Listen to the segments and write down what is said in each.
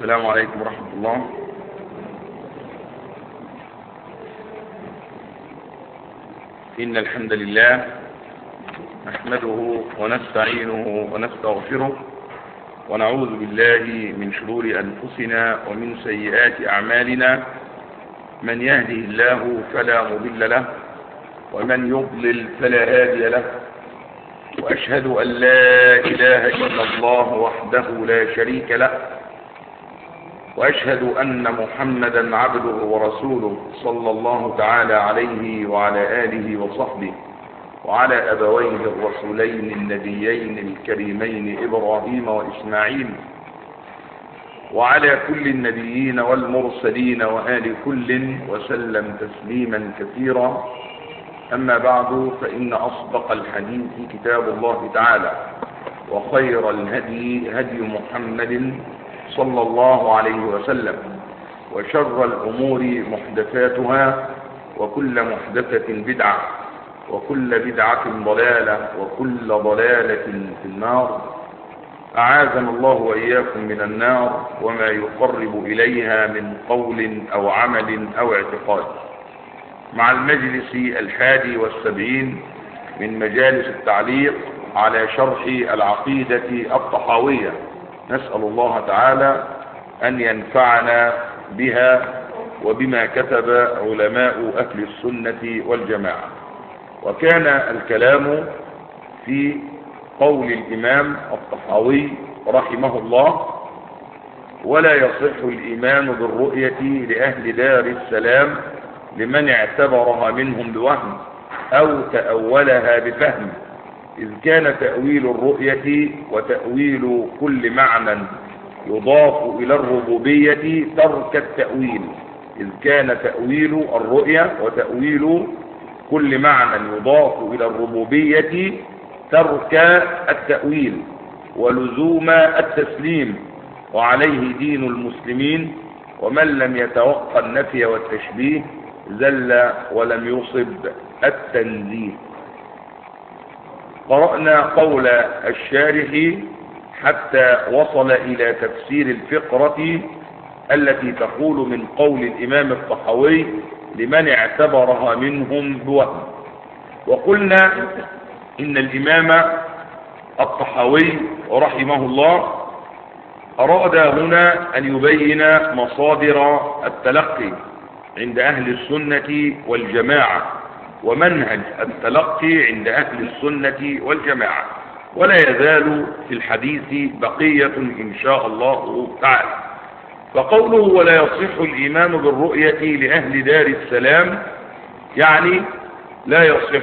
السلام عليكم ورحمة الله إن الحمد لله نحمده ونستعينه ونستغفره ونعوذ بالله من شرور أنفسنا ومن سيئات أعمالنا من يهده الله فلا مضل له ومن يضلل فلا هادي له وأشهد أن لا إله إلا الله وحده لا شريك له وأشهد أن محمدا عبده ورسوله صلى الله تعالى عليه وعلى آله وصحبه وعلى أبويه الرسولين النبيين الكريمين إبراهيم وإسماعيل وعلى كل النبيين والمرسلين وآل كل وسلم تسليما كثيرا أما بعد فإن أصدق الحديث كتاب الله تعالى وخير الهدي هدي محمد صلى الله عليه وسلم وشر الأمور محدثاتها وكل محدثة بدعة وكل بدعة ضلالة وكل ضلالة في النار أعاذنا الله وإياكم من النار وما يقرب إليها من قول أو عمل أو اعتقاد مع المجلس الحادي والسبعين من مجالس التعليق على شرح العقيدة الطحاوية نسأل الله تعالى أن ينفعنا بها وبما كتب علماء أهل السنة والجماعة وكان الكلام في قول الإمام الطحاوي رحمه الله ولا يصح الإيمان بالرؤية لأهل دار السلام لمن اعتبرها منهم بوهم أو تأولها بفهم إذ كان تأويل الرؤية وتأويل كل معنى يضاف إلى الربوبية ترك التأويل إذ كان تأويل الرؤية وتأويل كل معنى يضاف إلى الربوبية ترك التأويل ولزوم التسليم وعليه دين المسلمين ومن لم يتوقع النفي والتشبيه زل ولم يصب التنزيه قرأنا قول الشارح حتى وصل إلى تفسير الفقرة التي تقول من قول الإمام الطحاوي لمن اعتبرها منهم بوهم وقلنا إن الإمام الطحاوي رحمه الله أراد هنا أن يبين مصادر التلقي عند أهل السنة والجماعة ومنهج التلقي عند أهل السنة والجماعة ولا يزال في الحديث بقية إن شاء الله تعالى فقوله ولا يصح الإيمان بالرؤية لأهل دار السلام يعني لا يصح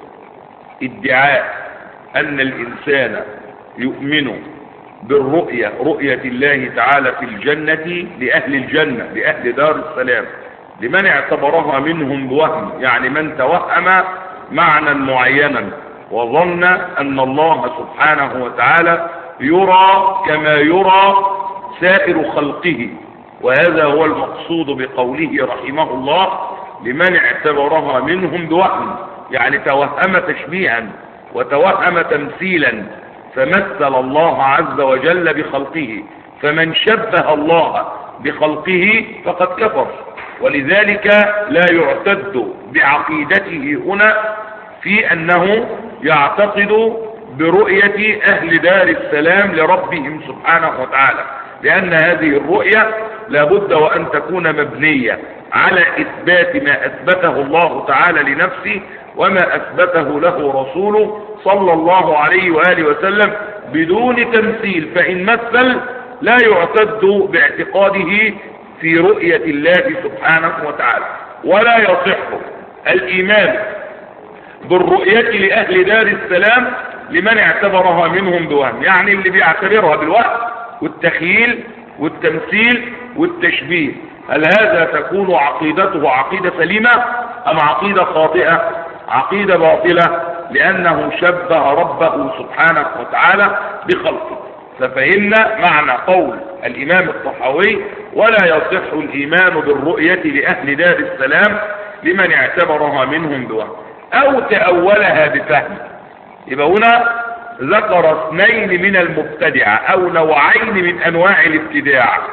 ادعاء أن الإنسان يؤمن بالرؤية رؤية الله تعالى في الجنة لأهل الجنة لأهل دار السلام لمن اعتبرها منهم بوهم يعني من توهم معنى معينا وظن أن الله سبحانه وتعالى يرى كما يرى سائر خلقه وهذا هو المقصود بقوله رحمه الله لمن اعتبرها منهم بوهم يعني توهم تشبيها وتوهم تمثيلا فمثل الله عز وجل بخلقه فمن شبه الله بخلقه فقد كفر ولذلك لا يعتد بعقيدته هنا في أنه يعتقد برؤية أهل دار السلام لربهم سبحانه وتعالى لأن هذه الرؤية لابد وأن تكون مبنية على إثبات ما أثبته الله تعالى لنفسه وما أثبته له رسوله صلى الله عليه وآله وسلم بدون تمثيل فإن مثل لا يعتد باعتقاده في رؤية الله سبحانه وتعالى ولا يصح الإيمان بالرؤية لأهل دار السلام لمن اعتبرها منهم بوهم يعني اللي بيعتبرها بالوهم والتخييل والتمثيل والتشبيه هل هذا تكون عقيدته عقيدة سليمة أم عقيدة خاطئة عقيدة باطلة لأنه شبه ربه سبحانه وتعالى بخلقه ففهمنا معنى قول الإمام الطحاوي ولا يصح الإيمان بالرؤية لأهل دار السلام لمن اعتبرها منهم بوهم أو تأولها بفهم يبقى هنا ذكر اثنين من المبتدعة أو نوعين من أنواع الابتداع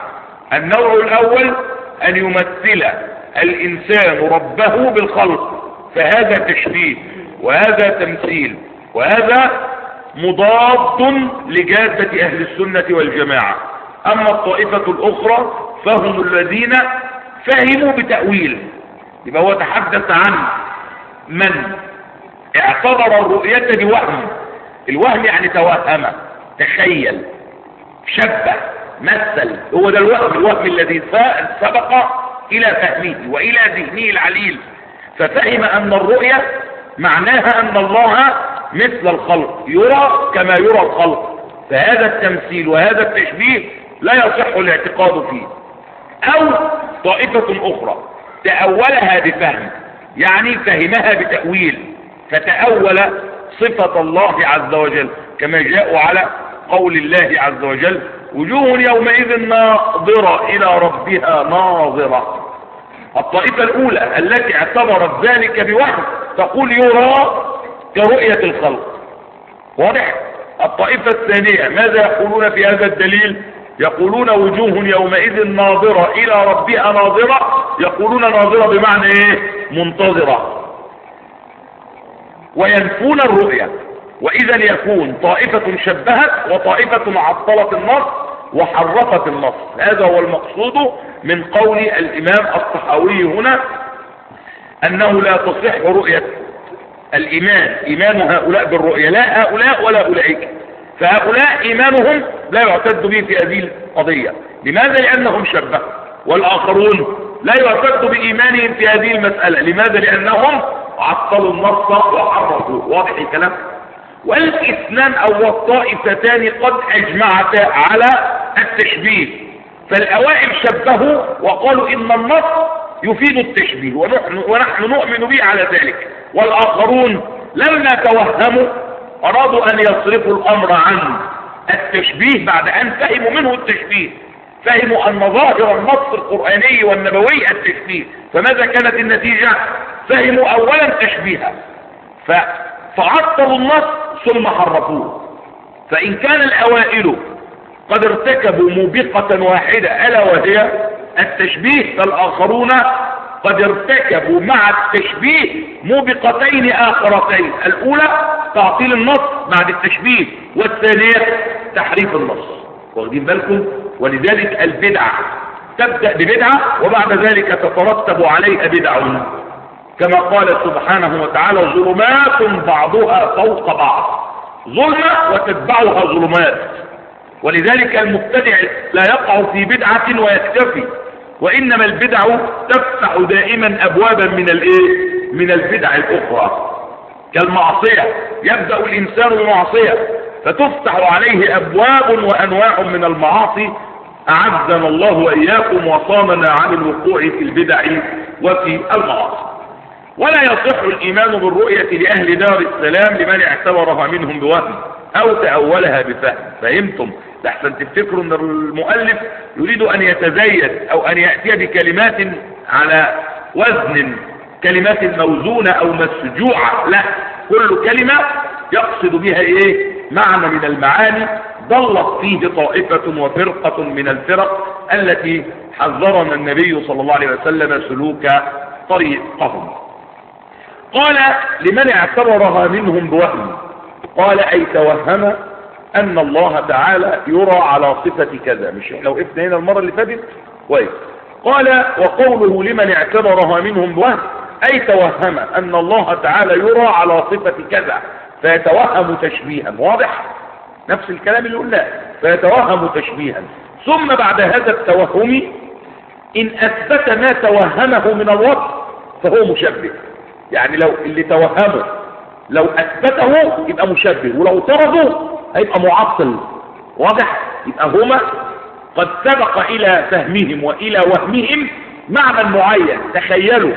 النوع الأول أن يمثل الإنسان ربه بالخلق فهذا تشبيه وهذا تمثيل وهذا مضاد لجادة أهل السنة والجماعة أما الطائفة الأخرى فهم الذين فهموا بتأويل يبقى هو تحدث عن من اعتبر الرؤية بوهم الوهم يعني توهم تخيل شبه مثل هو ده الوهم الوهم الذي سبق إلى فهمه وإلى ذهنه العليل ففهم أن الرؤية معناها أن الله مثل الخلق يرى كما يرى الخلق فهذا التمثيل وهذا التشبيه لا يصح الاعتقاد فيه أو طائفة أخرى تأولها بفهم يعني فهمها بتأويل فتأول صفة الله عز وجل كما جاءوا على قول الله عز وجل وجوه يومئذ ناظرة إلى ربها ناظرة الطائفة الأولى التي اعتبرت ذلك بوحد تقول يرى كرؤية الخلق واضح الطائفة الثانية ماذا يقولون في هذا الدليل يقولون وجوه يومئذ ناظرة إلى ربها ناظرة يقولون ناظرة بمعنى إيه منتظرة وينفون الرؤية وإذا يكون طائفة شبهت وطائفة عطلت النص وحرفت النص هذا هو المقصود من قول الإمام الصحاوي هنا أنه لا تصح رؤية الإيمان إيمان هؤلاء بالرؤية لا هؤلاء ولا أولئك فهؤلاء إيمانهم لا يعتد به في هذه القضية لماذا لأنهم شبهوا والآخرون لا يعتد بإيمانهم في هذه المسألة لماذا لأنهم عطلوا النص وحرفوا واضح الكلام والاثنان او الطائفتان قد اجمعتا على التشبيه فالاوائل شبهوا وقالوا ان النص يفيد التشبيه ونحن, ونحن نؤمن به على ذلك والاخرون لما توهموا ارادوا ان يصرفوا الامر عن التشبيه بعد ان فهموا منه التشبيه فهموا ان ظاهر النص القرآني والنبوي التشبيه فماذا كانت النتيجة فهموا اولا تشبيها فعطلوا النص ثم حرفوه فإن كان الأوائل قد ارتكبوا موبقة واحدة ألا وهي التشبيه فالآخرون قد ارتكبوا مع التشبيه موبقتين آخرتين الأولى تعطيل النص بعد التشبيه والثانية تحريف النص واخدين بالكم ولذلك البدعة تبدأ ببدعة وبعد ذلك تترتب عليها بدعة كما قال سبحانه وتعالى ظلمات بعضها فوق بعض ظلمة وتتبعها ظلمات ولذلك المبتدع لا يقع في بدعة ويكتفي وإنما البدع تفتح دائما أبوابا من الإيه؟ من البدع الأخرى كالمعصية يبدأ الإنسان بمعصية فتفتح عليه أبواب وأنواع من المعاصي أعزنا الله وإياكم وصامنا عن الوقوع في البدع وفي المعاصي ولا يصح الإيمان بالرؤية لأهل دار السلام لمن اعتبرها منهم بوهم أو تأولها بفهم فهمتم لحسن تفتكروا أن المؤلف يريد أن يتزيد أو أن يأتي بكلمات على وزن كلمات موزونة أو مسجوعة لا كل كلمة يقصد بها إيه معنى من المعاني ضلت فيه طائفة وفرقة من الفرق التي حذرنا النبي صلى الله عليه وسلم سلوك طريقهم قال لمن اعتبرها منهم بوهم قال اي توهم ان الله تعالى يرى على صفة كذا مش احنا وقفنا هنا المرة اللي فاتت كويس قال وقوله لمن اعتبرها منهم بوهم اي توهم ان الله تعالى يرى على صفة كذا فيتوهم تشبيها واضح نفس الكلام اللي قلناه فيتوهم تشبيها ثم بعد هذا التوهم ان اثبت ما توهمه من الوصف فهو مشبه يعني لو اللي توهمه لو اثبته يبقى مشبه ولو طرده هيبقى معطل واضح يبقى هما قد سبق الى فهمهم والى وهمهم معنى معين تخيلوا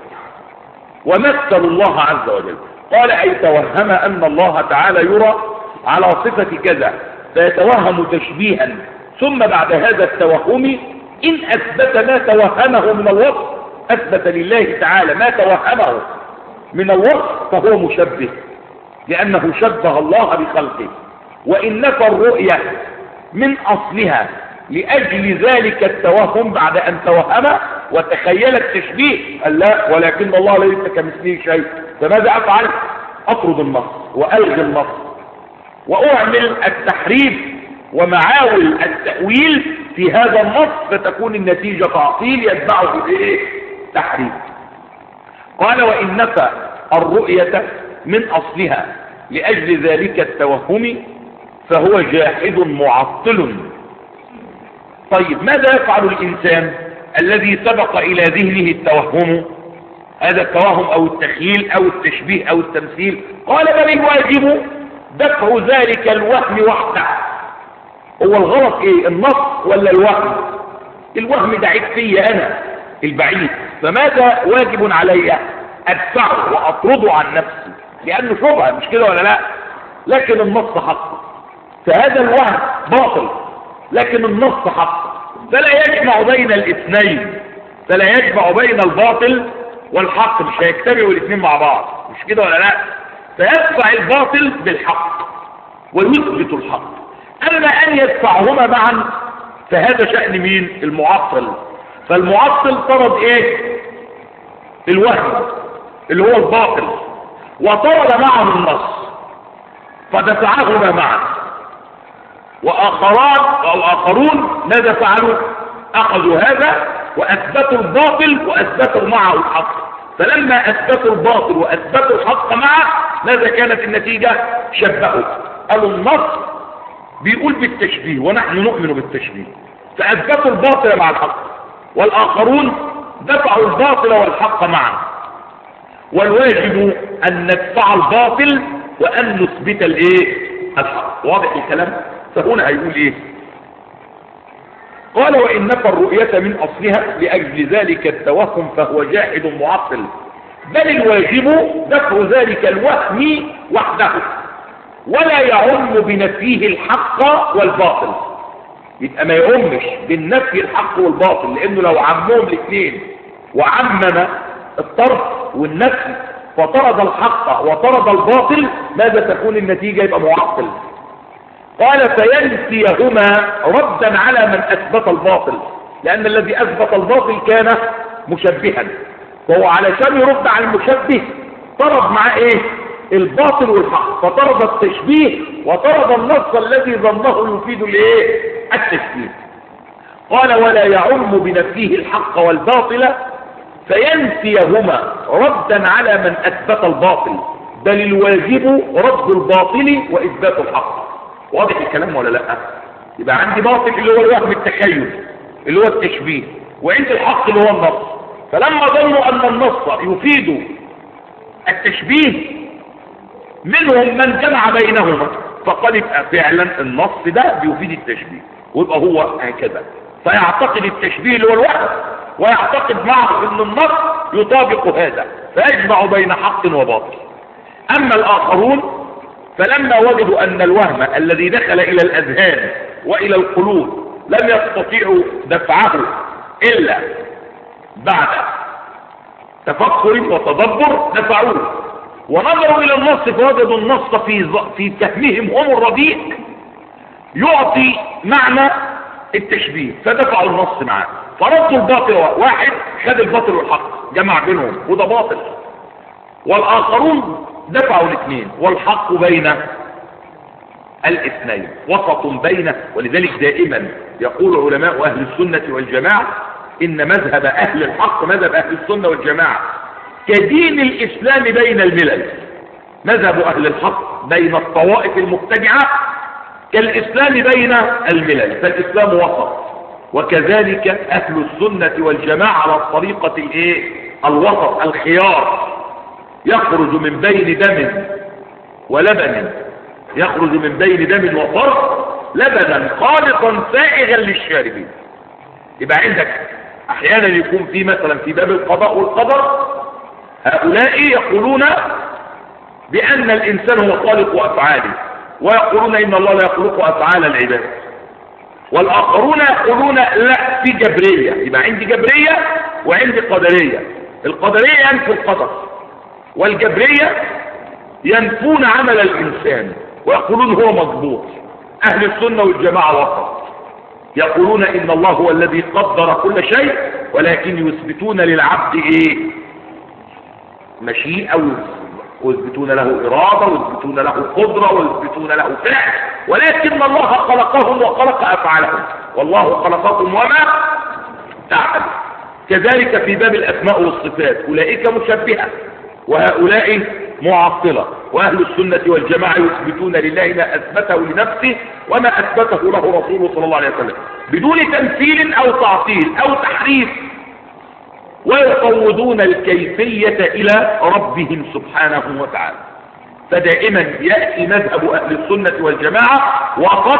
ومثلوا الله عز وجل قال اي توهم ان الله تعالى يرى على صفة كذا فيتوهم تشبيها ثم بعد هذا التوهم ان اثبت ما توهمه من الوصف اثبت لله تعالى ما توهمه من الوصف فهو مشبه لأنه شبه الله بخلقه وإن نفى الرؤية من أصلها لأجل ذلك التوهم بعد أن توهم وتخيل التشبيه قال لا ولكن الله ليس كمثله شيء فماذا أفعل أطرد النص وألغي النص وأعمل التحريف ومعاول التأويل في هذا النص فتكون النتيجة تعطيل يتبعه بإيه تحريف قال وإن نفى الرؤية من أصلها لأجل ذلك التوهم فهو جاحد معطل طيب ماذا يفعل الإنسان الذي سبق إلى ذهنه التوهم هذا التوهم أو التخيل أو التشبيه أو التمثيل قال بل الواجب دفع ذلك الوهم وحده هو الغلط ايه النص ولا الوهم الوهم ده عيب فيا انا البعيد فماذا واجب علي ادفعه واطرده عن نفسي لانه شبهه مش كده ولا لا لكن النص حق فهذا الوهم باطل لكن النص حق فلا يجمع بين الاثنين فلا يجمع بين الباطل والحق مش هيجتمعوا الاثنين مع بعض مش كده ولا لا فيدفع الباطل بالحق ويثبت الحق اما ان يدفعهما معا فهذا شأن مين المعطل فالمعطل طرد ايه الوهم اللي هو الباطل وطرد معه النص فدفعهما معا واخران او اخرون ماذا فعلوا اخذوا هذا واثبتوا الباطل واثبتوا معه الحق فلما اثبتوا الباطل واثبتوا الحق معه ماذا كانت النتيجة شبهوا قالوا النص بيقول بالتشبيه ونحن نؤمن بالتشبيه فاثبتوا الباطل مع الحق والاخرون دفعوا الباطل والحق معا والواجب ان ندفع الباطل وان نثبت الايه الحق واضح الكلام فهنا هيقول ايه قال وإن نفى الرؤية من أصلها لأجل ذلك التوهم فهو جاحد معطل بل الواجب دفع ذلك الوهم وحده ولا يعم بنفيه الحق والباطل يبقى ما يعمش بالنفي الحق والباطل لأنه لو عمهم الاثنين وعمم الطرف والنفي فطرد الحق وطرد الباطل ماذا تكون النتيجة يبقى معطل قال فينسيهما ردا على من أثبت الباطل لأن الذي أثبت الباطل كان مشبها وهو علشان يرد على المشبه طرد معاه ايه الباطل والحق فطرد التشبيه وطرد النص الذي ظنه يفيد الايه التشبيه قال ولا يعم بنفيه الحق والباطل فينسيهما ردا على من أثبت الباطل بل الواجب رد الباطل وإثبات الحق واضح الكلام ولا لا يبقى عندي باطل اللي هو الوهم التخيل اللي هو التشبيه وعندي الحق اللي هو النص فلما ظنوا ان النص يفيد التشبيه منهم من جمع بينهما فقال يبقى فعلا النص ده بيفيد التشبيه ويبقى هو هكذا فيعتقد التشبيه اللي هو الوهم ويعتقد معه ان النص يطابق هذا فيجمع بين حق وباطل اما الاخرون فلما وجدوا أن الوهم الذي دخل إلى الأذهان وإلى القلوب لم يستطيعوا دفعه إلا بعد تفكر وتدبر دفعوه ونظروا إلى النص فوجدوا النص في في فهمهم هم الرديء يعطي معنى التشبيه فدفعوا النص معاه فردوا الباطل واحد خد الباطل والحق جمع بينهم وده باطل والآخرون دفعوا الاثنين والحق بين الاثنين وسط بين ولذلك دائما يقول علماء أهل السنة والجماعة إن مذهب أهل الحق مذهب أهل السنة والجماعة كدين الإسلام بين الملل مذهب أهل الحق بين الطوائف المبتدعة كالإسلام بين الملل فالإسلام وسط وكذلك أهل السنة والجماعة على الطريقة الإيه؟ الوسط الخيار يخرج من بين دم ولبن يخرج من بين دم وفرق لبنا خالصا سائغا للشاربين يبقى عندك احيانا يكون في مثلا في باب القضاء والقدر هؤلاء يقولون بان الانسان هو خالق افعاله ويقولون ان الله لا يخلق افعال العباد والاخرون يقولون لا في جبريه يبقى عندي جبريه وعندي قدريه القدريه ينفي القدر والجبرية ينفون عمل الإنسان ويقولون هو مضبوط أهل السنة والجماعة وسط يقولون إن الله هو الذي قدر كل شيء ولكن يثبتون للعبد إيه مشيئة ويثبتون له إرادة ويثبتون له قدرة ويثبتون له فعل ولكن الله خلقهم وخلق أفعالهم والله خلقكم وما تعمل كذلك في باب الأسماء والصفات أولئك مشبهة وهؤلاء معطلة وأهل السنة والجماعة يثبتون لله ما أثبته لنفسه وما أثبته له رسوله صلى الله عليه وسلم بدون تمثيل أو تعطيل أو تحريف ويفوضون الكيفية إلى ربهم سبحانه وتعالى فدائما يأتي مذهب أهل السنة والجماعة وقد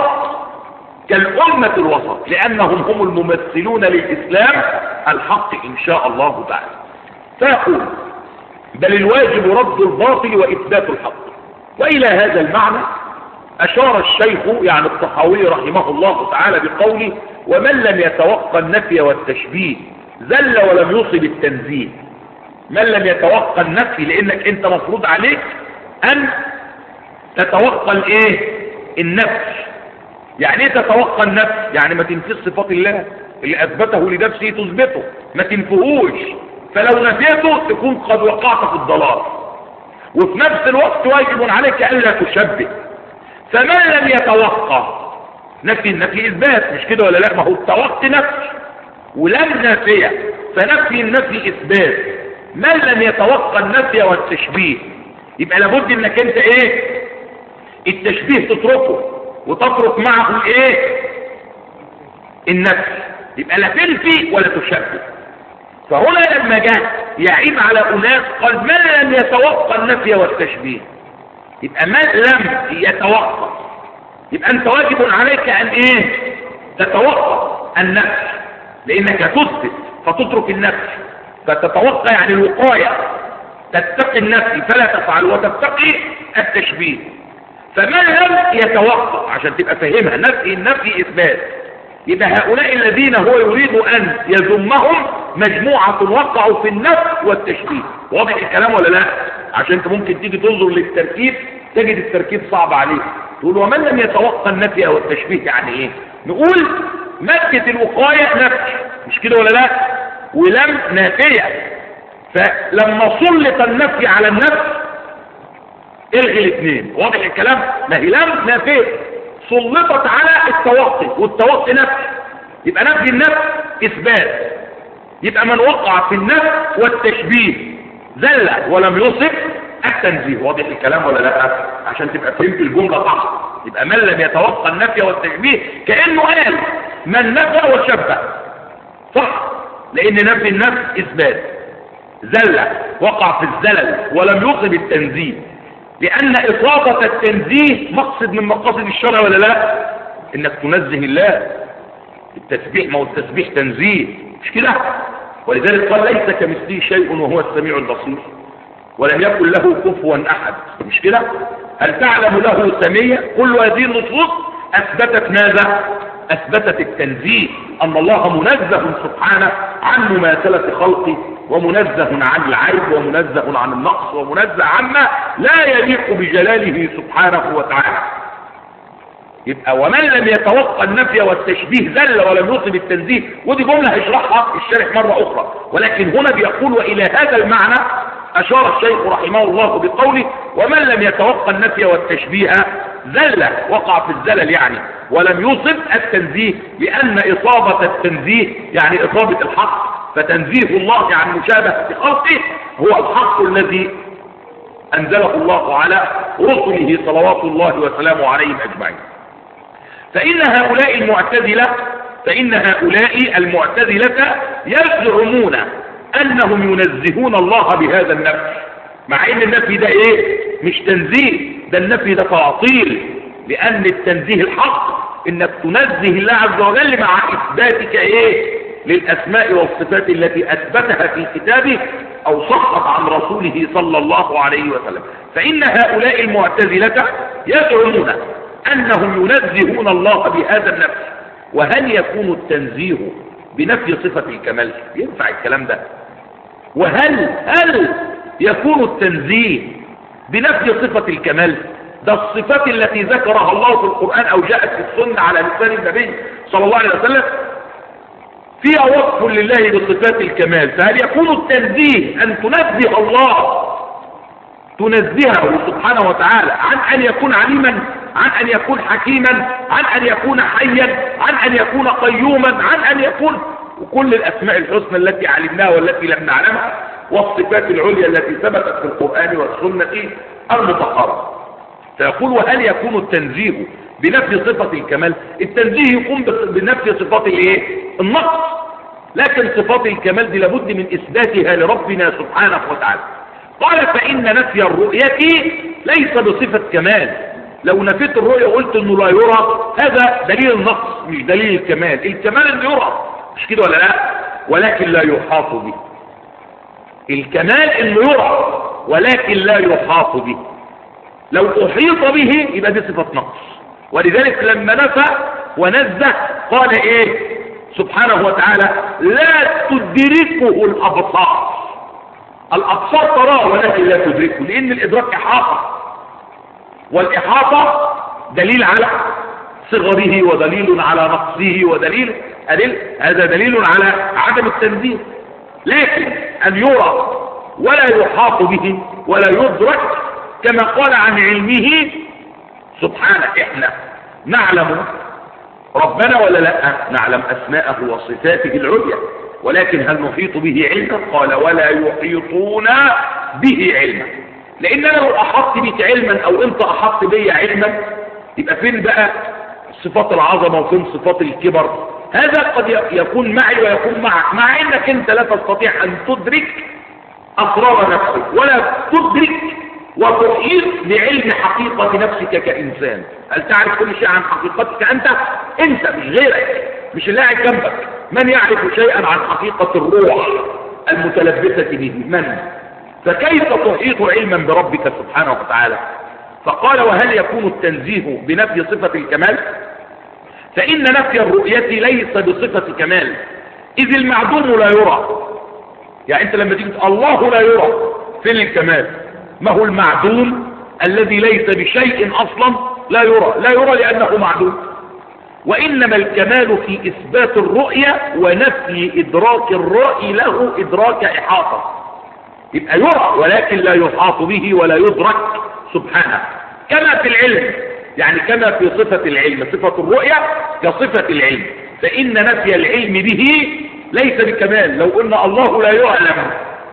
كالأمة الوسط لأنهم هم الممثلون للإسلام الحق إن شاء الله تعالى فيقول بل الواجب رد الباطل وإثبات الحق وإلى هذا المعنى أشار الشيخ يعني الطحاوي رحمه الله تعالى بقوله ومن لم يتوقع النفي والتشبيه زل ولم يصب التنزيه من لم يتوقع النفي لانك انت مفروض عليك ان تتوقع الايه النفي يعني ايه تتوقع النفي يعني ما تنفيش صفات الله اللي اثبته لنفسه تثبته ما تنفهوش فلو نفيته تكون قد وقعت في الضلال وفي نفس الوقت واجب عليك الا تشبه فمن لم يتوقع نفي النفي اثبات مش كده ولا لا ما هو التوقع نفي ولم نافية فنفي النفي إثبات من لم يتوقع النفي والتشبيه يبقى لابد انك انت ايه التشبيه تتركه وتترك معه الايه النفي يبقى لا تنفي ولا تشبه فهنا لما جاء يعيب على أناس قال من لم يتوقع النفي والتشبيه يبقى من لم يتوقع يبقى انت واجب عليك ان ايه تتوقع النفي لانك تثبت فتترك النفي فتتوقع يعني الوقاية تتقي النفي فلا تفعل وتتقي التشبيه فمن لم يتوقع عشان تبقى فاهمها نفي النفي اثبات يبقى هؤلاء الذين هو يريد ان يذمهم مجموعة وقعوا في النفي والتشبيه واضح الكلام ولا لا عشان انت ممكن تيجي تنظر للتركيب تجد التركيب صعب عليك تقول ومن لم يتوقع النفي او التشبيه يعني ايه نقول مكة الوقاية نفي مش كده ولا لا ولم نافية فلما سلط النفي على النفس الغي الاثنين واضح الكلام ما هي لم نافية سلطت على التوقي والتوقي نفي يبقى نفي النفس اثبات يبقى من وقع في النفس والتشبيه زل ولم يصف التنزيه واضح الكلام ولا لا عشان تبقى فهمت الجملة صح يبقى من لم يتوقع النفي والتشبيه كأنه قال من نفى وشبه صح لان نفي النفس اثبات زل وقع في الزلل ولم يصب التنزيه لان اصابة التنزيه مقصد من مقاصد الشرع ولا لا انك تنزه الله التسبيح ما هو التسبيح تنزيه مش كده ولذلك قال ليس كمثله شيء وهو السميع البصير ولم يكن له كفوا احد مش كده هل تعلم له سمية كل هذه النصوص اثبتت ماذا اثبتت التنزيه ان الله منزه سبحانه عن مماثلة خلقه ومنزه عن العيب ومنزه عن النقص ومنزه عما لا يليق بجلاله سبحانه وتعالى يبقى ومن لم يتوقع النفي والتشبيه ذل ولم يصب التنزيه ودي جملة هيشرحها الشارح مرة اخرى ولكن هنا بيقول والى هذا المعنى اشار الشيخ رحمه الله بقوله ومن لم يتوقع النفي والتشبيه ذل وقع في الزلل يعني ولم يصب التنزيه لان اصابة التنزيه يعني اصابة الحق فتنزيه الله عن مشابهة خلقه هو الحق الذي انزله الله على رسله صلوات الله وسلامه عليهم اجمعين فإن هؤلاء المعتزلة فإن هؤلاء المعتزلة يزعمون أنهم ينزهون الله بهذا النفي مع أن النفي ده إيه مش تنزيه ده النفي ده تعطيل لأن التنزيه الحق إنك تنزه الله عز وجل مع إثباتك إيه للأسماء والصفات التي أثبتها في كتابه أو صحت عن رسوله صلى الله عليه وسلم فإن هؤلاء المعتزلة يزعمون أنهم ينزهون الله بهذا النفس وهل يكون التنزيه بنفي صفة الكمال ينفع الكلام ده وهل هل يكون التنزيه بنفي صفة الكمال ده الصفات التي ذكرها الله في القرآن أو جاءت في السنة على لسان النبي صلى الله عليه وسلم فيها وصف لله بصفات الكمال فهل يكون التنزيه أن تنزه الله تنزهه سبحانه وتعالى عن أن يكون عليما عن أن يكون حكيما عن أن يكون حيا عن أن يكون قيوما عن أن يكون وكل الأسماء الحسنى التي علمناها والتي لم نعلمها والصفات العليا التي ثبتت في القرآن والسنة المطهرة فيقول وهل يكون التنزيه بنفي صفة الكمال التنزيه يكون بنفي صفات الايه النقص لكن صفات الكمال دي لابد من اثباتها لربنا سبحانه وتعالى قال فإن نفي الرؤية ليس بصفة كمال لو نفيت الرؤية وقلت انه لا يرى هذا دليل النقص مش دليل الكمال الكمال انه يرى مش كده ولا لا ولكن لا يحاط به الكمال انه يرى ولكن لا يحاط به لو احيط به يبقى دي صفة نقص ولذلك لما نفى ونزه قال ايه سبحانه وتعالى لا تدركه الابصار الابصار تراه ولكن لا تدركه لان الادراك احاطه والاحاطه دليل على صغره ودليل على نقصه ودليل أدل هذا دليل على عدم التنزيه لكن أن يرى ولا يحاط به ولا يدرك كما قال عن علمه سبحانه احنا نعلم ربنا ولا لا نعلم أسماءه وصفاته العليا ولكن هل نحيط به علما قال ولا يحيطون به علما لان انا لو احط بك علما او انت احط بي علما يبقى فين بقى صفات العظمة وفين صفات الكبر هذا قد يكون معي ويكون معك مع انك انت لا تستطيع ان تدرك اسرار نفسك ولا تدرك وتحيط بعلم حقيقة نفسك كإنسان هل تعرف كل شيء عن حقيقتك أنت؟ أنت مش غيرك مش اللي قاعد جنبك من يعرف شيئا عن حقيقة الروح المتلبسة به من؟ فكيف تحيط علما بربك سبحانه وتعالى فقال وهل يكون التنزيه بنفي صفة الكمال فإن نفي الرؤية ليس بصفة كمال إذ المعدوم لا يرى يعني أنت لما تيجي الله لا يرى فين الكمال ما هو المعدوم الذي ليس بشيء أصلا لا يرى لا يرى لأنه معدوم وإنما الكمال في إثبات الرؤية ونفي إدراك الرأي له إدراك إحاطة يبقى يرى ولكن لا يحاط به ولا يدرك سبحانه كما في العلم يعني كما في صفة العلم صفة الرؤية كصفة العلم فإن نفي العلم به ليس بكمال لو قلنا الله لا يعلم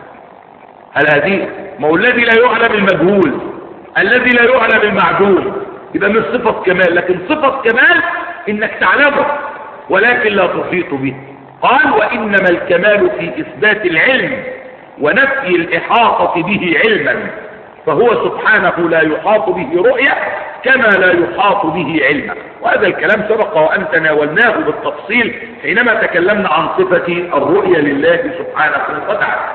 هل هذه ما هو الذي لا يعلم المجهول الذي لا يعلم المعدوم يبقى من صفة كمال لكن صفة كمال انك تعلمه ولكن لا تحيط به قال وإنما الكمال في إثبات العلم ونفي الإحاطة به علما فهو سبحانه لا يحاط به رؤية كما لا يحاط به علما وهذا الكلام سبق وأن تناولناه بالتفصيل حينما تكلمنا عن صفة الرؤية لله سبحانه وتعالى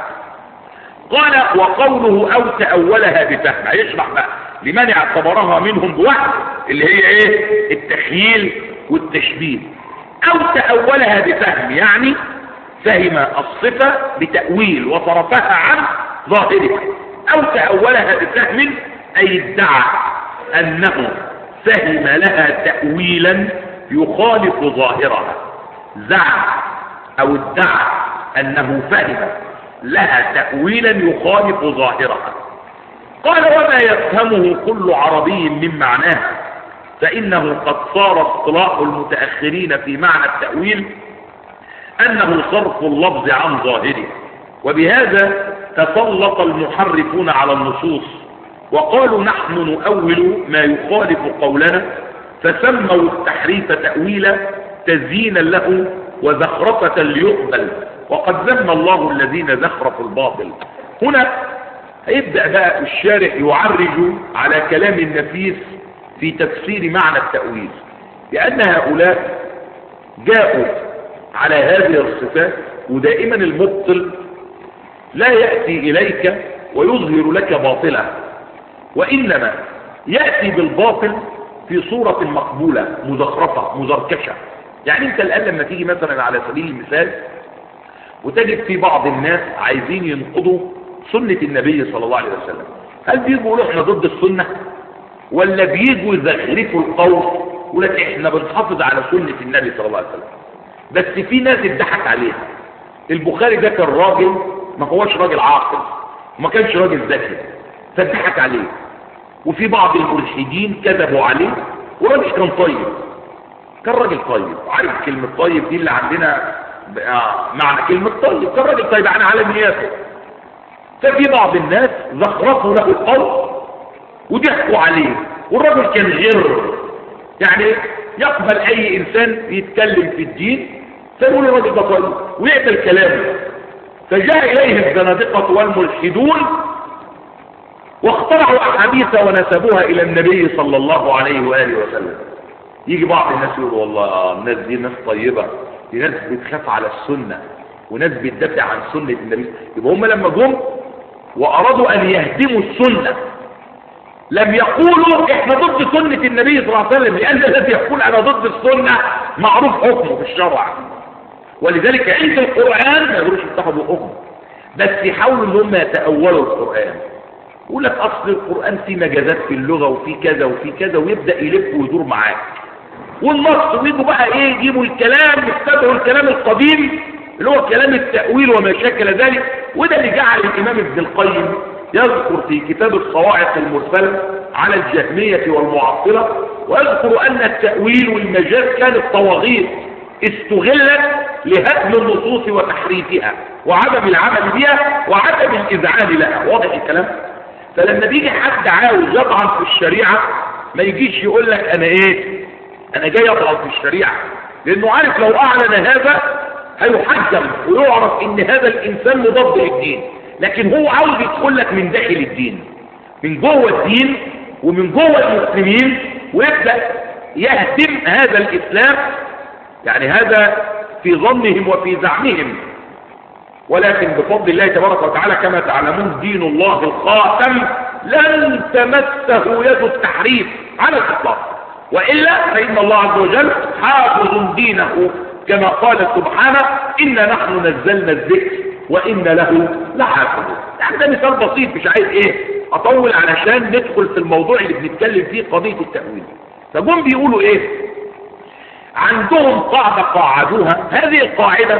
قال وقوله أو تأولها بفهم هيشرح بقى لمن اعتبرها منهم بوحد اللي هي ايه التخييل والتشبيه أو تأولها بفهم يعني فهم الصفة بتأويل وصرفها عن ظاهرها أو تأولها بفهم أي ادعى أنه فهم لها تأويلا يخالف ظاهرها زعم أو ادعى أنه فهم لها تأويلا يخالف ظاهرها قال وما يفهمه كل عربي من معناها فإنه قد صار اصطلاح المتأخرين في معنى التأويل أنه صرف اللفظ عن ظاهره وبهذا تسلط المحرفون على النصوص وقالوا نحن نؤول ما يخالف قولنا فسموا التحريف تأويلا تزيينا له وزخرفة ليقبل وقد ذم الله الذين زخرفوا الباطل هنا هيبدأ بقى الشارح يعرج على كلام النفيس في تفسير معنى التأويل لأن هؤلاء جاءوا على هذه الصفات ودائما المبطل لا يأتي إليك ويظهر لك باطلا وإنما يأتي بالباطل في صورة مقبولة مزخرفة مزركشة يعني انت الآن لما تيجي مثلا على سبيل المثال وتجد في بعض الناس عايزين ينقضوا سنة النبي صلى الله عليه وسلم هل بيجوا يقولوا احنا ضد السنة ولا بيجوا يزخرفوا القول يقول لك احنا بنحافظ على سنة النبي صلى الله عليه وسلم بس في ناس اتضحك عليها البخاري ده كان راجل ما هوش راجل عاقل وما كانش راجل ذكي فاتضحك عليه وفي بعض الملحدين كذبوا عليه وراجل كان طيب كان راجل طيب عارف كلمة طيب دي اللي عندنا معنى كلمة طيب كان راجل طيب يعني على نياته ففي بعض الناس زخرفوا له القول وضحكوا عليه والراجل كان غير يعني يقبل اي انسان يتكلم في الدين فيقول الراجل ده طيب ويقبل كلامه فجاء اليه الزنادقة والملحدون واخترعوا احاديث ونسبوها الى النبي صلى الله عليه واله وسلم يجي بعض الناس يقول والله الناس دي ناس طيبة دي ناس بتخاف على السنة وناس بتدافع عن سنة النبي يبقى هم لما جم وارادوا ان يهدموا السنة لم يقولوا احنا ضد سنة النبي صلى الله عليه وسلم لان الذي يقول انا ضد السنة معروف حكمه في الشرع ولذلك عند القرآن ما يقولوش يفتحوا بقهم بس يحاولوا ان هم يتأولوا القرآن يقول لك اصل القرآن فيه مجازات في اللغة وفي كذا وفي كذا ويبدأ يلف ويدور معاك والنص ويجوا بقى ايه يجيبوا الكلام يستدعوا الكلام القديم اللي هو كلام التأويل وما شكل ذلك وده اللي جعل الامام ابن القيم يذكر في كتاب الصواعق المرسلة على الجهمية والمعطلة ويذكر ان التأويل والمجاز كانت طواغيت استغلت لهدم النصوص وتحريفها وعدم العمل بها وعدم الإذعان لها واضح الكلام فلما بيجي حد عاوز يطعن في الشريعة ما يجيش يقول لك انا ايه انا جاي اطعن في الشريعة لانه عارف لو اعلن هذا هيحجم ويعرف ان هذا الانسان مضاد للدين لكن هو عاوز يدخل لك من داخل الدين من جوه الدين ومن جوه المسلمين ويبدأ يهدم هذا الاسلام يعني هذا في ظنهم وفي زعمهم ولكن بفضل الله تبارك وتعالى كما تعلمون دين الله الخاتم لن تمسه يد التحريف على الإطلاق وإلا فإن الله عز وجل حافظ دينه كما قال سبحانه إنا نحن نزلنا الذكر وإن له لحافظ يعني ده مثال بسيط مش عايز إيه أطول علشان ندخل في الموضوع اللي بنتكلم فيه قضية التأويل فجم بيقولوا إيه عندهم قاعدة قاعدوها هذه القاعدة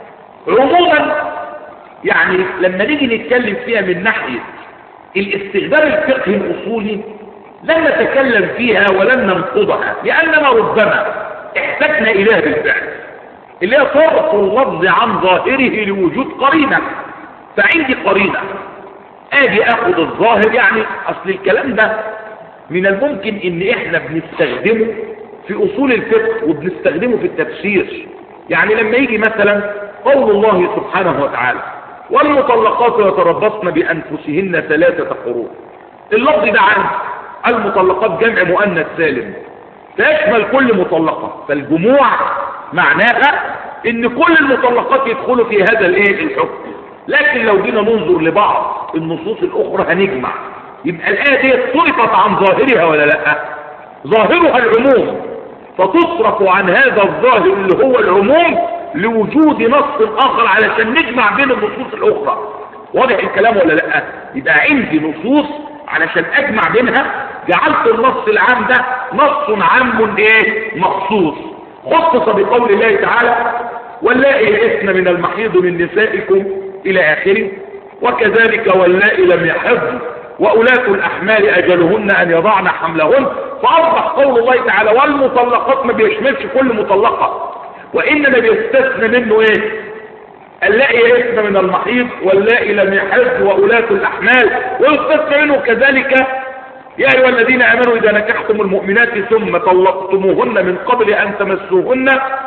عموما يعني لما نيجي نتكلم فيها من ناحية الاستخدام الفقهي الأصولي لن نتكلم فيها ولن ننقضها لأننا ربما احتجنا إليها بالفعل اللي هي صرف اللفظ عن ظاهره لوجود قرينة فعندي قرينة اجي اخد الظاهر يعني اصل الكلام ده من الممكن ان احنا بنستخدمه في اصول الفقه وبنستخدمه في التفسير يعني لما يجي مثلا قول الله سبحانه وتعالى والمطلقات يتربصن بانفسهن ثلاثة قروء اللفظ ده عن المطلقات جمع مؤنث سالم تشمل كل مطلقة فالجموع معناها ان كل المطلقات يدخلوا في هذا الايه الحكم لكن لو جينا ننظر لبعض النصوص الاخرى هنجمع يبقى الايه دي صرفت عن ظاهرها ولا لا ظاهرها العموم فتصرف عن هذا الظاهر اللي هو العموم لوجود نص اخر علشان نجمع بين النصوص الاخرى واضح الكلام ولا لا يبقى عندي نصوص علشان اجمع بينها جعلت النص العام ده نص عام ايه مخصوص خصص بقول الله تعالى واللائي يئسن من المحيض من نسائكم الى اخره وكذلك واللائي لم يحضن وأولاة الأحمال أجلهن أن يضعن حملهن فأصبح قول الله تعالى والمطلقات ما بيشملش كل مطلقة وإنما بيستثنى منه إيه اللائي يئسن من المحيض واللائي لم يحض وأولاة الأحمال ويستثنى منه كذلك يا أيها الذين آمنوا إذا نكحتم المؤمنات ثم طلقتموهن من قبل أن تمسوهن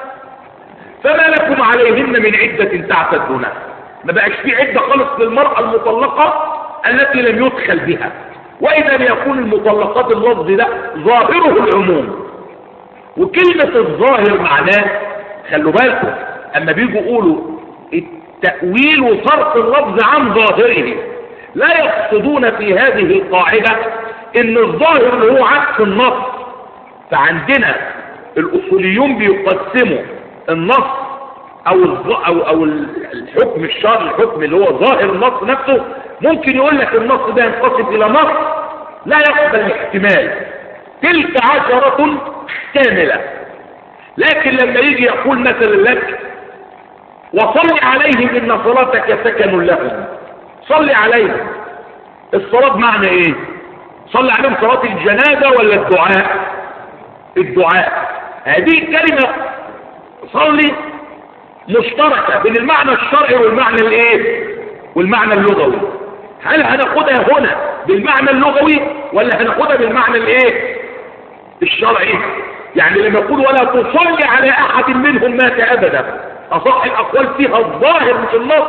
فما لكم عليهن من عدة تعتدونها ما بقاش في عدة خالص للمرأة المطلقة التي لم يدخل بها وإذا يكون المطلقات اللفظ ده ظاهره العموم وكلمة الظاهر معناه خلوا بالكم أما بيجوا يقولوا التأويل وصرف اللفظ عن ظاهره لا يقصدون في هذه القاعدة ان الظاهر اللي هو عكس النص فعندنا الاصوليون بيقسموا النص او او او الحكم الشرعي الحكم اللي هو ظاهر النص نفسه ممكن يقول لك النص ده ينقسم الى نص لا يقبل الاحتمال تلك عشرة كاملة لكن لما يجي يقول مثلا لك وصل عليهم إن صلاتك سكن لهم صل عليهم الصلاة معنى ايه صل عليهم صلاة الجنازة ولا الدعاء الدعاء هذه الكلمة صلي مشتركة بين المعنى الشرعي والمعنى الايه والمعنى اللغوي هل هناخدها هنا بالمعنى اللغوي ولا هناخدها بالمعنى الايه الشرعي يعني لما يقول ولا تصلي على احد منهم مات ابدا اصح الاقوال فيها الظاهر مش النص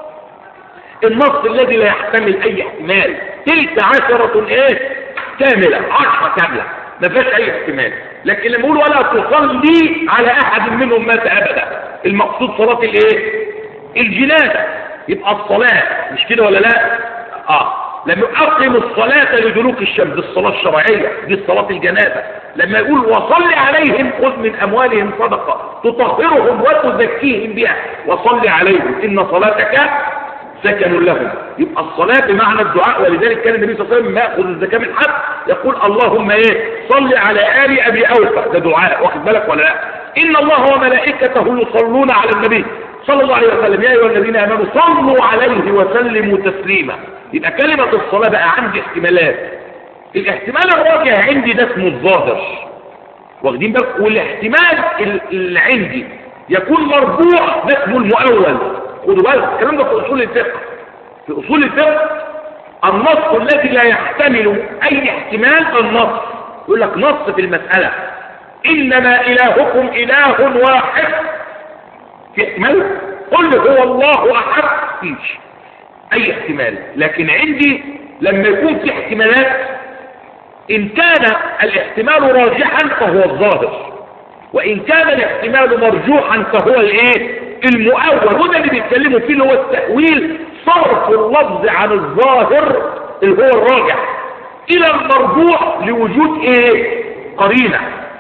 النص الذي لا يحتمل اي احتمال تلك عشرة ايه كاملة عشرة كاملة ما فيهاش اي احتمال لكن لما يقول ولا تصلي على احد منهم مات ابدا المقصود صلاة الايه الجنازة يبقى الصلاة مش كده ولا لا اه لما اقم الصلاة لدلوك الشمس الصلاة الشرعية دي الصلاة الجنازة لما يقول وصل عليهم خذ من اموالهم صدقة تطهرهم وتزكيهم بها وصل عليهم ان صلاتك سكن لهم يبقى الصلاة بمعنى الدعاء ولذلك كان النبي صلى الله عليه وسلم ما يأخذ الزكاة من حد يقول اللهم ايه صل على آل أبي أوفى ده دعاء واخد بالك ولا لا إن الله وملائكته يصلون على النبي صلى الله عليه وسلم يا أيها الذين آمنوا صلوا عليه وسلموا تسليما يبقى كلمة الصلاة بقى عندي احتمالات الاحتمال الراجع عندي ده اسمه الظاهر واخدين بالك والاحتمال اللي عندي يكون مربوع ده اسمه المؤول خدوا بالك الكلام ده في اصول الفقه في اصول الفقه النص الذي لا يحتمل اي احتمال النص يقول لك نص في المسألة انما الهكم اله واحد في احتمال قل هو الله احد فيش اي احتمال لكن عندي لما يكون في احتمالات ان كان الاحتمال راجحا فهو الظاهر وان كان الاحتمال مرجوحا فهو الايه المؤول وده اللي بيتكلموا فيه اللي هو التأويل صرف اللفظ عن الظاهر اللي هو الراجح الى المرجوح لوجود ايه قرينة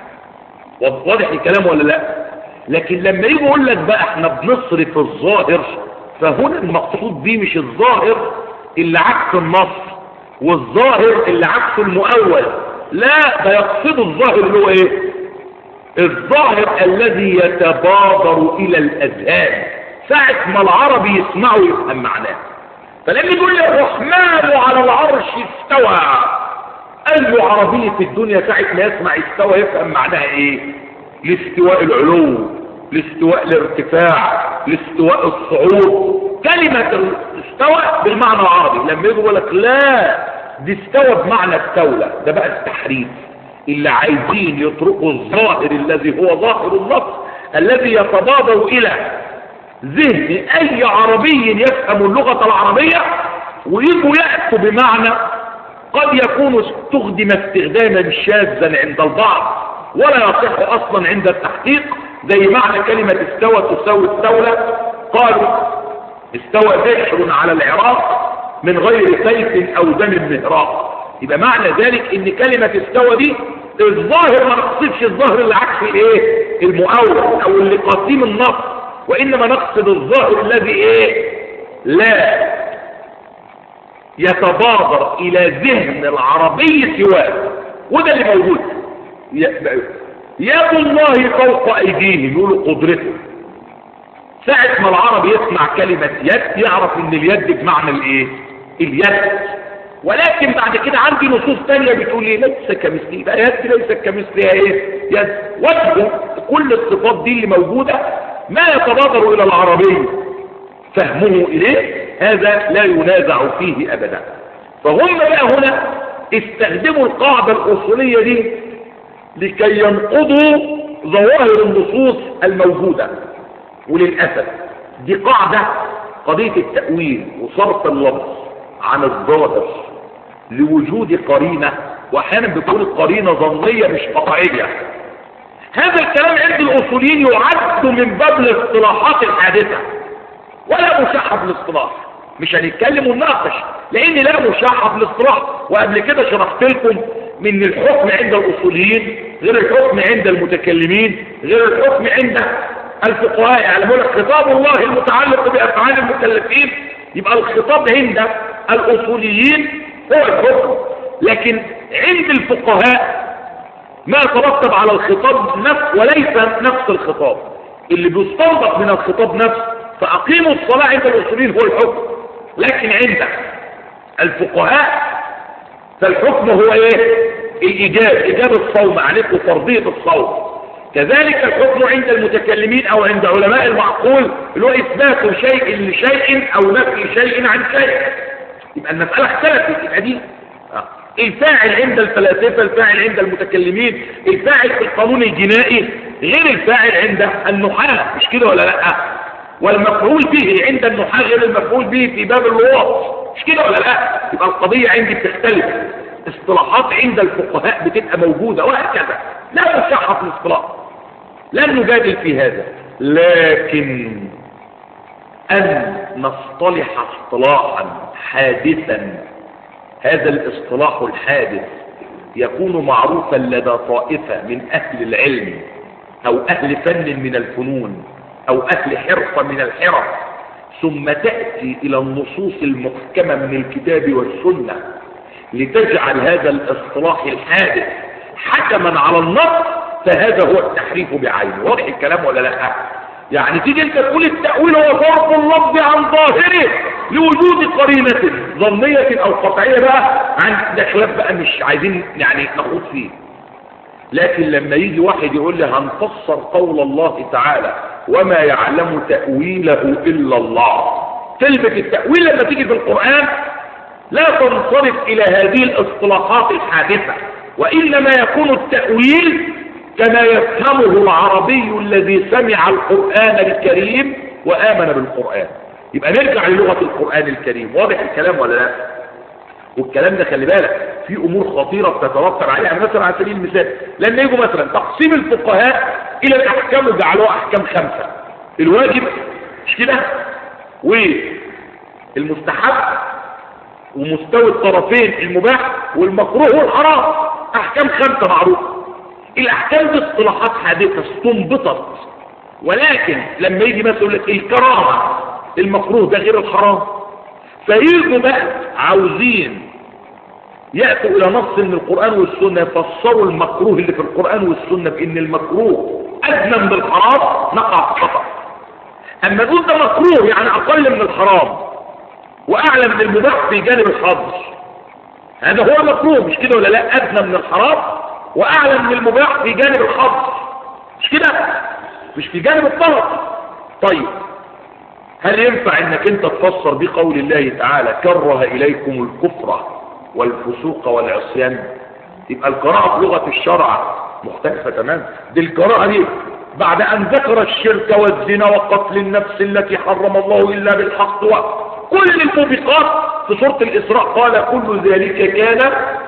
واضح الكلام ولا لا لكن لما يجي يقول لك بقى احنا بنصرف الظاهر فهنا المقصود بيه مش الظاهر اللي عكس النص والظاهر اللي عكس المؤول لا ده يقصد الظاهر اللي هو ايه الظاهر الذي يتبادر الى الاذهان ساعة ما العربي يسمعه يفهم معناه فلما يقول لي الرحمن على العرش استوى اي عربي في الدنيا ساعة ما يسمع استوى يفهم معناها ايه لاستواء العلو لاستواء الارتفاع لاستواء الصعود كلمة استوى بالمعنى العربي لما يقول لك لا دي استوى بمعنى استولى ده بقى التحريف اللي عايزين يتركوا الظاهر الذي هو ظاهر النص الذي يتبادر الى ذهن اي عربي يفهم اللغة العربية ويجوا يأتوا بمعنى قد يكون استخدم استخداما شاذا عند البعض ولا يصح اصلا عند التحقيق زي معنى كلمة استوى تساوي استولى قالوا استوى بشر على العراق من غير سيف او دم مهراق يبقى معنى ذلك ان كلمة استوى دي الظاهر ما نقصدش الظاهر اللي عكس ايه المؤول او اللي قاسم النص وانما نقصد الظاهر الذي ايه لا يتبادر الى ذهن العربي سواه وده اللي موجود يد الله فوق ايديهم يقولوا قدرته ساعة ما العربي يسمع كلمة يد يعرف ان اليد بمعنى الايه اليد ولكن بعد كده عندي نصوص تانية بتقول لي ليس كمثلي يبقى يد ليس كمثلها ايه يد وجه كل الصفات دي اللي موجودة ما يتبادر الى العربي فهمه اليه هذا لا ينازع فيه ابدا فهم بقى هنا استخدموا القاعدة الاصولية دي لكي ينقضوا ظواهر النصوص الموجودة وللأسف دي قاعدة قضية التأويل وصرف اللفظ عن الظاهر لوجود قرينة واحيانا بتكون القرينة ظنية مش واقعية هذا الكلام عند الاصوليين يعد من باب الاصطلاحات الحادثة ولا مشاحة في الاصطلاح مش هنتكلم ونناقش لان لا مشاحة في الاصطلاح وقبل كده شرحت لكم من الحكم عند الاصوليين غير الحكم عند المتكلمين غير الحكم عند الفقهاء يعلمون لك خطاب الله المتعلق بافعال المكلفين يبقى الخطاب عند الاصوليين هو الحكم لكن عند الفقهاء ما يترتب على الخطاب نفس وليس نفس الخطاب اللي بيستنبط من الخطاب نفسه فأقيموا الصلاة عند الأصولين هو الحكم لكن عند الفقهاء فالحكم هو ايه الإيجاب إيجاب الصوم عليكم فرضية الصوم كذلك الحكم عند المتكلمين أو عند علماء المعقول اللي هو إثبات شيء لشيء أو نفي شيء عن شيء يبقى المسألة اختلفت يبقى دي آه. الفاعل عند الفلاسفة الفاعل عند المتكلمين الفاعل في القانون الجنائي غير الفاعل عند النحاة مش كده ولا لا والمفعول به عند النحاة غير المفعول به في باب اللواط مش كده ولا لا يبقى القضية عندي بتختلف اصطلاحات عند الفقهاء بتبقى موجودة وهكذا لا مشحة في الاصطلاح لن نجادل في هذا لكن أن نصطلح اصطلاحا حادثا هذا الاصطلاح الحادث يكون معروفا لدى طائفة من أهل العلم أو أهل فن من الفنون أو أهل حرفة من الحرف ثم تأتي إلى النصوص المحكمة من الكتاب والسنة لتجعل هذا الاصطلاح الحادث حكما على النص فهذا هو التحريف بعينه واضح الكلام ولا لا يعني تيجي انت تقول التأويل هو صرف اللفظ عن ظاهره لوجود قرينة ظنية او قطعية بقى عن ده خلاف بقى مش عايزين يعني نخوض فيه لكن لما يجي واحد يقول لي هنفسر قول الله تعالى وما يعلم تأويله إلا الله كلمة التأويل لما تيجي في القرآن لا تنصرف إلى هذه الاصطلاحات الحادثة وإنما يكون التأويل كما يفهمه العربي الذي سمع القرآن الكريم وآمن بالقرآن يبقى نرجع للغة القرآن الكريم واضح الكلام ولا لا والكلام ده خلي بالك في امور خطيرة بتترتب عليها يعني مثلا على سبيل المثال لما يجوا مثلا تقسيم الفقهاء الى الاحكام وجعلوها احكام خمسة الواجب مش كده والمستحب ومستوى الطرفين المباح والمكروه والحرام احكام خمسة معروفة الاحكام دي اصطلاحات حادثة استنبطت ولكن لما يجي مثلا يقول لك الكراهة المكروه ده غير الحرام فيجوا بقى عاوزين يأتوا إلى نص من القرآن والسنة يفسروا المكروه اللي في القرآن والسنة بأن المكروه أدنى من الحرام نقع في خطأ أما نقول ده مكروه يعني أقل من الحرام وأعلى من المباح في جانب الحظ هذا هو المكروه مش كده ولا لا أدنى من الحرام وأعلى من المباح في جانب الحظ مش كده مش في جانب الطلب طيب هل ينفع انك انت تفسر بقول الله تعالى كره اليكم الكفر والفسوق والعصيان يبقى القراءة في لغة الشرع مختلفة تماما دي القراءة دي بعد ان ذكر الشرك والزنا وقتل النفس التي حرم الله الا بالحق وكل الموبقات في سورة الاسراء قال كل ذلك كان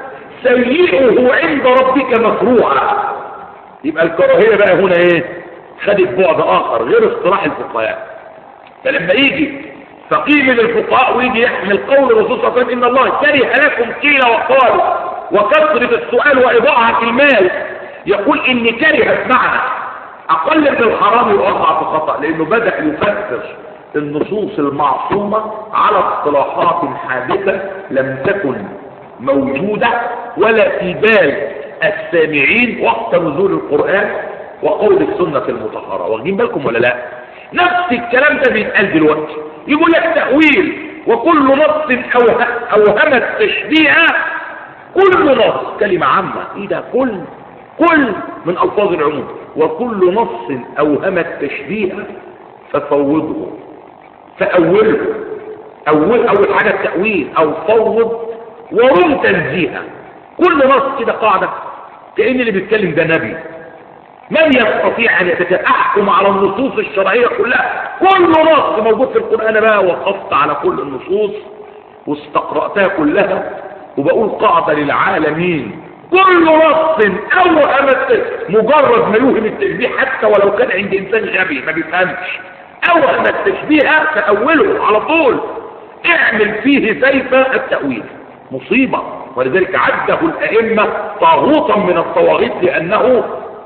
سيئه عند ربك مكروها يبقى الكراهية بقى هنا ايه خدت بعد اخر غير اصطلاح الفقهاء فلما يجي فقيه من الفقهاء ويجي يحمل قول الرسول صلى الله عليه وسلم ان الله كره لكم قيل وقال وكثرة السؤال واضاعة المال يقول ان كره معنى اقل من الحرام يوقع في خطأ لانه بدأ يفسر النصوص المعصومة على اصطلاحات حادثة لم تكن موجودة ولا في بال السامعين وقت نزول القرآن وقول السنة المطهرة واخدين بالكم ولا لا نفس الكلام ده بيتقال دلوقتي يقول لك تأويل وكل نص أوه... أوهمت تشبيها كل نص كلمة عامة ايه ده كل كل من ألفاظ العموم وكل نص أوهمت تشبيها ففوضه فأوله أول أول حاجة التأويل أو فوض ورم تنزيها كل نص كده قاعدة كأن اللي بيتكلم ده نبي من يستطيع أن يتحكم على النصوص الشرعية كلها كل نص موجود في القرآن بقى وقفت على كل النصوص واستقرأتها كلها وبقول قاعدة للعالمين كل نص أوهمت مجرد ما يوهم التشبيه حتى ولو كان عند إنسان غبي ما بيفهمش أوهم التشبيه فأوله على طول اعمل فيه سيف التأويل مصيبة ولذلك عده الأئمة طاغوتا من الطواغيت لأنه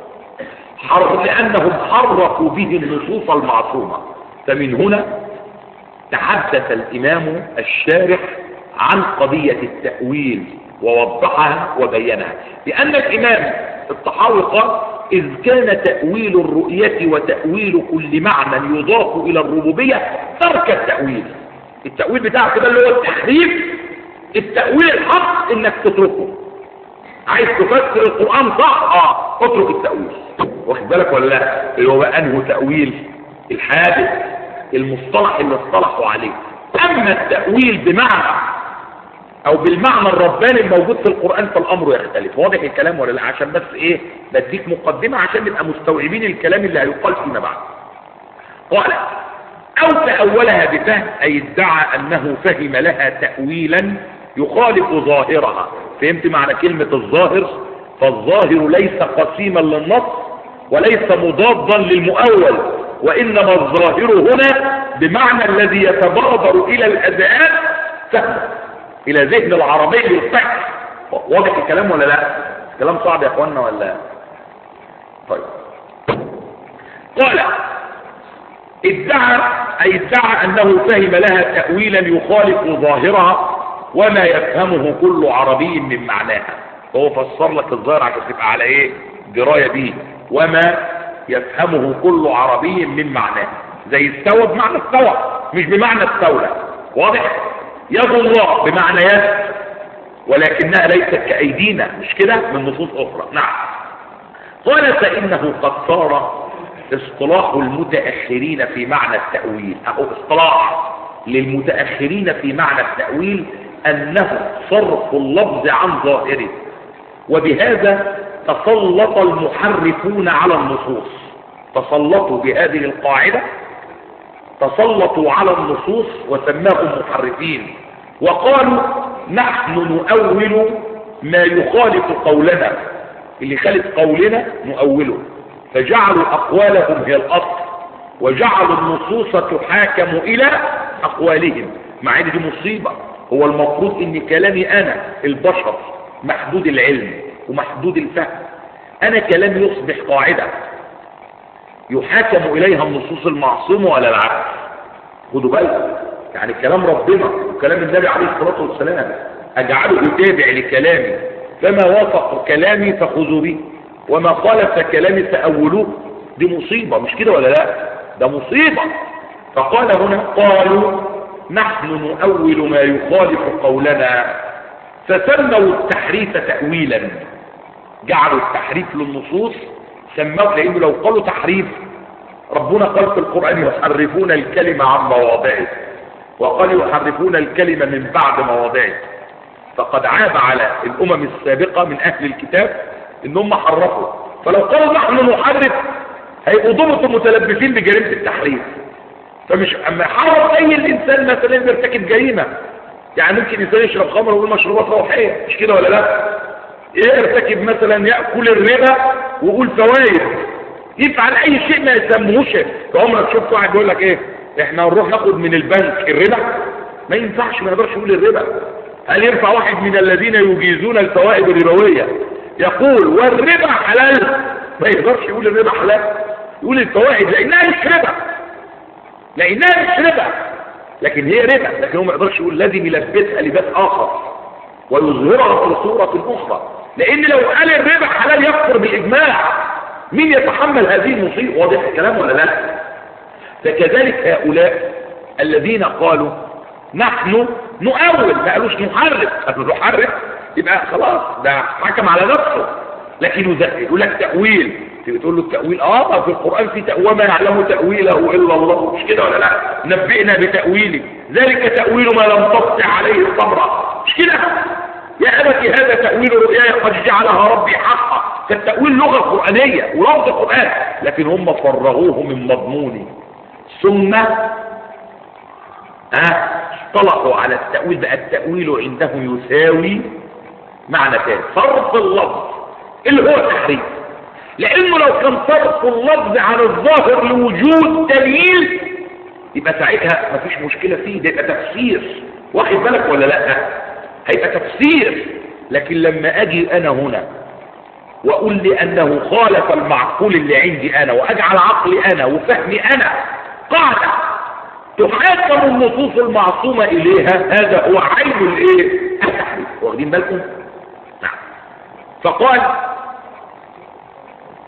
حر لأنهم حرفوا به النصوص المعصومة فمن هنا تحدث الإمام الشارح عن قضية التأويل ووضحها وبينها لأن الإمام الطحاوي قال إذ كان تأويل الرؤية وتأويل كل معنى يضاف إلى الربوبية ترك التأويل التأويل بتاعك ده اللي هو التحريف التأويل الحق إنك تتركه عايز تفسر القرآن صح اه اترك التأويل واخد بالك ولا لا اللي هو بقى انه تأويل الحادث المصطلح اللي اصطلحوا عليه اما التأويل بمعنى او بالمعنى الرباني الموجود في القرآن فالامر يختلف واضح الكلام ولا لا عشان بس ايه بديك مقدمة عشان نبقى مستوعبين الكلام اللي هيقال فيما بعد قال او تأولها بفهم اي ادعى انه فهم لها تأويلا يخالف ظاهرها فهمت معنى كلمة الظاهر فالظاهر ليس قسيما للنص وليس مضادا للمؤول وإنما الظاهر هنا بمعنى الذي يتبادر إلى الأذهان فهم إلى ذهن العربي بالفهم واضح الكلام ولا لا كلام صعب يا اخوانا ولا طيب قال ادعى أي ادعى أنه فهم لها تأويلا يخالف ظاهرها وما يفهمه كل عربي من معناها فهو فسر لك الظاهر عشان تبقى على ايه درايه به وما يفهمه كل عربي من معناه زي استوى بمعنى استوى مش بمعنى استولى واضح يد الله بمعنى يد ولكنها ليست كأيدينا مش كده من نصوص أخرى نعم قال فإنه قد صار اصطلاح المتأخرين في معنى التأويل أو اصطلاح للمتأخرين في معنى التأويل أنه صرف اللفظ عن ظاهره وبهذا تسلط المحرفون على النصوص تسلطوا بهذه القاعدة تسلطوا على النصوص وسماهم محرفين وقالوا نحن نؤول ما يخالف قولنا اللي خالف قولنا نؤوله فجعلوا أقوالهم هي الأصل وجعلوا النصوص تحاكم إلى أقوالهم مع ان دي مصيبة هو المفروض ان كلامي انا البشر محدود العلم ومحدود الفهم انا كلامي يصبح قاعدة يحاكم اليها النصوص المعصومة ولا العكس خدوا بالك يعني كلام ربنا وكلام النبي عليه الصلاة والسلام اجعله يتابع لكلامي فما وافق كلامي فخذوا به وما خالف كلامي فأولوه دي مصيبة مش كده ولا لا ده مصيبة فقال هنا قالوا نحن نؤول ما يخالف قولنا فسموا التحريف تأويلا جعلوا التحريف للنصوص سموه لأنه لو قالوا تحريف ربنا قال في القرآن يحرفون الكلمة عن مواضعه وقال يحرفون الكلمة من بعد مواضعه فقد عاب على الأمم السابقة من أهل الكتاب إنهم حرفوا فلو قالوا نحن نحرف هيبقوا ضبطوا متلبسين بجريمة التحريف فمش اما حرم اي الانسان مثلا يرتكب جريمة يعني ممكن انسان يشرب خمر ويقول مشروبات روحية مش كده ولا لا يرتكب مثلا يأكل الربا ويقول فوائد يفعل اي شيء ما يسموهوش فعمرك شفت واحد يقول لك ايه احنا نروح ناخد من البنك الربا ما ينفعش ما يقدرش يقول الربا هل ينفع واحد من الذين يجيزون الفوائد الربوية يقول والربا حلال ما يقدرش يقول الربا حلال يقول الفوائد لانها مش ربا لانها مش ربا لكن هي ربا لكن هو ما يقدرش يقول لازم يلبسها لباس اخر ويظهرها في صورة اخرى لان لو قال الربا حلال يكفر بالاجماع مين يتحمل هذه المصيبة واضح الكلام ولا لا فكذلك هؤلاء الذين قالوا نحن نؤول ما قالوش نحرف قالوا نحرف يبقى خلاص ده حكم على نفسه لكن يزهد يقول لك تأويل تقول له التأويل اه في القرآن في تأويل ما يعلم تأويله إلا الله مش كده ولا لا نبئنا بتأويله ذلك تأويل ما لم تستطع عليه صبرا مش كده يا أبتي هذا تأويل رؤياي قد جعلها ربي حقا فالتأويل لغة قرآنية ولفظ قرآن لكن هم فرغوه من مضمونه ثم ها اصطلحوا على التأويل بقى التأويل عندهم يساوي معنى ثاني صرف اللفظ اللي هو التحريف لانه لو كان صرف اللفظ عن الظاهر لوجود دليل يبقى ساعتها مفيش مشكلة فيه ده يبقى تفسير واخد بالك ولا لا هيبقى تفسير لكن لما اجي انا هنا واقول لي انه خالف المعقول اللي عندي انا واجعل عقلي انا وفهمي انا قاعدة تحاكم النصوص المعصومة اليها هذا هو عين الايه التحريف واخدين بالكم نعم فقال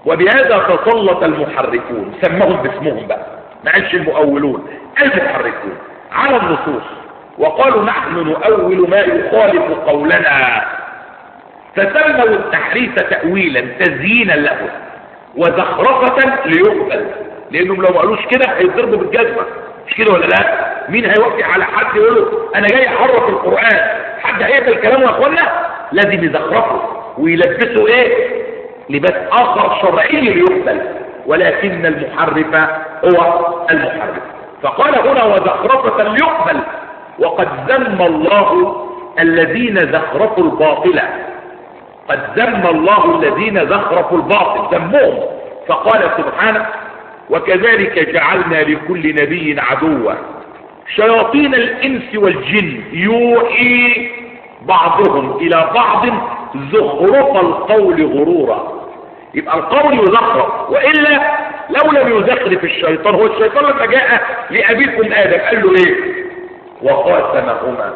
وبهذا تسلط المحرفون سمهم باسمهم بقى ما قالش المؤولون المحرفون على النصوص وقالوا نحن نؤول ما يخالف قولنا فسموا التحريف تأويلا تزيينا له وزخرفة ليقبل لانهم لو ما قالوش كده هيضربوا بالجزمة مش كده ولا لا مين هيوافق على حد يقول له انا جاي احرف القرآن حد هيقبل كلامه يا اخوانا لازم يزخرفه ويلبسه ايه لباس اخر شرعي ليقبل ولكن المحرف هو المحرف فقال هنا وزخرفة ليقبل وقد ذم الله الذين زخرفوا الباطل قد ذم الله الذين زخرفوا الباطل ذمهم فقال سبحانه وكذلك جعلنا لكل نبي عدوا شياطين الانس والجن يوحي بعضهم الى بعض زخرف القول غرورا يبقى القول يزخرف والا لو لم يزخرف الشيطان هو الشيطان لما جاء لابيكم ادم قال له ايه وقاسمهما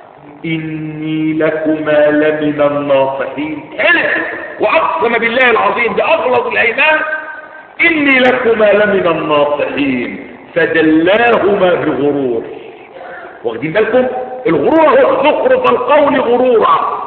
إني لكما لمن الناصحين حلف وأقسم بالله العظيم بأغلظ الأيمان إني لكما لمن الناصحين فدلاهما بغرور واخدين بالكم الغرور هو زخرف القول غرورا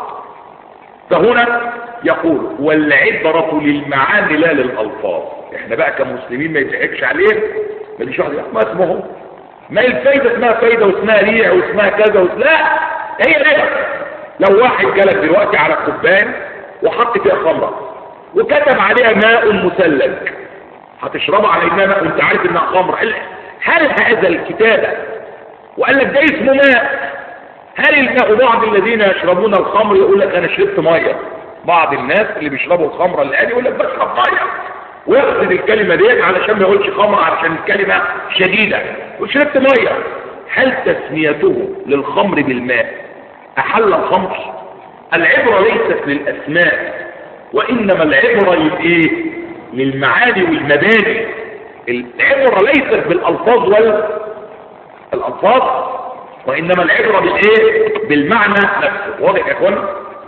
فهنا يقول والعبرة للمعاني لا للألفاظ احنا بقى كمسلمين ما يضحكش عليه ما ليش واحد ما اسمهم ما الفايدة اسمها فايدة واسمها ريع واسمها كذا واسمها لا هي ريع لو واحد جالك دلوقتي على كوبايه وحط فيها خمرة وكتب عليها ماء مثلج هتشربها على انها ماء وانت عارف انها خمر هل هذا الكتابة وقال لك ده اسمه ماء هل الماء بعض الذين يشربون الخمر يقول لك انا شربت ميه بعض الناس اللي بيشربوا الخمره الان يقول لك بشرب ميه ويقصد الكلمه ديت علشان ما يقولش خمر علشان الكلمه شديده وشربت ميه هل تسميته للخمر بالماء احل الخمر العبره ليست للاسماء وانما العبره للايه للمعاني والمباني العبره ليست بالالفاظ ولا الالفاظ وانما العبره بالايه بالمعنى نفسه واضح يا اخوان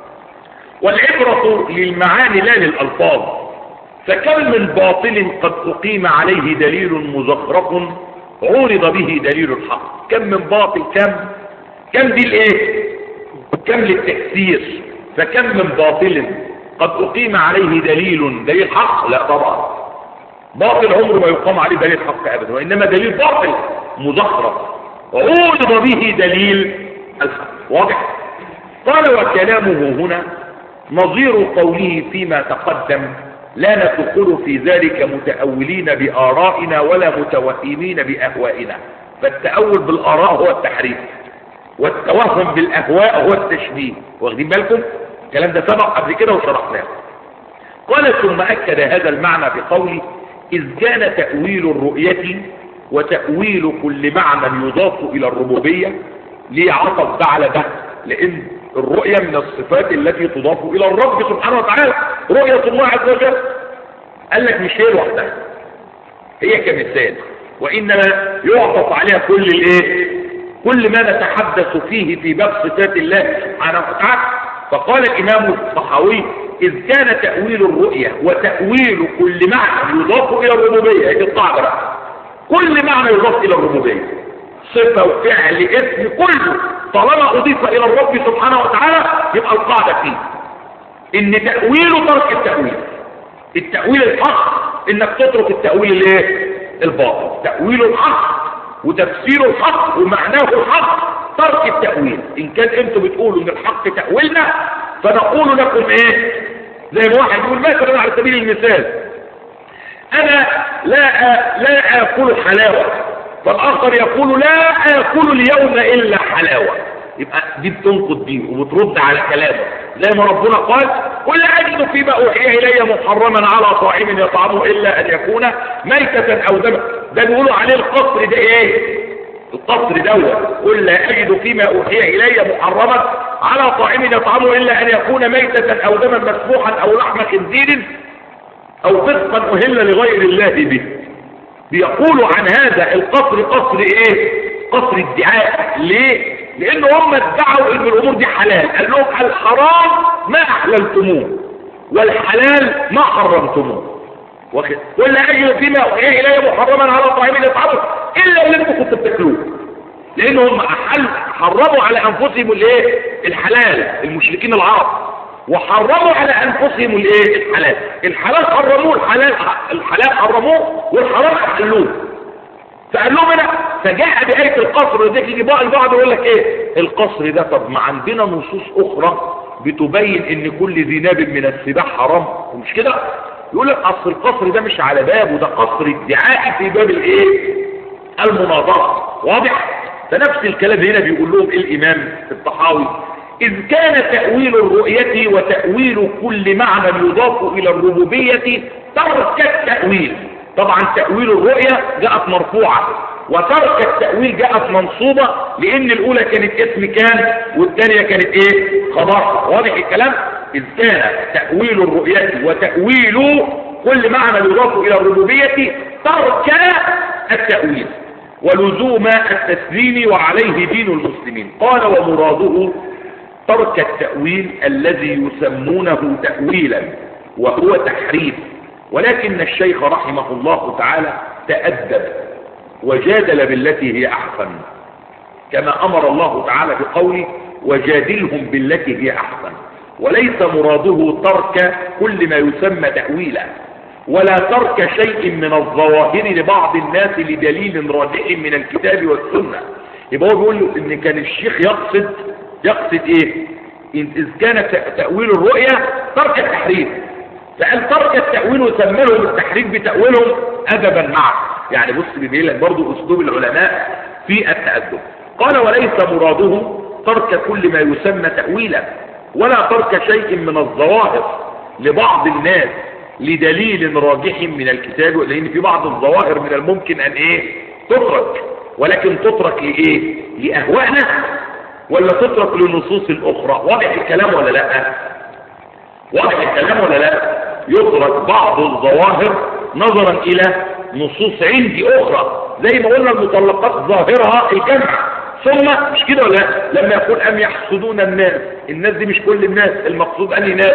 والعبره للمعاني لا للالفاظ فكم من باطل قد اقيم عليه دليل مزخرف عورض به دليل الحق كم من باطل كم كم دي الايه كم للتكسير فكم من باطل قد اقيم عليه دليل دليل حق لا طبعا باطل عمره ما يقام عليه دليل حق ابدا وانما دليل باطل مزخرف عورض به دليل الحق واضح قال وكلامه هنا نظير قوله فيما تقدم لا ندخل في ذلك متأولين بآرائنا ولا متوهمين بأهوائنا فالتأول بالآراء هو التحريف والتوهم بالأهواء هو التشبيه واخدين بالكم الكلام ده سبق قبل كده وشرحناه قال ثم أكد هذا المعنى بقوله إذ كان تأويل الرؤية وتأويل كل معنى يضاف إلى الربوبية ليه عطف ده على ده لأن الرؤية من الصفات التي تضاف إلى الرب سبحانه وتعالى رؤية الله عز وجل قال لك مش هي لوحدها هي كمثال وإنما يعطف عليها كل الايه كل ما نتحدث فيه في باب صفات الله سبحانه وتعالى فقال الإمام الصحاوي إذ كان تأويل الرؤية وتأويل كل معنى يضاف إلى الربوبية هذه القاعدة كل معنى يضاف إلى الربوبية صفة وفعل اسم كله طالما أضيف إلى الرب سبحانه وتعالى يبقى القاعدة فيه إن تأويله ترك التأويل التأويل الحق إنك تترك التأويل الايه الباطل تأويل الحق وتفسير الحق ومعناه الحق ترك التأويل إن كان أنتم بتقولوا إن الحق تأويلنا فنقول لكم إيه زي ما واحد يقول مثلا على سبيل المثال أنا لا لا آكل حلاوة فالآخر يقول لا آكل اليوم إلا حلاوة يبقى دي بتنقض دي وبترد على كلامه زي ما ربنا قال قل أجد فيما أوحي إلي محرما على طاعم يطعمه إلا أن يكون ميتة أو دما ده بيقولوا عليه القصر ده إيه القصر دوت قل لا أجد فيما أوحي إلي محرما على طاعم يطعمه إلا أن يكون ميتة أو دما مسفوحا أو لحم خنزير أو فسقا أهل لغير الله به بيقولوا عن هذا القصر قصر ايه قصر ادعاء ليه لان هم ادعوا ان الامور دي حلال قال لهم الحرام ما احللتموه والحلال ما حرمتموه واخد ولا اجد فيما اوحي الي محرما على طعام يطعمه الا اللي انتم كنتوا بتاكلوه لان هم أحل حرموا على انفسهم الايه الحلال المشركين العرب وحرموا على انفسهم الايه الحلال الحلال حرموه الحلال الحلال حرموه والحرام حلوه فقال لهم هنا فجاء بآية القصر وديك يجي بقى البعض يقول لك ايه القصر ده طب ما عندنا نصوص اخرى بتبين ان كل ذي ناب من السباح حرام مش كده يقول لك اصل القصر ده مش على باب وده قصر ادعائي في باب الايه المناظرة واضح فنفس الكلام هنا بيقول لهم الامام الطحاوي إذ كان تأويل الرؤية وتأويل كل معنى يضاف إلى الربوبية ترك التأويل طبعا تأويل الرؤية جاءت مرفوعة وترك التأويل جاءت منصوبة لأن الأولى كانت اسم كان والثانية كانت إيه خبر واضح الكلام إذ كان تأويل الرؤية وتأويل كل معنى يضاف إلى الربوبية ترك التأويل ولزوم التسليم وعليه دين المسلمين قال ومراده ترك التأويل الذي يسمونه تأويلا وهو تحريف ولكن الشيخ رحمه الله تعالى تأدب وجادل بالتي هي أحسن كما أمر الله تعالى بقوله وجادلهم بالتي هي أحسن وليس مراده ترك كل ما يسمى تأويلا ولا ترك شيء من الظواهر لبعض الناس لدليل راجع من الكتاب والسنة يبقى هو بيقول له ان كان الشيخ يقصد يقصد ايه إذ كان تأويل الرؤية ترك التحريف فقال ترك التأويل وسمى لهم التحريف بتأويلهم أدبا معه يعني بص بيبين لك برضه أسلوب العلماء في التأدب قال وليس مراده ترك كل ما يسمى تأويلا ولا ترك شيء من الظواهر لبعض الناس لدليل راجح من الكتاب لأن في بعض الظواهر من الممكن أن إيه تترك ولكن تترك لإيه لأهوائنا ولا تترك لنصوص الأخرى واضح الكلام ولا لا واضح الكلام ولا لا يترك بعض الظواهر نظرا إلى نصوص عندي أخرى زي ما قلنا المطلقات ظاهرها الجمع ثم مش كده ولا لا لما يقول أم يحسدون الناس الناس دي مش كل الناس المقصود أني ناس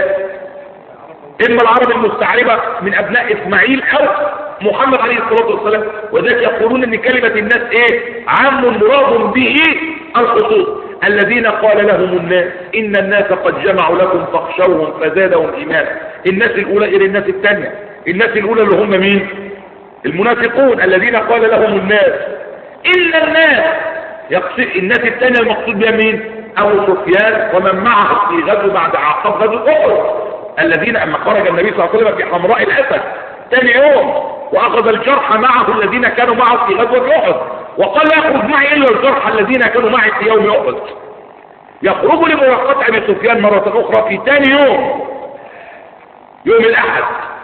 إما العرب المستعربة من أبناء إسماعيل أو محمد عليه الصلاة والسلام وذلك يقولون أن كلمة الناس إيه عام مراد به الخصوص الذين قال لهم الناس إن الناس قد جمعوا لكم فاخشوهم فزادهم إيمانا الناس الأولى غير الناس الثانية الناس الأولى اللي هم مين المنافقون الذين قال لهم الناس إن الناس يقصد الناس الثانية المقصود بها مين أبو سفيان ومن معه في غزو بعد عقاب غزو أحد الذين أما خرج النبي صلى الله عليه وسلم في حمراء الأسد ثاني يوم وأخذ الجرح معه الذين كانوا معه في غزوة أحد وقال لا يخرج معي إلا الجرح الذين كانوا معي في يوم أحد يخرج لملاقاة أبي سفيان مرة أخرى في ثاني يوم يوم الأحد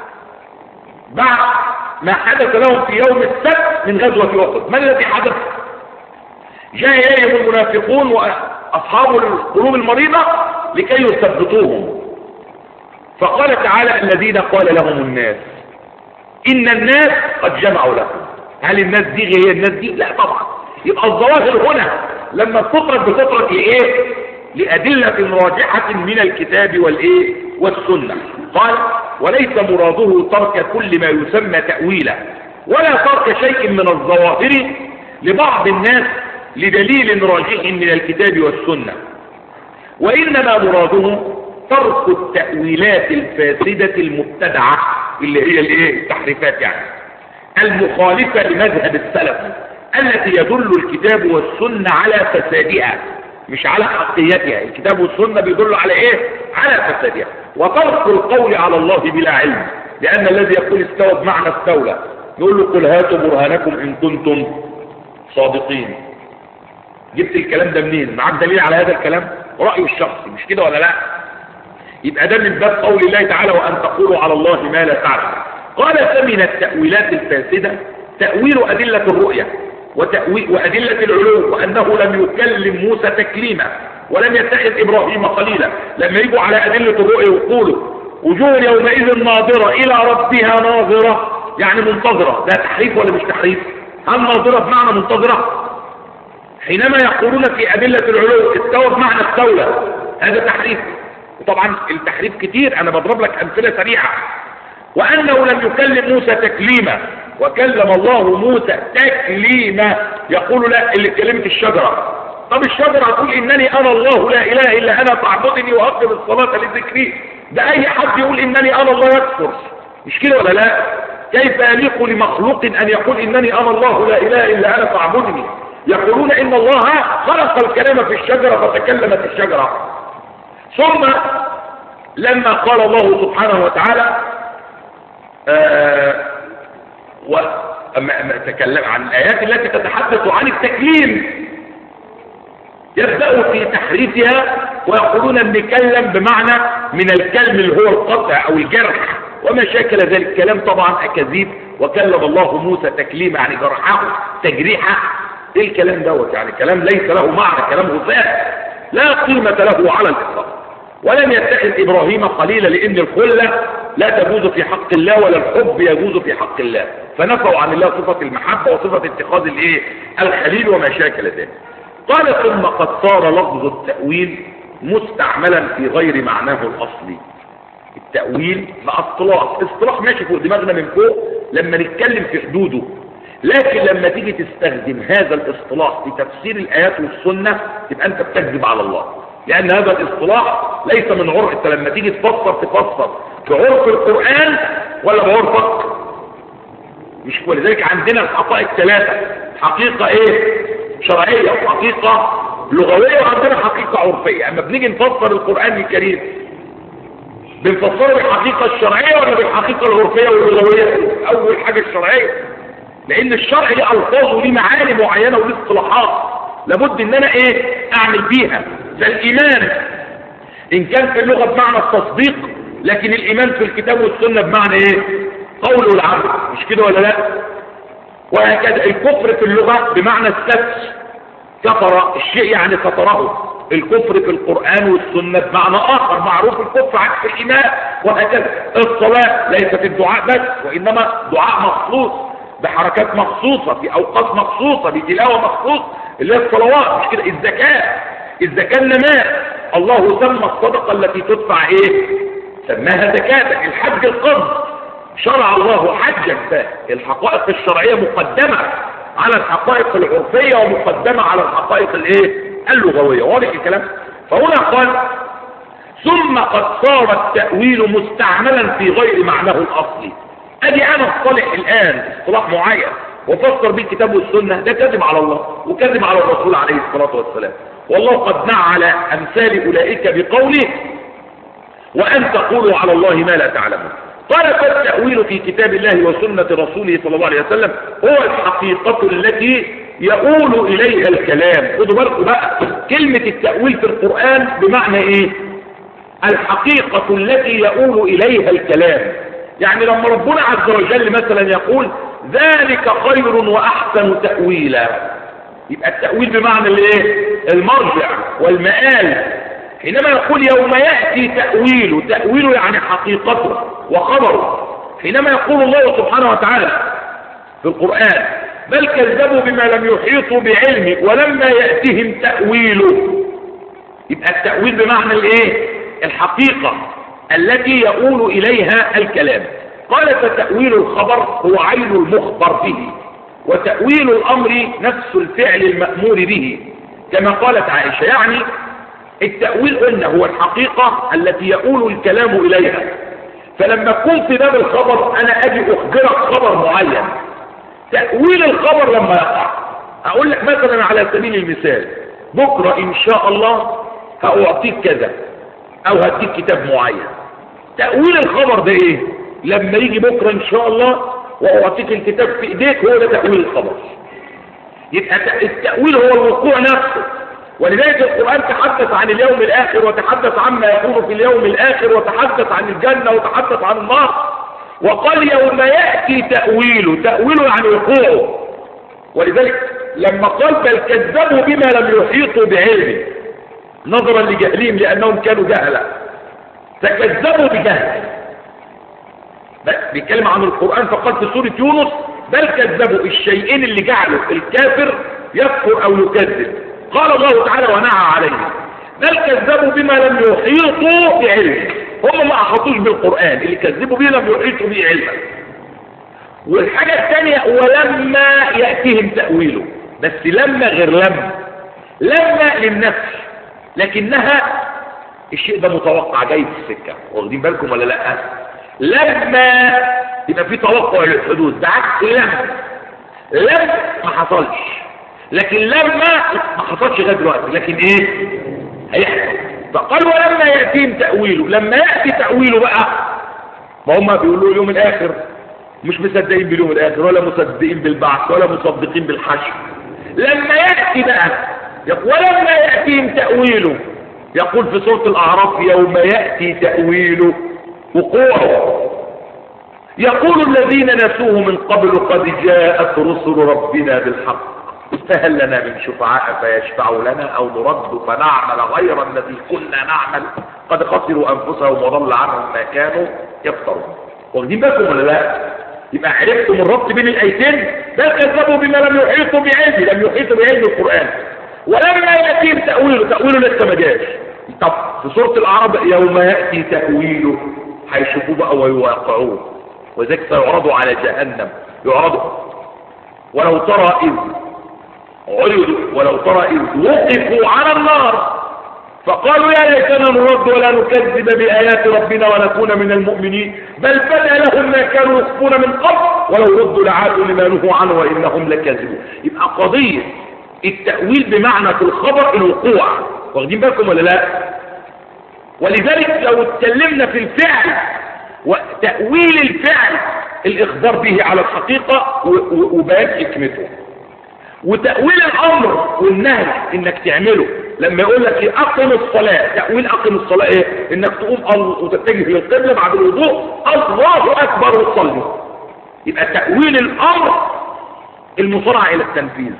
بعد ما حدث لهم في يوم السبت من غزوة أحد ما الذي حدث جاء إليهم المنافقون وأصحاب القلوب المريضة لكي يثبتوهم فقال تعالى الذين قال لهم الناس إن الناس قد جمعوا لكم هل الناس دي هي الناس دي لا طبعا يبقى الظواهر هنا لما بتترك بتترك لإيه لأدلة راجحة من الكتاب والإيه والسنة قال وليس مراده ترك كل ما يسمى تأويلا ولا ترك شيء من الظواهر لبعض الناس لدليل راجح من الكتاب والسنة وإنما مراده ترك التأويلات الفاسدة المبتدعة اللي هي الايه التحريفات يعني المخالفة لمذهب السلف التي يدل الكتاب والسنة على فسادها مش على حقيتها الكتاب والسنة بيدل على ايه على فسادها وترك القول على الله بلا علم لأن الذي يقول استوى بمعنى استولى يقول له قل هاتوا برهانكم إن كنتم صادقين جبت الكلام ده منين معاك دليل على هذا الكلام رأيه الشخصي مش كده ولا لا يبقى ده من باب قول الله تعالى وأن تقولوا على الله ما لا تعلم قال فمن التأويلات الفاسدة تأويل أدلة الرؤية وتأويل وأدلة العلو وأنه لم يكلم موسى تكليما ولم يتخذ إبراهيم خليلا لما يجوا على أدلة الرؤية ويقولوا وجوه يومئذ ناظرة إلى ربها ناظرة يعني منتظرة ده تحريف ولا مش تحريف هل ناظرة بمعنى منتظرة حينما يقولون في أدلة العلو استوى بمعنى استولى هذا تحريف وطبعا التحريف كتير انا بضرب لك امثله سريعه وأنه لم يكلم موسى تكليما وكلم الله موسى تكليما يقول لا اللي كلمت الشجرة طب الشجرة هتقول إنني أنا الله لا إله إلا أنا فاعبدني وأقم الصلاة لذكري ده أي حد يقول إنني أنا الله يكفر مش كده ولا لا كيف يليق لمخلوق أن يقول إنني أنا الله لا إله إلا أنا فاعبدني يقولون إن الله خلق الكلام في الشجرة فتكلمت الشجرة ثم لما قال الله سبحانه وتعالى آه تكلم عن الآيات التي تتحدث عن التكليم يبدأ في تحريفها ويقولون ان نكلم بمعنى من الكلم اللي هو القطع او الجرح وما شاكل ذلك الكلام طبعا اكاذيب وكلم الله موسى تكليما يعني جرحه تجريحه ايه الكلام دوت يعني كلام ليس له معنى كلام غثاء لا قيمة له على الاطلاق ولم يتخذ ابراهيم خليلا لان الخلة لا تجوز في حق الله ولا الحب يجوز في حق الله فنفوا عن الله صفة المحبة وصفة اتخاذ الايه الخليل وما شاكل ذلك قال ثم قد صار لفظ التأويل مستعملا في غير معناه الأصلي التأويل مع اصطلاح اصطلاح ماشي فوق دماغنا من فوق لما نتكلم في حدوده لكن لما تيجي تستخدم هذا الاصطلاح في تفسير الآيات والسنة تبقى أنت بتكذب على الله لأن هذا الاصطلاح ليس من عرف أنت لما تيجي تفسر تفسر بعرف القرآن ولا بعرفك مش ولذلك عندنا الحقائق ثلاثة حقيقة ايه شرعية وحقيقة لغوية وعندنا حقيقة عرفية اما بنيجي نفسر القرآن الكريم بنفسره بالحقيقة الشرعية ولا بالحقيقة العرفية واللغوية اول حاجة الشرعية لان الشرع ليه الفاظ وليه معاني معينة وليه اصطلاحات لابد ان انا ايه اعمل بيها فالايمان ان كان في اللغة بمعنى التصديق لكن الايمان في الكتاب والسنة بمعنى ايه قول والعمل مش كده ولا لا وهكذا الكفر في اللغة بمعنى الستر كفر الشيء يعني ستره الكفر في القرآن والسنة بمعنى آخر معروف الكفر عكس الإيمان وهكذا الصلاة ليست الدعاء بس وإنما دعاء مخصوص بحركات مخصوصة في أوقات مخصوصة بتلاوة مخصوص اللي هي الصلوات مش كده الزكاة الزكاة النماء الله سمى الصدقة التي تدفع ايه سماها زكاة الحج القرض شرع الله حجا فالحقائق الشرعية مقدمة على الحقائق العرفية ومقدمة على الحقائق الايه اللغوية واضح الكلام فهنا قال ثم قد صار التأويل مستعملا في غير معناه الأصلي ادي انا اصطلح الان اصطلاح معين وفسر به الكتاب والسنة ده كذب على الله وكذب على الرسول عليه الصلاة والسلام والله قد نعى على امثال اولئك بقوله وان تقولوا على الله ما لا تعلمون قال فالتأويل في كتاب الله وسنة رسوله صلى الله عليه وسلم هو الحقيقة التي يقول إليها الكلام خدوا بالكم بقى كلمة التأويل في القرآن بمعنى ايه الحقيقة التي يقول إليها الكلام يعني لما ربنا عز وجل مثلا يقول ذلك خير وأحسن تأويلا يبقى التأويل بمعنى الايه المرجع والمآل حينما يقول يوم يأتي تأويله تأويله يعني حقيقته وخبره حينما يقول الله سبحانه وتعالى في القرآن بل كذبوا بما لم يحيطوا بعلمه ولما يأتهم تأويله يبقى التأويل بمعنى الايه الحقيقة التي يقول إليها الكلام قال فتأويل الخبر هو عين المخبر به وتأويل الأمر نفس الفعل المأمور به كما قالت عائشة يعني التأويل قلنا هو الحقيقة التي يقول الكلام إليها فلما أكون في باب الخبر أنا أجي أخبرك خبر معين تأويل الخبر لما يقع أقول لك مثلا على سبيل المثال بكرة إن شاء الله هأعطيك كذا أو هديك كتاب معين تأويل الخبر ده إيه لما يجي بكرة إن شاء الله وأعطيك الكتاب في إيديك هو ده تأويل الخبر يبقى التأويل هو الوقوع نفسه ولذلك القرآن تحدث عن اليوم الآخر وتحدث عما يكون في اليوم الآخر وتحدث عن الجنة وتحدث عن النار وقال يوم يأتي تأويله تأويله يعني وقوعه ولذلك لما قال بل كذبوا بما لم يحيطوا بعلمه نظرا لجهلهم لأنهم كانوا جهلا فكذبوا بجهل بيتكلم عن القرآن فقال في سورة يونس بل كذبوا الشيئين اللي جعلوا الكافر يكفر أو يكذب قال الله تعالى ونعى عليه بل كذبوا بما لم يحيطوا بعلمه هم ما احاطوش بالقرآن اللي كذبوا به لم يحيطوا به علما والحاجة الثانية ولما يأتيهم تأويله بس لما غير لما لما للنفس لكنها الشيء ده متوقع جاي في السكة واخدين بالكم ولا لا لما يبقى في توقع للحدوث ده عكس لما لم ما حصلش لكن لما ما حصلش لغايه دلوقتي لكن ايه هيحصل فقال ولما ياتيهم تاويله لما ياتي تاويله بقى ما هم بيقولوا اليوم الاخر مش مصدقين باليوم الاخر ولا مصدقين بالبعث ولا مصدقين بالحشر لما ياتي بقى ولما ياتيهم تاويله يقول في سوره الاعراف يوم ياتي تاويله وقوعه يقول الذين نسوه من قبل قد جاءت رسل ربنا بالحق فهل لنا من شفعاء فيشفعوا لنا او نرد فنعمل غير الذي كنا نعمل قد خسروا انفسهم وضل عنهم ما كانوا يفترون واخدين بالكم ولا لا يبقى عرفتم الربط بين الايتين بل كذبوا بما لم يحيطوا بعلمه لم يحيطوا بعلم القران ولما ياتيهم تاويله تاويله لسه ما جاش طب في سوره الاعراف يوم ياتي تاويله هيشوفوه بقى ويواقعوه وذلك سيعرضوا على جهنم يعرضوا ولو ترى إذ عرضوا ولو ترى إذ وقفوا على النار فقالوا يا ليتنا نرد ولا نكذب بآيات ربنا ونكون من المؤمنين بل بدا لهم ما كانوا يخفون من قبل ولو ردوا لعادوا لما نهوا عنه وإنهم لكاذبون يبقى قضية التأويل بمعنى في الخبر الوقوع واخدين بالكم ولا لا ولذلك لو اتكلمنا في الفعل وتأويل الفعل الإخبار به على الحقيقة وبيان حكمته وتأويل الأمر والنهي إنك تعمله لما يقول لك إيه أقم الصلاة تأويل أقم الصلاة إيه إنك تقوم وتتجه للقبلة بعد الوضوء الله أكبر وتصلي يبقى تأويل الأمر المصارعة إلى التنفيذ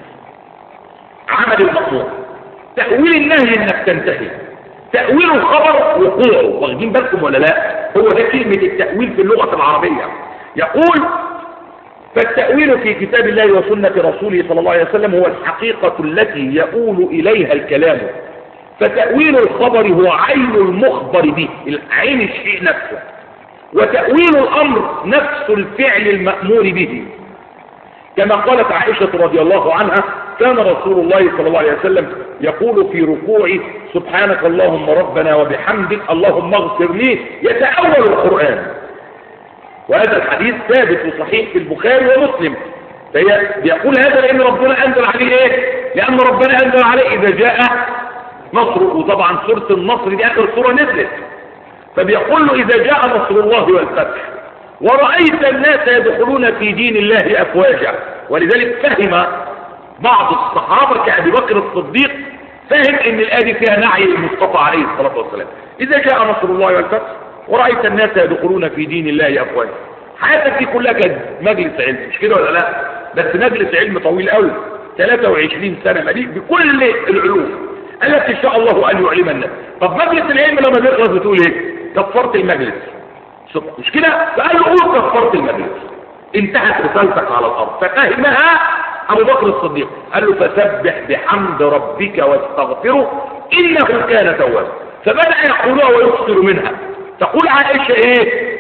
عمل المأمور تأويل النهي إنك تنتهي تأويل الخبر وقوعه واخدين بالكم ولا لا هو ده كلمة التأويل في اللغة العربية يقول فالتأويل في كتاب الله وسنة رسوله صلى الله عليه وسلم هو الحقيقة التي يؤول إليها الكلام فتأويل الخبر هو عين المخبر به العين الشيء نفسه وتأويل الأمر نفس الفعل المأمور به كما قالت عائشة رضي الله عنها كان رسول الله صلى الله عليه وسلم يقول في ركوعه سبحانك اللهم ربنا وبحمدك اللهم اغفر لي يتأول القرآن وهذا الحديث ثابت وصحيح في البخاري ومسلم فهي بيقول هذا لأن ربنا أنزل عليه إيه؟ لأن ربنا أنزل عليه إذا جاء نصر وطبعا سورة النصر دي آخر سورة نزلت فبيقول له إذا جاء نصر الله والفتح ورأيت الناس يدخلون في دين الله أفواجا ولذلك فهم بعض الصحابة كأبي بكر الصديق فهم ان الآية فيها نعي المصطفى عليه الصلاة والسلام إذا جاء نصر الله والفتح ورأيت الناس يدخلون في دين الله أفواجا حياتك دي كلها كانت مجلس علم مش كده ولا لا بس مجلس علم طويل قوي 23 سنة مليء بكل العلوم التي شاء الله أن يعلم الناس طب مجلس العلم لما بيخلص بتقول ايه كفرت المجلس مش كده فقال له قول كفرت المجلس انتهت رسالتك على الأرض ففهمها أبو بكر الصديق قال له فسبح بحمد ربك واستغفره إنه كان توابا فبدأ يقولها ويكثر منها تقول عائشة إيه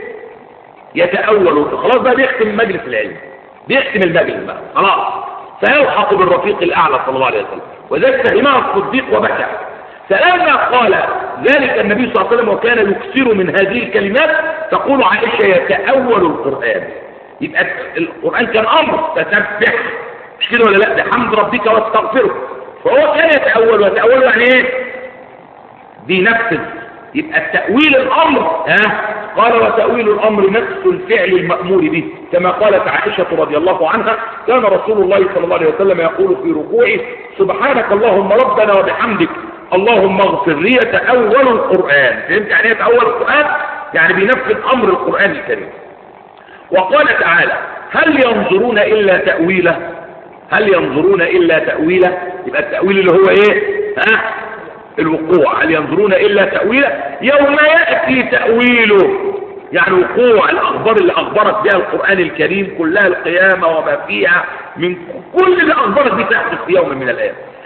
يتأول خلاص بقى بيختم مجلس العلم بيختم المجلس بقى خلاص سيلحق بالرفيق الأعلى صلى الله عليه وسلم وذلك فهمها الصديق وبكى فلما قال ذلك النبي صلى الله عليه وسلم وكان يكثر من هذه الكلمات تقول عائشة يتأول القرآن يبقى القرآن كان أمر تسبح مش كده ولا لا ده حمد ربك واستغفره فهو كان يتأول ويتأول يعني ايه بينفذ يبقى التأويل الأمر ها قال وتأويل الأمر نفس الفعل المأمور به كما قالت عائشة رضي الله عنها كان رسول الله صلى الله عليه وسلم يقول في ركوعه سبحانك اللهم ربنا وبحمدك اللهم اغفر لي تأول القرآن فهمت يعني ايه تأول القرآن يعني بينفذ أمر القرآن الكريم وقال تعالى هل ينظرون إلا تأويله هل ينظرون إلا تأويله يبقى التأويل اللي هو ايه ها الوقوع هل ينظرون إلا تأويله يوم يأتي تأويله يعني وقوع الأخبار اللي أخبرت بها القرآن الكريم كلها القيامة وما فيها من كل اللي أخبرت بها تحدث في يوم من الأيام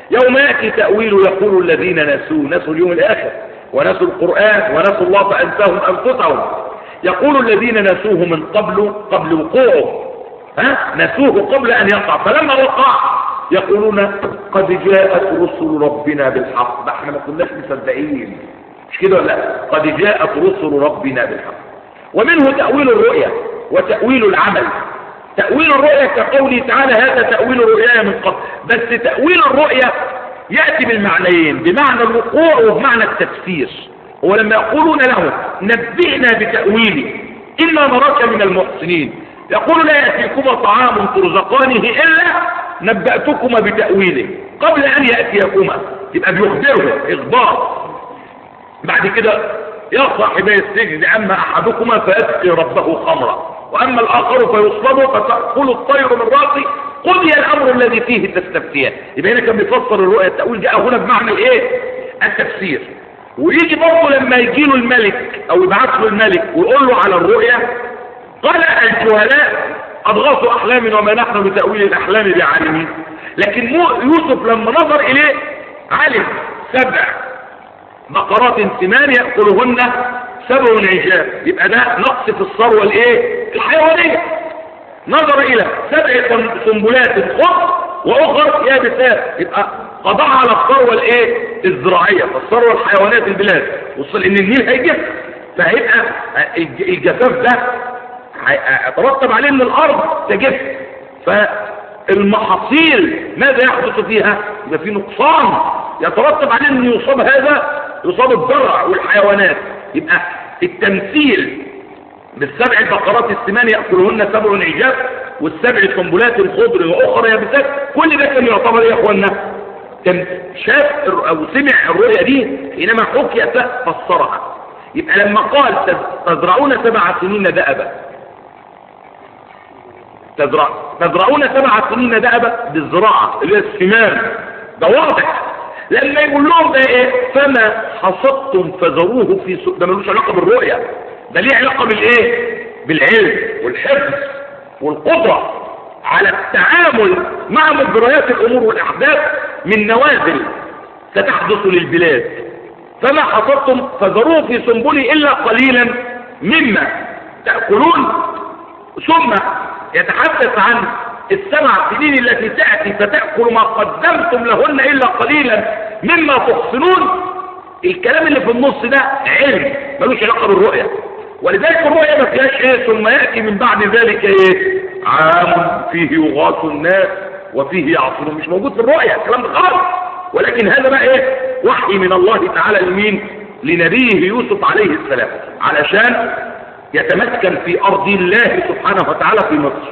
يوم يأتي تأويل يقول الذين نسوا نسوا اليوم الآخر ونسوا القرآن ونسوا الله فأنساهم أنفسهم يقول الذين نسوه من قبل قبل وقوعه ها نسوه قبل أن يقع فلما وقع يقولون قد جاءت رسل ربنا بالحق ده احنا ما كناش مصدقين مش كده ولا لا قد جاءت رسل ربنا بالحق ومنه تأويل الرؤيا وتأويل العمل تأويل الرؤيا كقوله تعالى هذا تأويل رؤياي من قبل بس تأويل الرؤيا يأتي بالمعنيين بمعنى الوقوع وبمعنى التفسير ولما يقولون له نبئنا بتأويله إنا نراك من المحسنين يقول لا يأتيكما طعام ترزقانه إلا نبأتكما بتأويله قبل أن يأتيكما يبقى بيخبره إخبار بعد كده يا صاحبي السجن أما أحدكما فيسقي ربه خمرا وأما الآخر فيصلب فتأكل الطير من رأسه قضي الأمر الذي فيه تستفتيان يبقى هنا كان بيفسر الرؤيا التأويل جاء هنا بمعنى الإيه التفسير ويجي برضه لما يجي له الملك أو يبعث له الملك ويقول له على الرؤيا قال الجهلاء أضغاث أحلام وما نحن بتأويل الأحلام بعالمين لكن يوسف لما نظر إليه علم سبع بقرات سمان يأكلهن سبع عجاب يبقى ده نقص في الثروة الايه الحيوانية نظر الى سبع سنبلات خضر واخر يابسات يبقى قضاء على الثروة الايه الزراعية فالثروة الحيوانية في البلاد وصل ان النيل هيجف فهيبقى الجفاف ده هيترتب عليه ان الارض تجف فالمحاصيل ماذا يحدث فيها يبقى في نقصان يترتب عليه ان يصاب هذا يصاب الزرع والحيوانات يبقى التمثيل بالسبع البقرات السمان يأكلهن سبع عجاف والسبع سنبلات خضر وأخرى يابسات كل ده كان يعتبر يا أخوانا كان شاف أو سمع الرؤيا دي حينما حكيت فسرها يبقى لما قال تزرعون سبع سنين دأبا تزرع تزرعون سبع سنين دأبا بالزراعة اللي هي الثمار ده واضح لما يقول لهم ده ايه فما حصدتم فذروه في سوق ده ملوش علاقه بالرؤيه ده ليه علاقه بالايه بالعلم والحفظ والقدره على التعامل مع مجريات الامور والاحداث من نوازل ستحدث للبلاد فما حصدتم فذروه في سنبله الا قليلا مما تاكلون ثم يتحدث عن السبع سنين التي تأتي فتأكل ما قدمتم لهن إلا قليلا مما تحصنون الكلام اللي في النص ده علم ملوش علاقة بالرؤية ولذلك الرؤية ما فيهاش ايه ثم يأتي من بعد ذلك ايه عام فيه يغاث الناس وفيه يعصرون مش موجود في الرؤية الكلام ده خالص ولكن هذا بقى ايه وحي من الله تعالى لمين لنبيه يوسف عليه السلام علشان يتمكن في أرض الله سبحانه وتعالى في مصر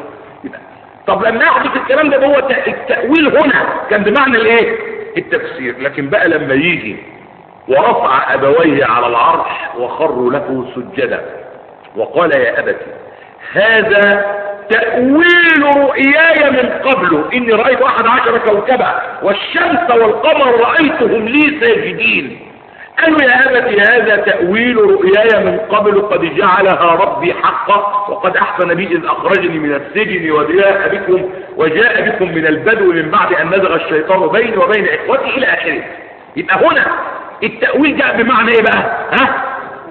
طب لما يحدث الكلام ده هو التأويل هنا كان بمعنى الايه التفسير لكن بقى لما يجي ورفع أبويه على العرش وخروا له سجدا وقال يا أبتي هذا تأويل رؤياي من قبل إني رأيت أحد عشر كوكبا والشمس والقمر رأيتهم لي ساجدين قالوا يا أبتي هذا تأويل رؤياي من قبل قد جعلها ربي حقا وقد أحسن بي إذ أخرجني من السجن وجاء بكم وجاء بكم من البدو من بعد أن نزغ الشيطان بيني وبين إخوتي إلى آخره يبقى هنا التأويل جاء بمعنى إيه بقى ها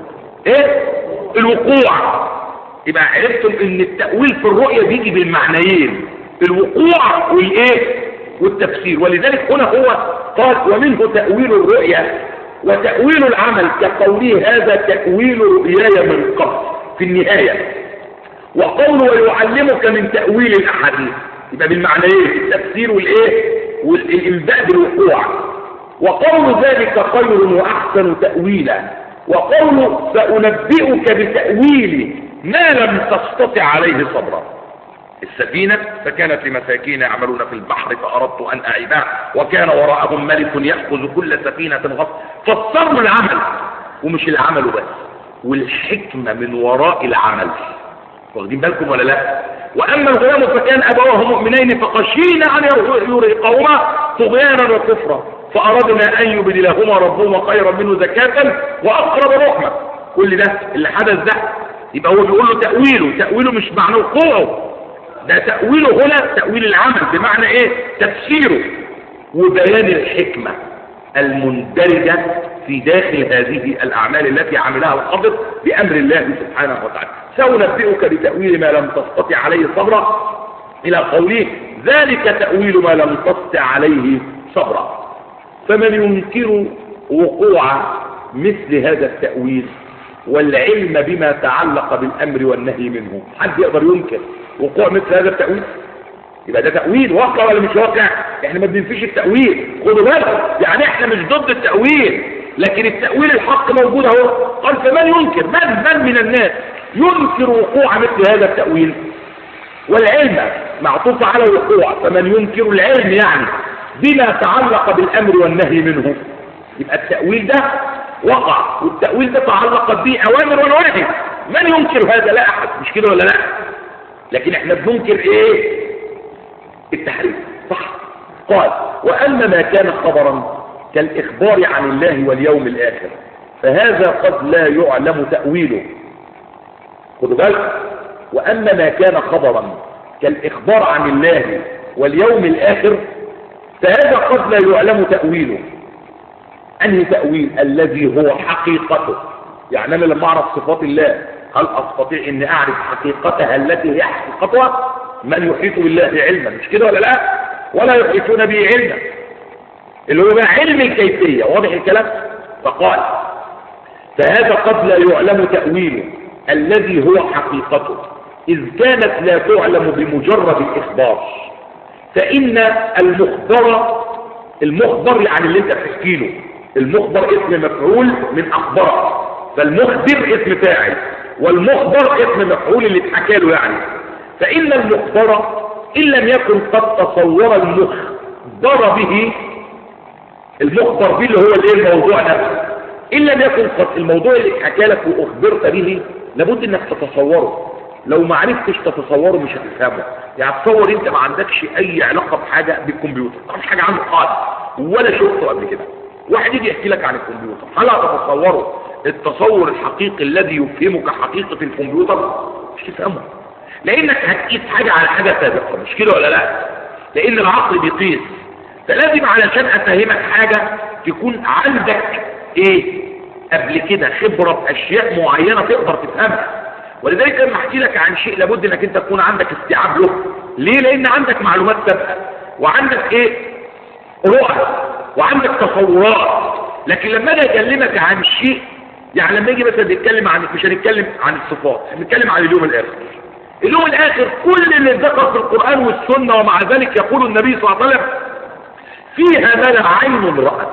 إيه الوقوع يبقى عرفتم إن التأويل في الرؤية بيجي بالمعنيين الوقوع والإيه والتفسير ولذلك هنا هو قال ومنه تأويل الرؤيا وتأويل العمل كقوله هذا تأويل رؤياي من قبل في النهاية وقوله ويعلمك من تأويل الأحاديث يبقى بالمعنى ايه التفسير والايه والإنباء بالوقوع وقول ذلك خير وأحسن تأويلا وقول سأنبئك بتأويل ما لم تستطع عليه صبرا السفينة فكانت لمساكين يعملون في البحر فأردت أن أعيبها وكان وراءهم ملك يأخذ كل سفينة غصب فسرنا العمل ومش العمل بس والحكمة من وراء العمل واخدين بالكم ولا لا وأما الغلام فكان أبواه مؤمنين فخشينا أن يرهقهما طغيانا وكفرا فأردنا أن يبدلهما ربهما خيرا منه زكاة وأقرب رحمة كل ده اللي حدث ده يبقى هو بيقول له تأويله تأويله مش معنى وقوعه ده تأويله هنا تأويل العمل بمعنى ايه تفسيره وبيان الحكمة المندرجة في داخل هذه الأعمال التي عملها الخضر بأمر الله سبحانه وتعالى سأنبئك بتأويل ما لم تستطع عليه صبرا إلى قوله ذلك تأويل ما لم تستطع عليه صبرا فمن ينكر وقوع مثل هذا التأويل والعلم بما تعلق بالأمر والنهي منه حد يقدر ينكر وقوع مثل هذا التأويل يبقى ده تأويل واقع ولا مش واقع احنا ما بننفيش التأويل خدوا بالكم يعني احنا مش ضد التأويل لكن التأويل الحق موجود اهو قال فمن ينكر من من من الناس ينكر وقوع مثل هذا التأويل والعلم معطوف على الوقوع فمن ينكر العلم يعني بما تعلق بالأمر والنهي منه يبقى التأويل ده وقع والتأويل ده تعلقت به أوامر ونواهي من ينكر هذا لا أحد مش كده ولا لا لكن احنا بننكر ايه التحريف صح قال وأما ما كان خبرا كالإخبار عن الله واليوم الآخر فهذا قد لا يعلم تأويله خدوا بالك وأما ما كان خبرا كالإخبار عن الله واليوم الآخر فهذا قد لا يعلم تأويله أنهي تأويل الذي هو حقيقته يعني أنا لما أعرف صفات الله هل أستطيع أن أعرف حقيقتها التي هي حقيقتها من يحيط بالله علما مش كده ولا لا ولا يحيطون به علما اللي هو بقى علم الكيفية واضح الكلام فقال فهذا قد لا يعلم تأويله الذي هو حقيقته إذ كانت لا تعلم بمجرد الإخبار فإن المخبر المخبر يعني اللي انت بتحكي له المخبر اسم مفعول من أخبار فالمخبر اسم فاعل والمخبر اسم مفعول اللي اتحكى له يعني فإن المخبر إن لم يكن قد تصور المخبر به المخبر به اللي هو الايه الموضوع نفسه إن لم يكن قد الموضوع اللي اتحكى لك وأخبرت به لابد انك تتصوره لو ما عرفتش تتصوره مش هتفهمه يعني تصور انت ما عندكش اي علاقة بحاجة بالكمبيوتر ما حاجة عنه خالص ولا شفته قبل كده واحد يجي يحكي لك عن الكمبيوتر هل هتتصوره التصور الحقيقي الذي يفهمك حقيقة الكمبيوتر مش تفهمه لانك هتقيس حاجة على حاجة سابقة مش كده ولا لا لان العقل بيقيس فلازم علشان افهمك حاجة تكون عندك ايه قبل كده خبرة باشياء معينة تقدر تفهمها ولذلك لما احكي لك عن شيء لابد انك انت تكون عندك استيعاب له ليه لان عندك معلومات سابقة وعندك ايه رؤى وعندك تصورات لكن لما اجي اكلمك عن شيء يعني لما يجي مثلا نتكلم عن مش هنتكلم عن الصفات هنتكلم عن اليوم الاخر اليوم الاخر كل اللي ذكر في القرآن والسنة ومع ذلك يقول النبي صلى الله عليه وسلم فيها ما لا عين رأت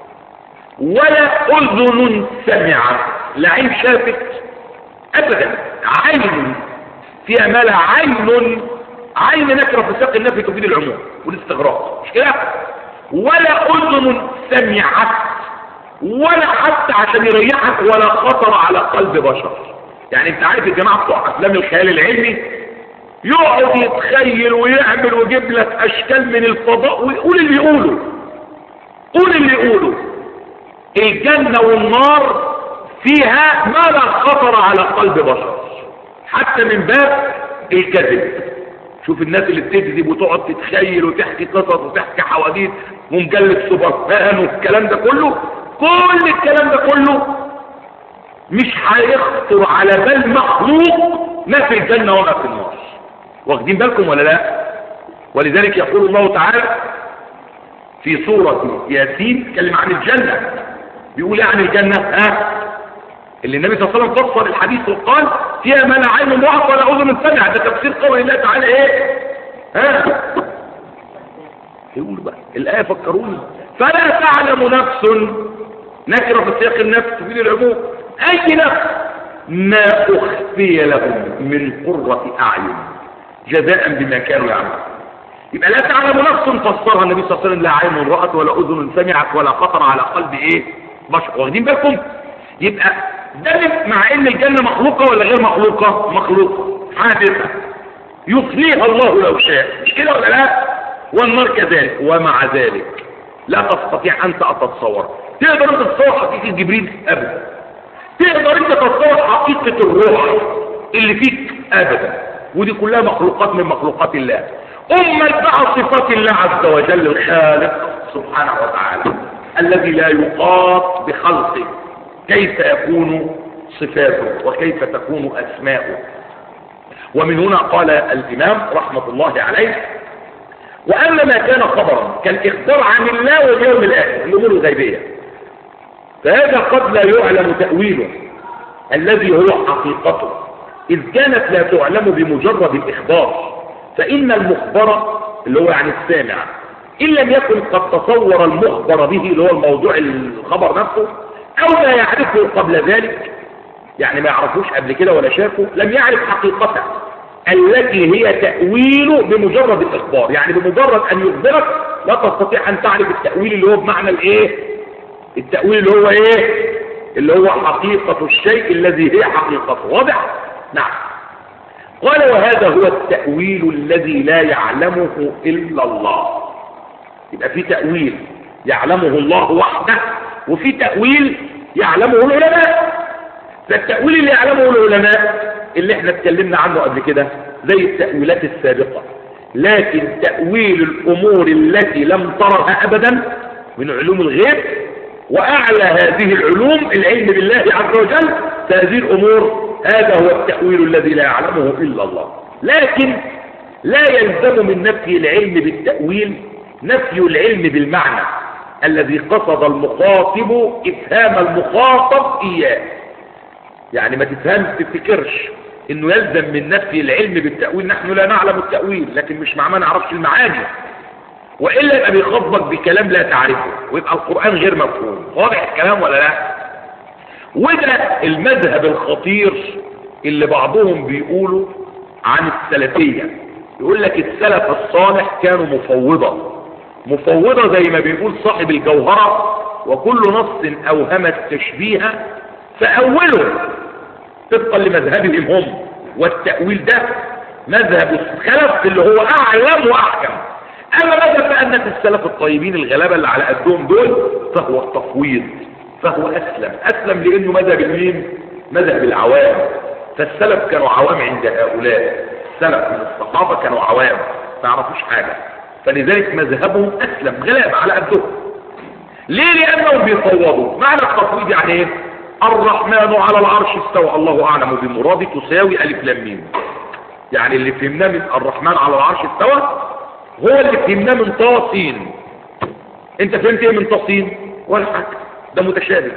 ولا اذن سمعت لا عين شافت ابدا عين فيها ما لا عين عين نكره في ساق النفي تفيد العموم والاستغراق مش كده ولا اذن سمعت ولا حتى عشان يريحك ولا خطر على قلب بشر يعني انت عارف الجماعه بتوع افلام الخيال العلمي يقعد يتخيل ويعمل ويجيب لك اشكال من الفضاء ويقول اللي يقوله قول اللي يقوله الجنه والنار فيها ما لا خطر على قلب بشر حتى من باب الكذب شوف الناس اللي بتكذب وتقعد تتخيل وتحكي قصص وتحكي حواديت ومجلد سوبرمان والكلام ده كله كل الكلام ده كله مش هيخطر على بال مخلوق ما في الجنة وما في النار واخدين بالكم ولا لا ولذلك يقول الله تعالى في سورة ياسين تكلم عن الجنة بيقول ايه عن الجنة ها اللي النبي صلى الله عليه وسلم فسر الحديث وقال فيها ما لا عين رأت ولا اذن سمعت ده تفسير قول الله تعالى ايه ها يقول بقى الآية فكروني فلا تعلم نفس نكرة في سياق النفس في العموم أي نفس ما أخفي لهم من قرة أعين جزاء بما كانوا يعملون يبقى لا تعلم نفس فسرها النبي صلى الله عليه وسلم لا عين رأت ولا أذن سمعت ولا خطر على قلب إيه بشر واخدين بالكم يبقى ده مع ان الجنة مخلوقة ولا غير مخلوقة مخلوقة حادثة يفنيها الله لو شاء مش كده ولا لا والنار كذلك ومع ذلك لا تستطيع انت ان تتصور تقدر انت تتصور حقيقة جبريل ابدا تقدر انت تتصور حقيقة الروح اللي فيك ابدا ودي كلها مخلوقات من مخلوقات الله اما بقى صفات الله عز وجل الخالق سبحانه وتعالى الذي لا يقاط بخلقه كيف يكون صفاته وكيف تكون أسماؤه ومن هنا قال الإمام رحمة الله عليه وأما ما كان خبرا كالإخبار عن الله واليوم الآخر الأمور الغيبية فهذا قد لا يعلم تأويله الذي هو حقيقته إذ كانت لا تعلم بمجرد الإخبار فإن المخبر اللي هو يعني السامع إن لم يكن قد تصور المخبر به اللي هو الموضوع الخبر نفسه أو لا يعرفه قبل ذلك يعني ما يعرفوش قبل كده ولا شافه لم يعرف حقيقته التي هي تأويل بمجرد الإخبار يعني بمجرد أن يخبرك لا تستطيع أن تعرف التأويل اللي هو بمعنى الإيه التأويل اللي هو إيه اللي هو حقيقة الشيء الذي هي حقيقته واضح نعم قال وهذا هو التأويل الذي لا يعلمه إلا الله يبقى في تأويل يعلمه الله وحده وفي تأويل يعلمه العلماء فالتأويل اللي يعلمه العلماء اللي احنا اتكلمنا عنه قبل كده زي التأويلات السابقة لكن تأويل الأمور التي لم ترها أبدا من علوم الغيب وأعلى هذه العلوم العلم بالله عز وجل فهذه الأمور هذا هو التأويل الذي لا يعلمه إلا الله لكن لا يلزم من نفي العلم بالتأويل نفي العلم بالمعنى الذي قصد المخاطب إفهام المخاطب إياه يعني ما تفهمش تفتكرش انه يلزم من نفي العلم بالتأويل نحن لا نعلم التأويل لكن مش معناه ما نعرفش المعاني وإلا يبقى بيخاطبك بكلام لا تعرفه ويبقى القرآن غير مفهوم واضح الكلام ولا لا وده المذهب الخطير اللي بعضهم بيقولوا عن السلفية يقول لك السلف الصالح كانوا مفوضة مفوضة زي ما بيقول صاحب الجوهرة وكل نص أوهم التشبيه فأوله طبقا لمذهبهم هم والتأويل ده مذهب الخلف اللي هو أعلم وأحكم أما مذهب أنة السلف الطيبين الغلابة اللي على قدهم دول فهو التفويض فهو أسلم أسلم لأنه مذهب المين مذهب العوام فالسلف كانوا عوام عند هؤلاء السلف من الصحابة كانوا عوام ما يعرفوش حاجة فلذلك مذهبهم أسلم غلابة على قدهم ليه لأنهم بيصوبوا معنى التفويض يعني ايه الرحمن على العرش استوى الله أعلم بمراده تساوي ألف لام ميم يعني اللي فهمناه من الرحمن على العرش استوى هو اللي فهمناه من طاسين انت فهمت ايه من طاسين ولا حاجة ده متشابه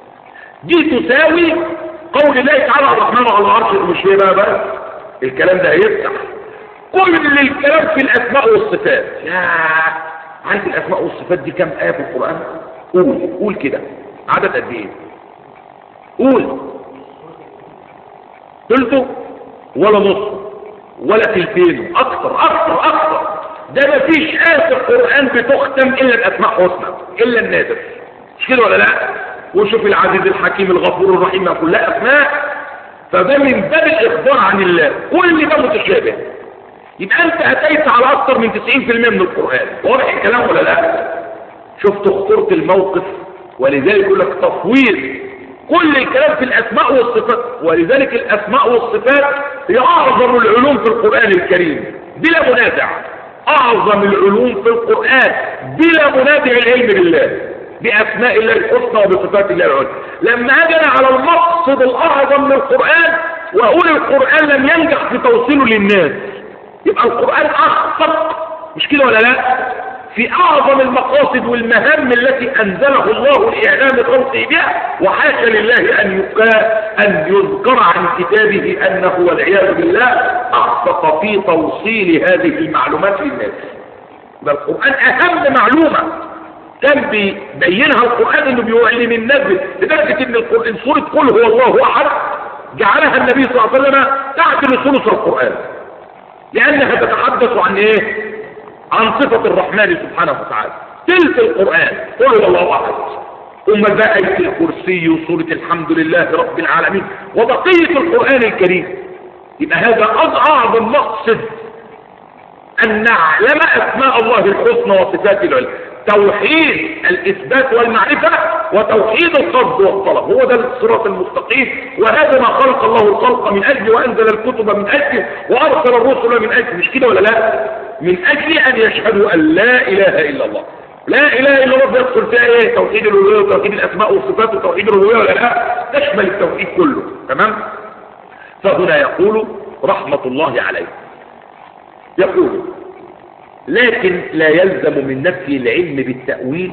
دي تساوي قول الله تعالى الرحمن على العرش مش ايه بقى بقى الكلام ده هيفتح كل الكلام في الاسماء والصفات يا عارف الاسماء والصفات دي كام ايه في القران قول قول كده عدد قد ايه قول ثلثه ولا نص ولا تلتين اكتر اكتر اكتر ده ما فيش آية في القرآن بتختم إلا بأسماء حسنى إلا النادر مش كده ولا لا وشوف العزيز الحكيم الغفور الرحيم كلها أسماء فده من باب الإخبار عن الله كل ده متشابه يبقى أنت أتيت على أكثر من 90% من القرآن واضح الكلام ولا لا شفت خطورة الموقف ولذلك يقول لك تفويض كل الكلام في الأسماء والصفات ولذلك الأسماء والصفات هي أعظم العلوم في القرآن الكريم بلا منازع أعظم العلوم في القرآن بلا منازع العلم بالله بأسماء الله الحسنى وبصفات الله العلى لما أجل على المقصد الأعظم من القرآن وأقول القرآن لم ينجح في توصيله للناس يبقى القرآن أخطأ مش كده ولا لا في أعظم المقاصد والمهام التي أنزله الله لإعلام خلقه بها وحاشا لله أن أن يذكر عن كتابه أنه والعياذ بالله أخطأ في توصيل هذه المعلومات للناس يبقى القرآن أهم معلومة كان بيبينها القرآن انه بيعلم الناس لدرجة ان القرآن سورة قل هو الله احد جعلها النبي صلى الله عليه وسلم تعدل ثلث القرآن لانها تتحدث عن ايه عن صفة الرحمن سبحانه وتعالى تلك القرآن قل هو الله احد ثم بقى آية الكرسي وسورة الحمد لله رب العالمين وبقية القرآن الكريم يبقى هذا أعظم مقصد أن نعلم أسماء الله الحسنى وصفات العلم توحيد الإثبات والمعرفة وتوحيد القصد والطلب هو ده الصراط المستقيم وهذا ما خلق الله الخلق من أجل وأنزل الكتب من أجل وأرسل الرسل من أجل مش كده ولا لا من أجل أن يشهدوا أن لا إله إلا الله لا اله الا الله بيدخل فيها ايه توحيد الالوهيه وتوحيد الاسماء والصفات وتوحيد الربوبيه ولا لا تشمل التوحيد كله تمام فهنا يقول رحمه الله عليه يقول لكن لا يلزم من نفي العلم بالتأويل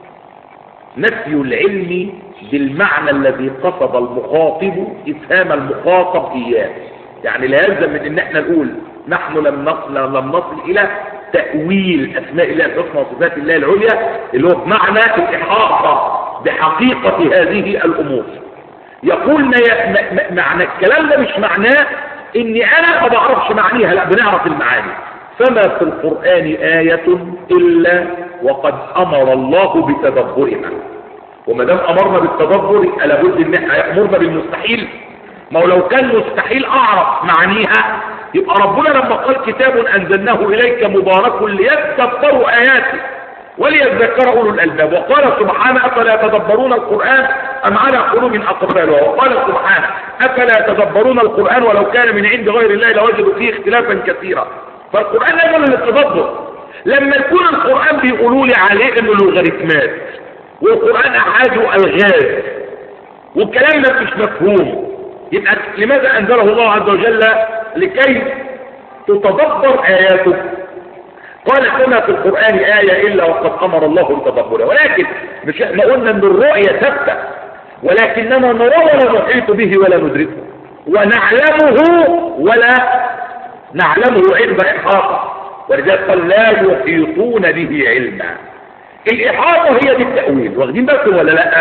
نفي العلم بالمعنى الذي قصد المخاطب إفهام المخاطب إياه يعني لا يلزم من إن احنا نقول نحن لم نصل, لم نصل إلى تأويل أسماء الله الحسنى وصفات الله العليا اللي هو بمعنى الإحاطة بحقيقة هذه الأمور يقول ما ي... ما... معنى الكلام ده مش معناه إني أنا ما بعرفش معانيها لا بنعرف المعاني فما في القرآن آية إلا وقد أمر الله بتدبرها وما دام أمرنا بالتدبر يبقى لابد إن احنا يأمرنا بالمستحيل ما هو لو كان مستحيل أعرف معانيها يبقى ربنا لما قال كتاب أنزلناه إليك مبارك ليتدبروا آياته وليذكر أولو الألباب وقال سبحانه أفلا يتدبرون القرآن أم على قلوب أقفالها وقال سبحانه أفلا يتدبرون القرآن ولو كان من عند غير الله لوجدوا فيه اختلافا كثيرا فالقرآن يقول للتدبر لما يكون القرآن بيقولوا لي عليه انه لوغاريتمات والقرآن احاده الغاز والكلام ده مش مفهوم يبقى لماذا انزله الله عز وجل لكي تتدبر اياته قال كما في القرآن آية إلا وقد أمر الله بتدبرها ولكن مش احنا قلنا ان الرؤية ثابتة ولكننا نرى ولا نحيط به ولا ندركه ونعلمه ولا نعلمه علم إحاطة ولذلك قال لا يحيطون به علما الإحاطة هي دي التأويل واخدين بالكم ولا لا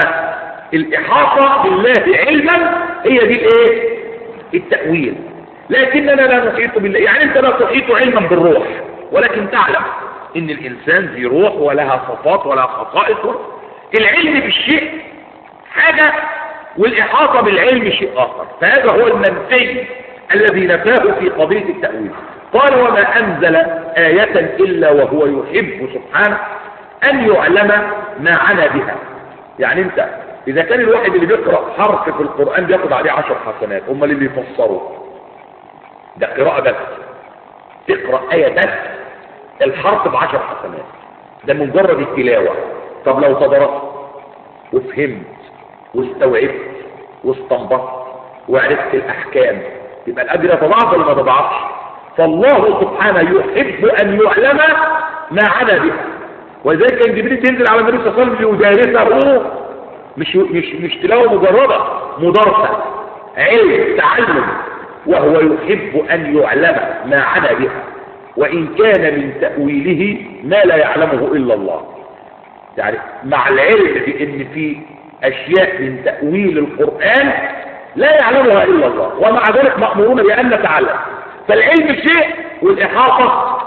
الإحاطة بالله علما هي دي الايه التأويل لكننا لا نحيط بالله يعني انت لا تحيط علما بالروح ولكن تعلم ان الانسان ذي روح ولها صفات ولها خصائص العلم بالشيء حاجة والإحاطة بالعلم شيء آخر فهذا هو المنفي الذي نفاه في قضية التأويل قال وما أنزل آية إلا وهو يحب سبحانه أن يعلم ما عنا بها يعني أنت إذا كان الواحد اللي بيقرأ حرف في القرآن بياخد عليه عشر حسنات هم اللي بيفسروا ده قراءة بس تقرأ آية بس الحرف بعشر حسنات ده مجرد التلاوة طب لو تدرست وفهمت واستوعبت واستنبطت وعرفت الأحكام يبقى الأجر يتضاعف ولا ما تضاعفش فالله سبحانه يحب أن يعلم ما عنا به ولذلك كان جبريل تنزل على النبي صلى الله عليه وسلم ليدارسه مش مش مش تلاوه مجرده مدارسه علم تعلم وهو يحب أن يعلم ما عنا بها وإن كان من تأويله ما لا يعلمه إلا الله يعني مع العلم بأن في أشياء من تأويل القرآن لا يعلمها إلا الله ومع ذلك مأمورون بأن نتعلم فالعلم شيء والإحاطة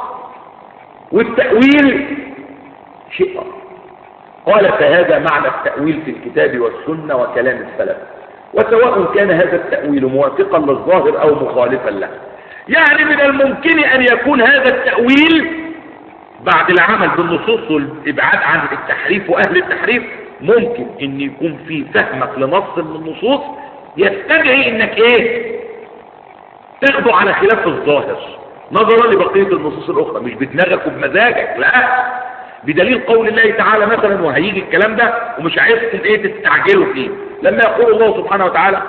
والتأويل شيء آخر قال فهذا معنى التأويل في الكتاب والسنة وكلام السلف وسواء كان هذا التأويل موافقا للظاهر أو مخالفا له يعني من الممكن أن يكون هذا التأويل بعد العمل بالنصوص والإبعاد عن التحريف وأهل التحريف ممكن أن يكون في فهمك لنص من النصوص يستدعي أنك إيه تاخده على خلاف الظاهر نظرا لبقية النصوص الأخرى مش بدماغك وبمزاجك لا بدليل قول الله تعالى مثلا وهيجي الكلام ده ومش عايزكم ايه تستعجلوا فيه لما يقول الله سبحانه وتعالى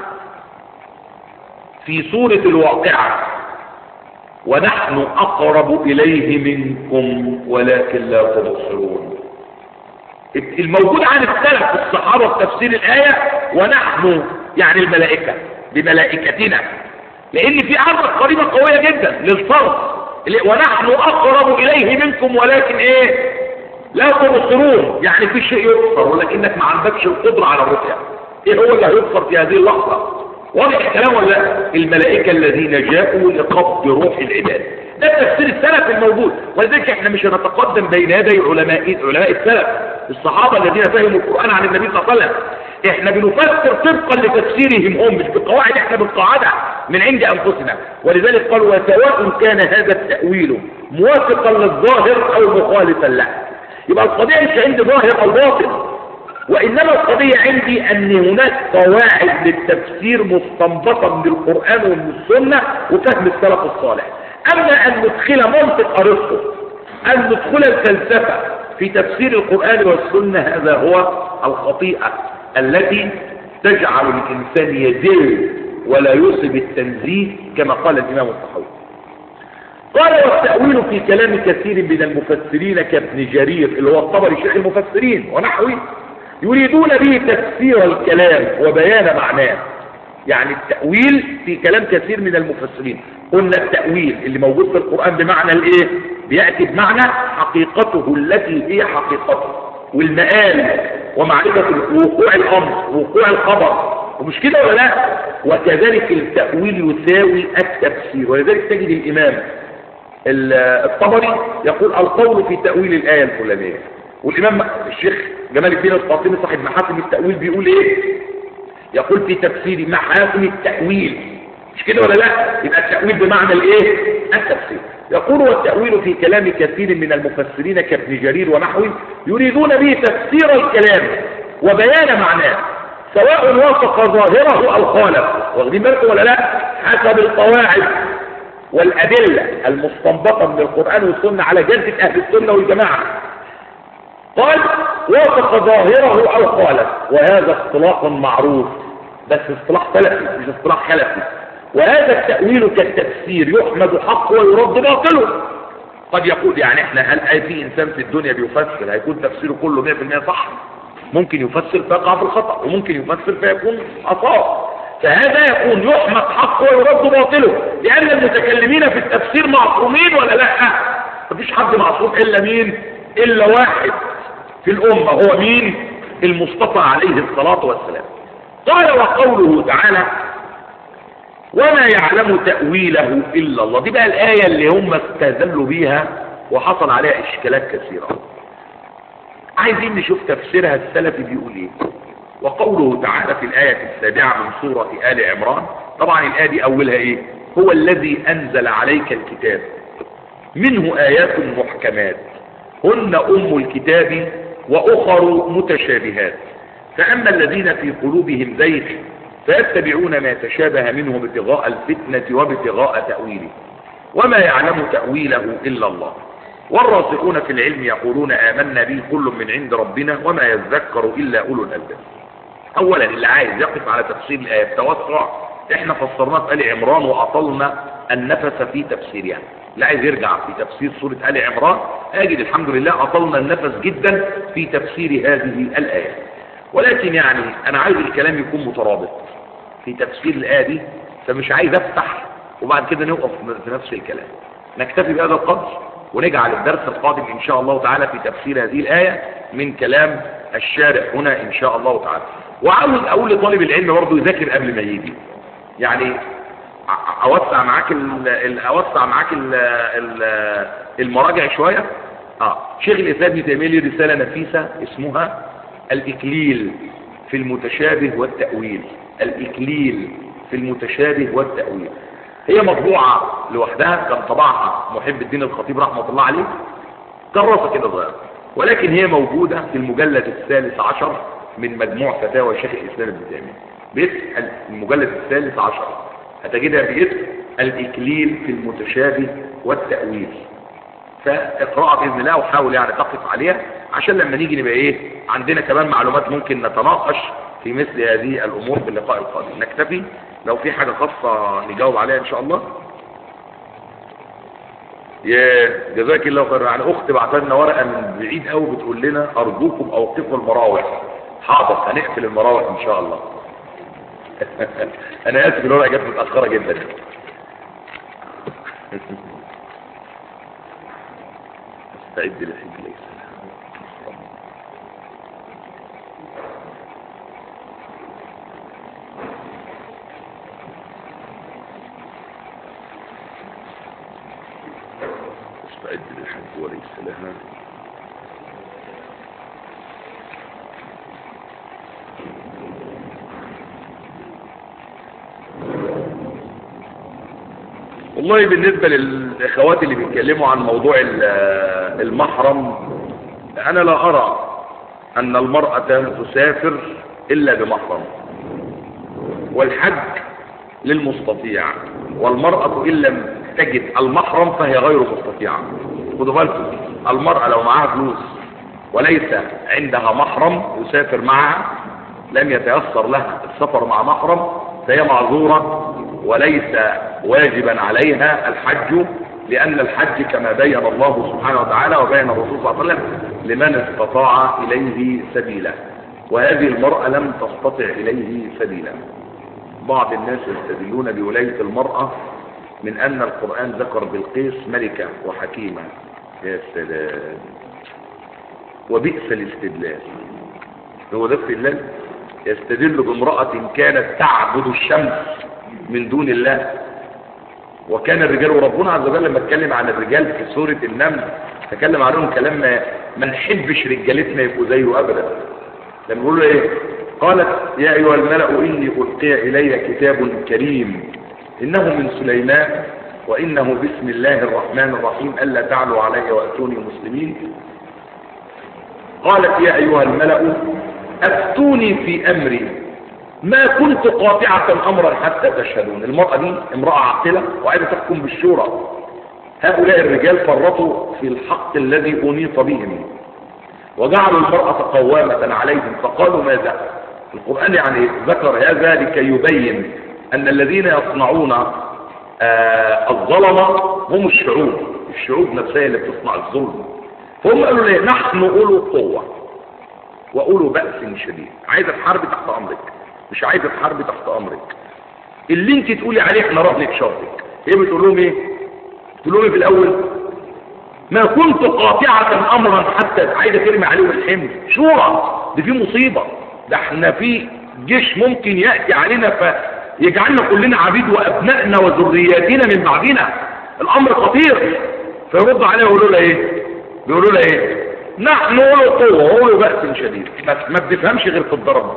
في سورة الواقعة ونحن أقرب إليه منكم ولكن لا تبصرون الموجود عن السلف في الصحابة في تفسير الآية ونحن يعني الملائكة بملائكتنا لأن في عرض قريبة قوية جدا للفرق ونحن أقرب إليه منكم ولكن إيه لا تبصرون يعني في شيء يبصر ولكنك ما عندكش القدرة على الرؤية ايه هو اللي هيبصر في هذه اللحظة واضح الكلام ولا لا الملائكة الذين جاءوا لقبض روح العباد ده تفسير السلف الموجود ولذلك احنا مش هنتقدم بين يدي علماء علماء السلف الصحابة الذين فهموا القرآن عن النبي صلى الله عليه وسلم احنا بنفسر طبقا لتفسيرهم هم مش بقواعد احنا بنقاعدها من عند انفسنا ولذلك قالوا وسواء كان هذا التأويل موافقا للظاهر او مخالفا له يبقى القضية مش عندي ظاهر او باطن وانما القضية عندي ان هناك قواعد للتفسير مستنبطة من القرآن ومن السنة وفهم السلف الصالح اما ان ندخل منطق ارسطو ان ندخل الفلسفة في تفسير القرآن والسنة هذا هو الخطيئة التي تجعل الإنسان يزل ولا يصب التنزيه كما قال الإمام الطحاوي قال والتأويل في كلام كثير من المفسرين كابن جرير اللي هو الطبري شيخ المفسرين ونحوه يريدون به تفسير الكلام وبيان معناه يعني التأويل في كلام كثير من المفسرين قلنا التأويل اللي موجود في القرآن بمعنى الايه بيأتي بمعنى حقيقته التي هي حقيقته والمآل ومعرفة وقوع الأمر وقوع الخبر ومش كده ولا لا وكذلك التأويل يساوي التفسير ولذلك تجد الإمام الطبري يقول القول في تأويل الآية الفلانية والإمام الشيخ جمال الدين القاسمي صاحب محاسن التأويل بيقول إيه يقول في تفسير محاسن التأويل مش كده ولا لا يبقى التأويل بمعنى الإيه التفسير يقول والتأويل في كلام كثير من المفسرين كابن جرير ونحوه يريدون به تفسير الكلام وبيان معناه سواء وافق ظاهره أو خالف واخدين بالكم ولا لا حسب القواعد والأدلة المستنبطة من القرآن والسنة على جادة أهل السنة والجماعة قال وافق ظاهره أو خالف وهذا اصطلاح معروف بس اصطلاح سلفي مش اصطلاح خلفي وهذا التأويل كالتفسير يحمد حقه ويرد باطله قد يقول يعني احنا هل اي في انسان في الدنيا بيفسر هيكون تفسيره كله 100% صح ممكن يفسر فيقع في الخطأ وممكن يفسر فيكون أصاب فهذا يكون يحمد حقه ويرد باطله لأن المتكلمين في التفسير معصومين ولا لا مفيش حد معصوم إلا مين إلا واحد في الأمة هو مين المصطفى عليه الصلاة والسلام قال وقوله تعالى وما يعلم تأويله إلا الله دي بقى الآية اللي هم استهزلوا بيها وحصل عليها إشكالات كثيرة عايزين نشوف تفسيرها السلفي بيقول ايه وقوله تعالى في الآية السابعة من سورة آل عمران طبعا الآية دي أولها ايه هو الذي أنزل عليك الكتاب منه آيات محكمات هن أم الكتاب وأخر متشابهات فأما الذين في قلوبهم زيغ فيتبعون ما تشابه منه ابتغاء الفتنة وابتغاء تأويله وما يعلم تأويله إلا الله والراسخون في العلم يقولون آمنا به كل من عند ربنا وما يذكر إلا أولو الألباب أولا اللي عايز يقف على تفسير الآية بتوسع احنا فسرناه في آل عمران وأطلنا النفس في تفسيرها اللي عايز يرجع في تفسير سورة آل عمران أجد الحمد لله أطلنا النفس جدا في تفسير هذه الآية ولكن يعني أنا عايز الكلام يكون مترابط في تفسير الآية دي فمش عايز أفتح وبعد كده نوقف في نفس الكلام نكتفي بهذا القدر ونجعل الدرس القادم إن شاء الله تعالى في تفسير هذه الآية من كلام الشارع هنا إن شاء الله تعالى وعاوز أقول لطالب العلم برضه يذاكر قبل ما يجي يعني أوسع معاك ال أوسع معاك ال ال المراجع شوية آه شيخ الإسلام ابن تيمية له رسالة نفيسة اسمها الإكليل في المتشابه والتأويل الإكليل في المتشابه والتأويل هي مطبوعة لوحدها كان طبعها محب الدين الخطيب رحمة الله عليه كراسة كده صغيرة ولكن هي موجودة في المجلد الثالث عشر من مجموع فتاوى شيخ الإسلام ابن تيمية باسم المجلد الثالث عشر هتجدها باسم الإكليل في المتشابه والتأويل فاقرأها بإذن الله وحاول يعني تقف عليها عشان لما نيجي نبقى ايه عندنا كمان معلومات ممكن نتناقش في مثل هذه الأمور في اللقاء القادم نكتفي لو في حاجة خاصة نجاوب عليها إن شاء الله يا جزاك الله خير يعني أخت بعت لنا ورقة من بعيد قوي بتقول لنا أرجوكم أوقفوا المراوح حاضر هنقفل المراوح إن شاء الله أنا آسف الورقة جت متأخرة جدا استعد للحج ليس استعد للحج وليس لها والله بالنسبة للإخوات اللي بيتكلموا عن موضوع المحرم أنا لا أرى أن المرأة تسافر إلا بمحرم والحج للمستطيع والمرأة إن لم تجد المحرم فهي غير مستطيعة خدوا بالكم المرأة لو معاها فلوس وليس عندها محرم يسافر معها لم يتيسر لها السفر مع محرم فهي معذورة وليس واجبا عليها الحج لأن الحج كما بين الله سبحانه وتعالى وبين الرسول صلى الله عليه وسلم لمن استطاع إليه سبيلا وهذه المرأة لم تستطع إليه سبيلا بعض الناس يستدلون بولاية المرأة من أن القرآن ذكر بالقيس ملكة وحكيمة يا سلام وبئس الاستدلال هو ده استدلال يستدل بامرأة كانت تعبد الشمس من دون الله وكان الرجال وربنا عز وجل لما اتكلم عن الرجال في سورة النمل تكلم عنهم كلام ما, ما نحبش رجالتنا يبقوا زيه ابدا لما بيقولوا ايه قالت يا ايها الملأ اني القي الي كتاب كريم انه من سليمان وانه بسم الله الرحمن الرحيم الا تعلوا علي واتوني مسلمين قالت يا ايها الملأ افتوني في امري ما كنت قاطعة امرا حتى تشهدون المرأة دي امرأة عاقلة وعايزة تحكم بالشورى هؤلاء الرجال فرطوا في الحق الذي انيط بهم وجعلوا المرأة قوامة عليهم فقالوا ماذا القرآن يعني ذكر هذا لكي يبين ان الذين يصنعون آه الظلمة هم الشعوب الشعوب نفسها اللي بتصنع الظلم فهم قالوا ليه نحن اولو قوة واولو بأس شديد عايزة تحاربي تحت امرك مش عايزة تحاربي تحت امرك اللي انت تقولي عليه احنا رهنك شرطك هي بتقول لهم ايه بتقول لهم ايه في الاول ما كنت قاطعة امرا حتى عايزة ترمي عليهم الحمل شورى دي في مصيبة ده احنا في جيش ممكن يأتي علينا فيجعلنا كلنا عبيد وابنائنا وذرياتنا من بعدنا الامر خطير فيرد عليها ويقولوا لها ايه بيقولوا لها ايه نحن اولو قوة واولو بأس شديد بس ما بتفهمش غير في الضرب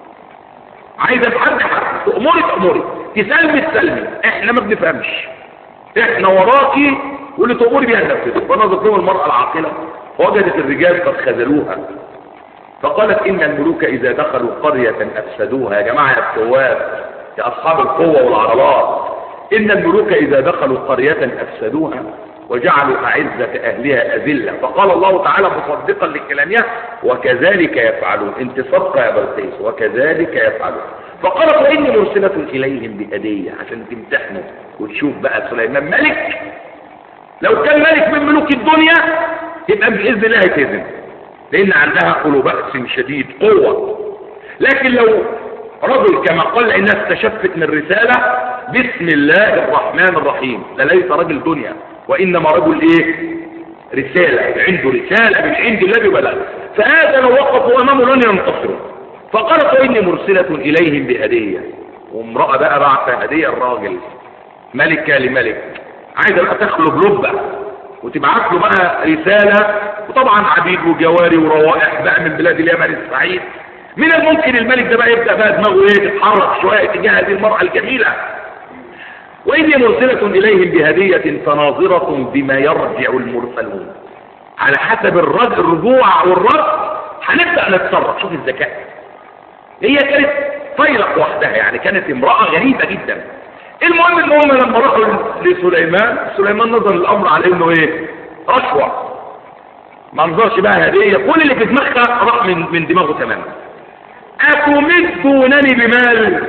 عايزة تحدي حد تأمري تأمري تسلمي تسلمي احنا ما بنفهمش احنا وراكي واللي تأمري بيها ننفذه فنظرت لهم المرأة العاقلة وجدت الرجال قد خذلوها فقالت ان الملوك اذا دخلوا قرية افسدوها يا جماعة يا الثواب يا اصحاب القوة والعضلات ان الملوك اذا دخلوا قرية افسدوها وجعلوا أعزة أهلها أذلة فقال الله تعالى مصدقا لكلامها وكذلك يفعلون انت صدقة يا بلقيس وكذلك يفعلون فقالت وإني مرسلة إليهم بهدية عشان تمتحنوا وتشوف بقى سليمان ملك لو كان ملك من ملوك الدنيا يبقى بإذن الله هيتهزم لأن عندها قلوب بأس شديد قوة لكن لو رجل كما قال إنها استشفت من رسالة بسم الله الرحمن الرحيم ده ليس رجل دنيا وإنما رجل إيه رسالة عنده رسالة من عند الله ببلغ فهذا لو وقفوا أمامه لن ينتصروا فقالت وإني مرسلة إليهم بهدية وامرأة بقى بعث هدية الراجل ملكة لملك عايزة بقى تخلب لبة وتبعت له بقى رسالة وطبعا عبيد وجواري وروائح بقى من بلاد اليمن السعيد من الممكن الملك ده بقى يبدأ بقى دماغه ايه تتحرك شوية تجاه هذه المرأة الجميلة وإني مرسلة إليهم بهدية فناظرة بما يرجع المرسلون على حسب الرد الرجوع والرد هنبدأ نتصرف شوف الذكاء هي كانت فيلق وحدها يعني كانت امرأة غريبة جدا المهم ان هم لما راحوا لسليمان سليمان نظر الامر على انه ايه رشوة ما نظرش بقى هدية كل اللي في دماغها راح من, من دماغه تماما أتمدونني بمال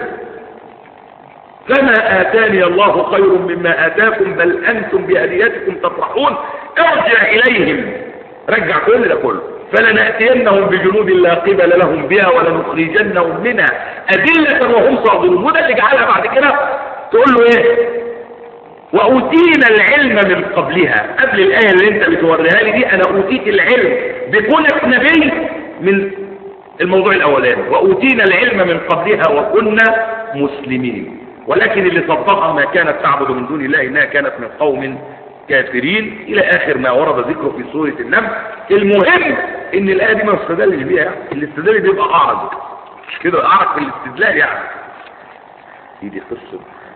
فما آتاني الله خير مما آتاكم بل أنتم بهديتكم تفرحون ارجع إليهم رجع كل ده كله فلنأتينهم بجنود لا قبل لهم بها ولنخرجنهم منها أذلة وهم صاغرون وده اللي جعلها بعد كده تقول له ايه وأوتينا العلم من قبلها قبل الآية اللي انت بتوريها لي دي أنا أوتيت العلم بكونك نبي من الموضوع الأولاني وأوتينا العلم من قبلها وكنا مسلمين ولكن اللي صدقها ما كانت تعبد من دون الله إنها كانت من قوم كافرين إلى آخر ما ورد ذكره في سورة النمل المهم إن الآية دي ما استدلش بيها يعني. الاستدلال بيبقى أعرض مش كده أعرض في الاستدلال يعني دي دي قصة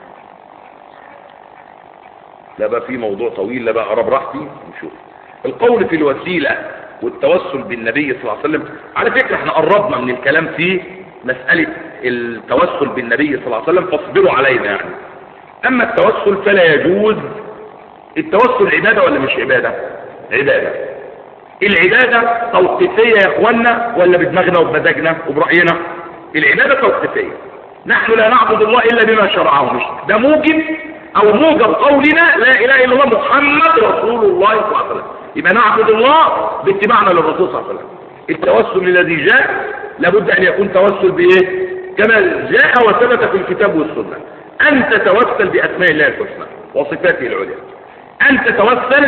لا بقى في موضوع طويل لا بقى أقرب راحتي نشوف القول في الوسيلة والتوسل بالنبي صلى الله عليه وسلم على فكرة احنا قربنا من الكلام في مسألة التوسل بالنبي صلى الله عليه وسلم فاصبروا علينا يعني اما التوسل فلا يجوز التوسل عبادة ولا مش عبادة عبادة العبادة توقيفية يا اخوانا ولا بدماغنا وبمزاجنا وبرأينا العبادة توقيفية نحن لا نعبد الله الا بما شرعه مش ده موجب او موجب قولنا لا اله الا الله محمد رسول الله صلى الله عليه وسلم يبقى نعبد الله باتباعنا للرسول صلى الله عليه وسلم التوسل الذي جاء لابد ان يكون توسل بايه كما جاء وثبت في الكتاب والسنه ان تتوسل باسماء الله الحسنى وصفاته العليا ان تتوسل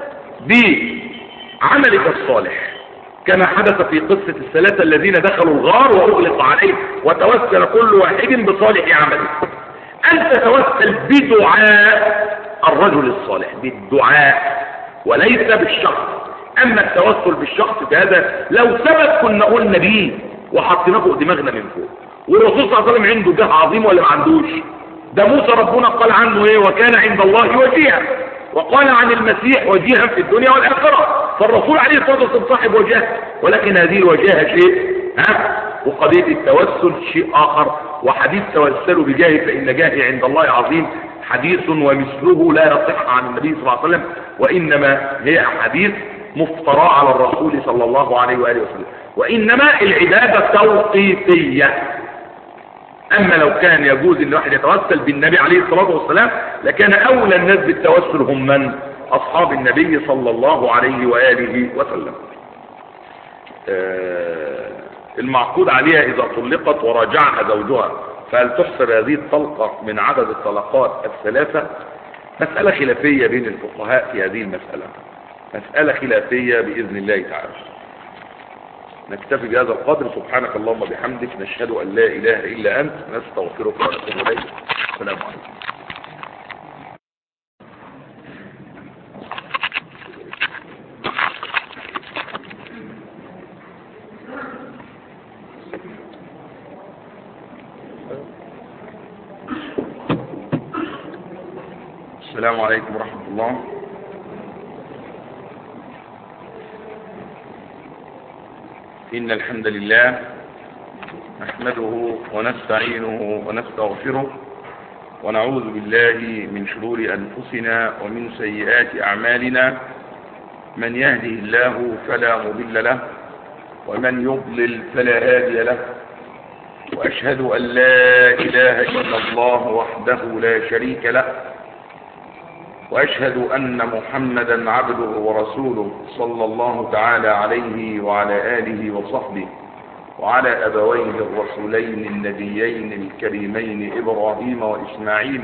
بعملك الصالح كما حدث في قصة الثلاثة الذين دخلوا الغار وأغلق عليهم وتوسل كل واحد بصالح عمله أن تتوسل بدعاء الرجل الصالح بالدعاء وليس بالشخص أما التوسل بالشخص فهذا لو ثبت كنا قلنا بيه وحطيناه فوق دماغنا من فوق والرسول صلى الله عليه وسلم عنده جاه عظيم ولا ما عندوش ده موسى ربنا قال عنه ايه وكان عند الله وجيها وقال عن المسيح وجيها في الدنيا والآخرة فالرسول عليه الصلاة والسلام صاحب وجاه ولكن هذه الوجاهة شيء ها وقضية التوسل شيء آخر وحديث توسلوا بجاهه فإن جاهي عند الله عظيم حديث ومثله لا يصح عن النبي صلى الله عليه وسلم وإنما هي حديث مفترى على الرسول صلى الله عليه وآله وسلم وإنما العبادة توقيفية أما لو كان يجوز أن واحد يتوسل بالنبي عليه الصلاة والسلام لكان أولى الناس بالتوسل هم من أصحاب النبي صلى الله عليه وآله وسلم آه المعقود عليها إذا طلقت وراجعها زوجها فهل تحسب هذه الطلقة من عدد الطلقات الثلاثة مسألة خلافية بين الفقهاء في هذه المسألة مسألة خلافية بإذن الله تعالى نكتفي بهذا القدر سبحانك اللهم وبحمدك نشهد أن لا إله إلا أنت نستغفرك ونتوب إليك السلام عليكم السلام عليكم ورحمة الله إن الحمد لله نحمده ونستعينه ونستغفره ونعوذ بالله من شرور أنفسنا ومن سيئات أعمالنا من يهده الله فلا مضل له ومن يضلل فلا هادي له وأشهد أن لا إله إلا الله وحده لا شريك له وأشهد أن محمدا عبده ورسوله صلى الله تعالى عليه وعلى آله وصحبه وعلى أبويه الرسولين النبيين الكريمين إبراهيم وإسماعيل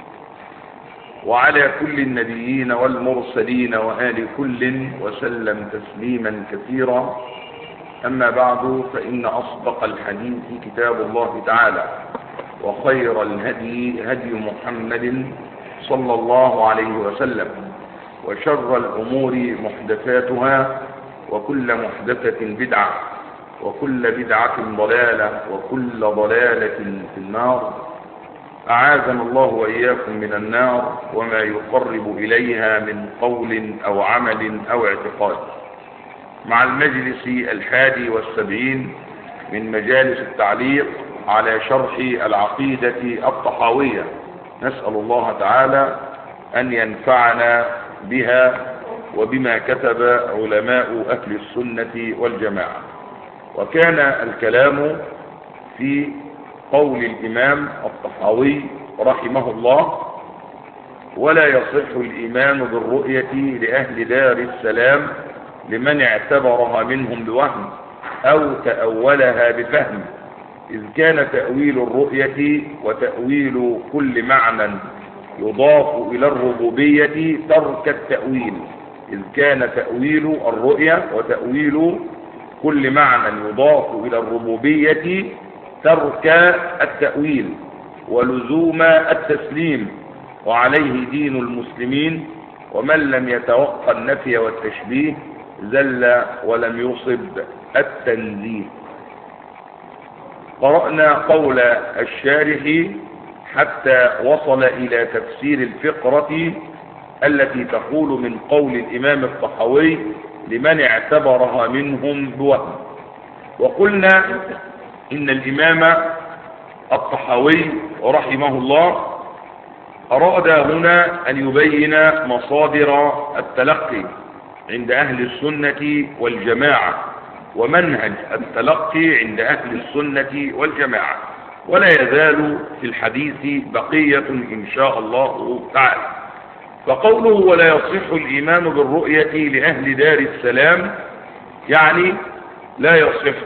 وعلى كل النبيين والمرسلين وآل كل وسلم تسليما كثيرا أما بعد فإن أصدق الحديث كتاب الله تعالى وخير الهدي هدي محمد صلى الله عليه وسلم وشر الأمور محدثاتها وكل محدثة بدعة وكل بدعة ضلالة وكل ضلالة في النار أعاذنا الله وإياكم من النار وما يقرب إليها من قول أو عمل أو اعتقاد مع المجلس الحادي والسبعين من مجالس التعليق على شرح العقيدة الطحاوية نسأل الله تعالى أن ينفعنا بها وبما كتب علماء أهل السنة والجماعة وكان الكلام في قول الإمام الطحاوي رحمه الله ولا يصح الإيمان بالرؤية لأهل دار السلام لمن اعتبرها منهم بوهم أو تأولها بفهم إذ كان تأويل الرؤية وتأويل كل معنى يضاف إلى الربوبية ترك التأويل إذ كان تأويل الرؤية وتأويل كل معنى يضاف إلى الربوبية ترك التأويل ولزوم التسليم وعليه دين المسلمين ومن لم يتوقع النفي والتشبيه زل ولم يصب التنزيه قرأنا قول الشارح حتى وصل إلى تفسير الفقرة التي تقول من قول الإمام الطحاوي لمن اعتبرها منهم بوهم وقلنا إن الإمام الطحاوي رحمه الله أراد هنا أن يبين مصادر التلقي عند أهل السنة والجماعة ومنهج التلقي عند أهل السنة والجماعة ولا يزال في الحديث بقية إن شاء الله تعالى فقوله ولا يصح الإيمان بالرؤية لأهل دار السلام يعني لا يصح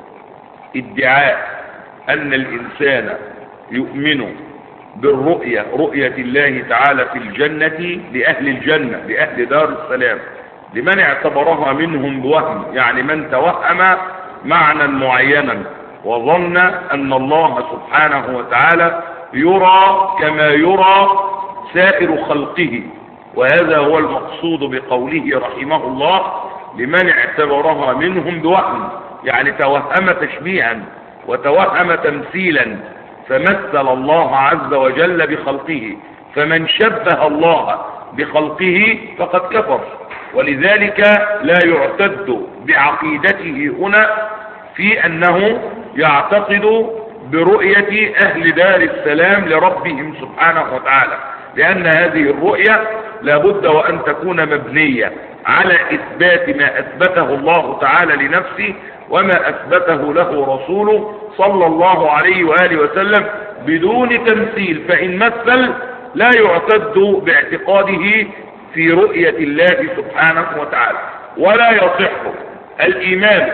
ادعاء أن الإنسان يؤمن بالرؤية رؤية الله تعالى في الجنة لأهل الجنة لأهل دار السلام لمن اعتبرها منهم بوهم يعني من توهم معنى معينا وظن أن الله سبحانه وتعالى يرى كما يرى سائر خلقه وهذا هو المقصود بقوله رحمه الله لمن اعتبرها منهم بوهم يعني توهم تشبيها وتوهم تمثيلا فمثل الله عز وجل بخلقه فمن شبه الله بخلقه فقد كفر ولذلك لا يعتد بعقيدته هنا في أنه يعتقد برؤية أهل دار السلام لربهم سبحانه وتعالى لأن هذه الرؤية لابد وأن تكون مبنية على إثبات ما أثبته الله تعالى لنفسه وما أثبته له رسوله صلى الله عليه وآله وسلم بدون تمثيل فإن مثل لا يعتد باعتقاده في رؤية الله سبحانه وتعالى ولا يصح الإيمان